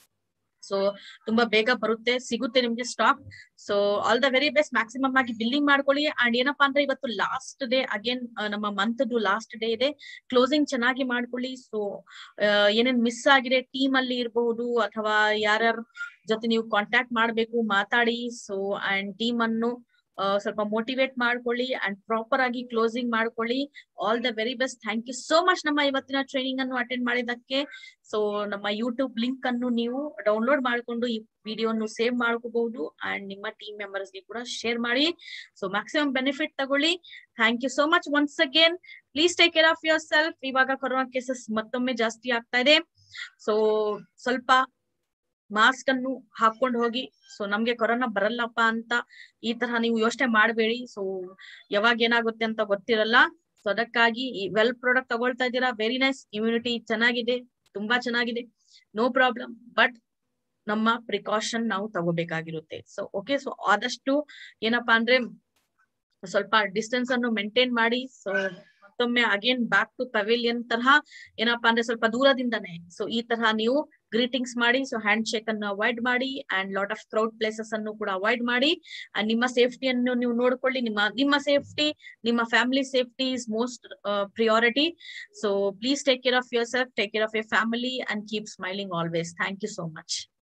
ಸೊ ತುಂಬಾ ಬೇಗ ಬರುತ್ತೆ ಸಿಗುತ್ತೆ ನಿಮ್ಗೆ stock so all the very best maximum ಆಗಿ ಬಿಲ್ಲಿಂಗ್ ಮಾಡ್ಕೊಳ್ಳಿ ಅಂಡ್ ಏನಪ್ಪಾ ಅಂದ್ರೆ ಇವತ್ತು ಲಾಸ್ಟ್ ಡೇ ಅಗೇನ್ ನಮ್ಮ ಮಂತ್ ಲಾಸ್ಟ್ ಡೇ ಇದೆ ಕ್ಲೋಸಿಂಗ್ ಚೆನ್ನಾಗಿ ಮಾಡ್ಕೊಳ್ಳಿ ಸೊ ಏನೇನ್ ಮಿಸ್ ಆಗಿದೆ ಟೀಮ್ ಅಲ್ಲಿ ಇರಬಹುದು ಅಥವಾ ಯಾರ್ಯಾರ ಜೊತೆ ನೀವು ಕಾಂಟ್ಯಾಕ್ಟ್ ಮಾಡ್ಬೇಕು ಮಾತಾಡಿ ಸೊ ಅಂಡ್ ಟೀಮ್ ಅನ್ನು ಆ, ಸ್ವಲ್ಪ ಮೋಟಿವೇಟ್ ಮಾಡ್ಕೊಳ್ಳಿ ಅಂಡ್ ಪ್ರಾಪರ್ ಆಗಿ ಕ್ಲೋಸಿಂಗ್ ಮಾಡ್ಕೊಳ್ಳಿ all the very best thank you so much ನಮ್ಮ ಇವತ್ತಿನ ಟ್ರೈನಿಂಗ್ ಅನ್ನು ಅಟೆಂಡ್ ಮಾಡಿದ್ದಕ್ಕೆ ಸೊ ನಮ್ಮ ಯೂಟ್ಯೂಬ್ ಲಿಂಕ್ ಅನ್ನು ನೀವು ಡೌನ್ಲೋಡ್ ಮಾಡ್ಕೊಂಡು ಈ ವಿಡಿಯೋನು ಸೇವ್ ಮಾಡ್ಕೋಬಹುದು ಅಂಡ್ ನಿಮ್ಮ ಟೀಮ್ ಮೆಂಬರ್ಸ್ ಗೆ ಕೂಡ ಶೇರ್ ಮಾಡಿ ಸೊ ಮ್ಯಾಕ್ಸಿಮಮ್ ಬೆನಿಫಿಟ್ ತಗೊಳ್ಳಿ thank you so much once again please take care of yourself ಇವಾಗ ಕೊರೋನಾ ಕೇಸಸ್ ಮತ್ತೊಮ್ಮೆ ಜಾಸ್ತಿ ಆಗ್ತಾ ಇದೆ ಸೊ ಸ್ವಲ್ಪ ಮಾಸ್ಕ್ ಅನ್ನು ಹಾಕೊಂಡು ಹೋಗಿ ಸೊ ನಮ್ಗೆ ಕೊರೋನಾ ಬರಲ್ಲಪ್ಪ ಅಂತ ಈ ತರ ನೀವು ಯೋಚನೆ ಮಾಡಬೇಡಿ ಸೊ ಯಾವಾಗ ಏನಾಗುತ್ತೆ ಅಂತ ಗೊತ್ತಿರಲ್ಲ ಸೊ ಅದಕ್ಕಾಗಿ ಈ ವೆಲ್ ಪ್ರಾಡಕ್ಟ್ ತಗೊಳ್ತಾ ಇದ್ದೀರಾ ವೆರಿ ನೈಸ್ ಇಮ್ಯುನಿಟಿ ಚೆನ್ನಾಗಿದೆ ತುಂಬಾ ಚೆನ್ನಾಗಿದೆ ನೋ ಪ್ರಾಬ್ಲಮ್ ಬಟ್ ನಮ್ಮ ಪ್ರಿಕಾಷನ್ ನಾವು ತಗೋಬೇಕಾಗಿರುತ್ತೆ ಸೊ ಓಕೆ ಸೊ ಆದಷ್ಟು ಏನಪ್ಪಾ ಅಂದ್ರೆ ಸ್ವಲ್ಪ ಡಿಸ್ಟೆನ್ಸ್ ಅನ್ನು ಮೇಂಟೈನ್ ಮಾಡಿ ಸೊ ಮತ್ತೊಮ್ಮೆ ಅಗೇನ್ ಬ್ಯಾಕ್ ಟು ಪವೆಲಿಯನ್ ತರಹ ಏನಪ್ಪಾ ಅಂದ್ರೆ ಸ್ವಲ್ಪ ದೂರದಿಂದನೇ ಸೊ ಈ ತರಹ ನೀವು ಗ್ರೀಟಿಂಗ್ಸ್ ಮಾಡಿ ಸೊ ಹ್ಯಾಂಡ್ ಶೇಕ್ ಅನ್ನು ಅವಾಯ್ಡ್ ಮಾಡಿ and lot of crowd places ಅನ್ನು ಕೂಡ ಅವಾಯ್ಡ್ ಮಾಡಿ and ನಿಮ್ಮ ಸೇಫ್ಟಿಯನ್ನು ನೀವು ನೋಡ್ಕೊಳ್ಳಿ ನಿಮ್ಮ ನಿಮ್ಮ ಸೇಫ್ಟಿ ನಿಮ್ಮ family safety is most priority so please take care of yourself take care of your family and keep smiling always thank you so much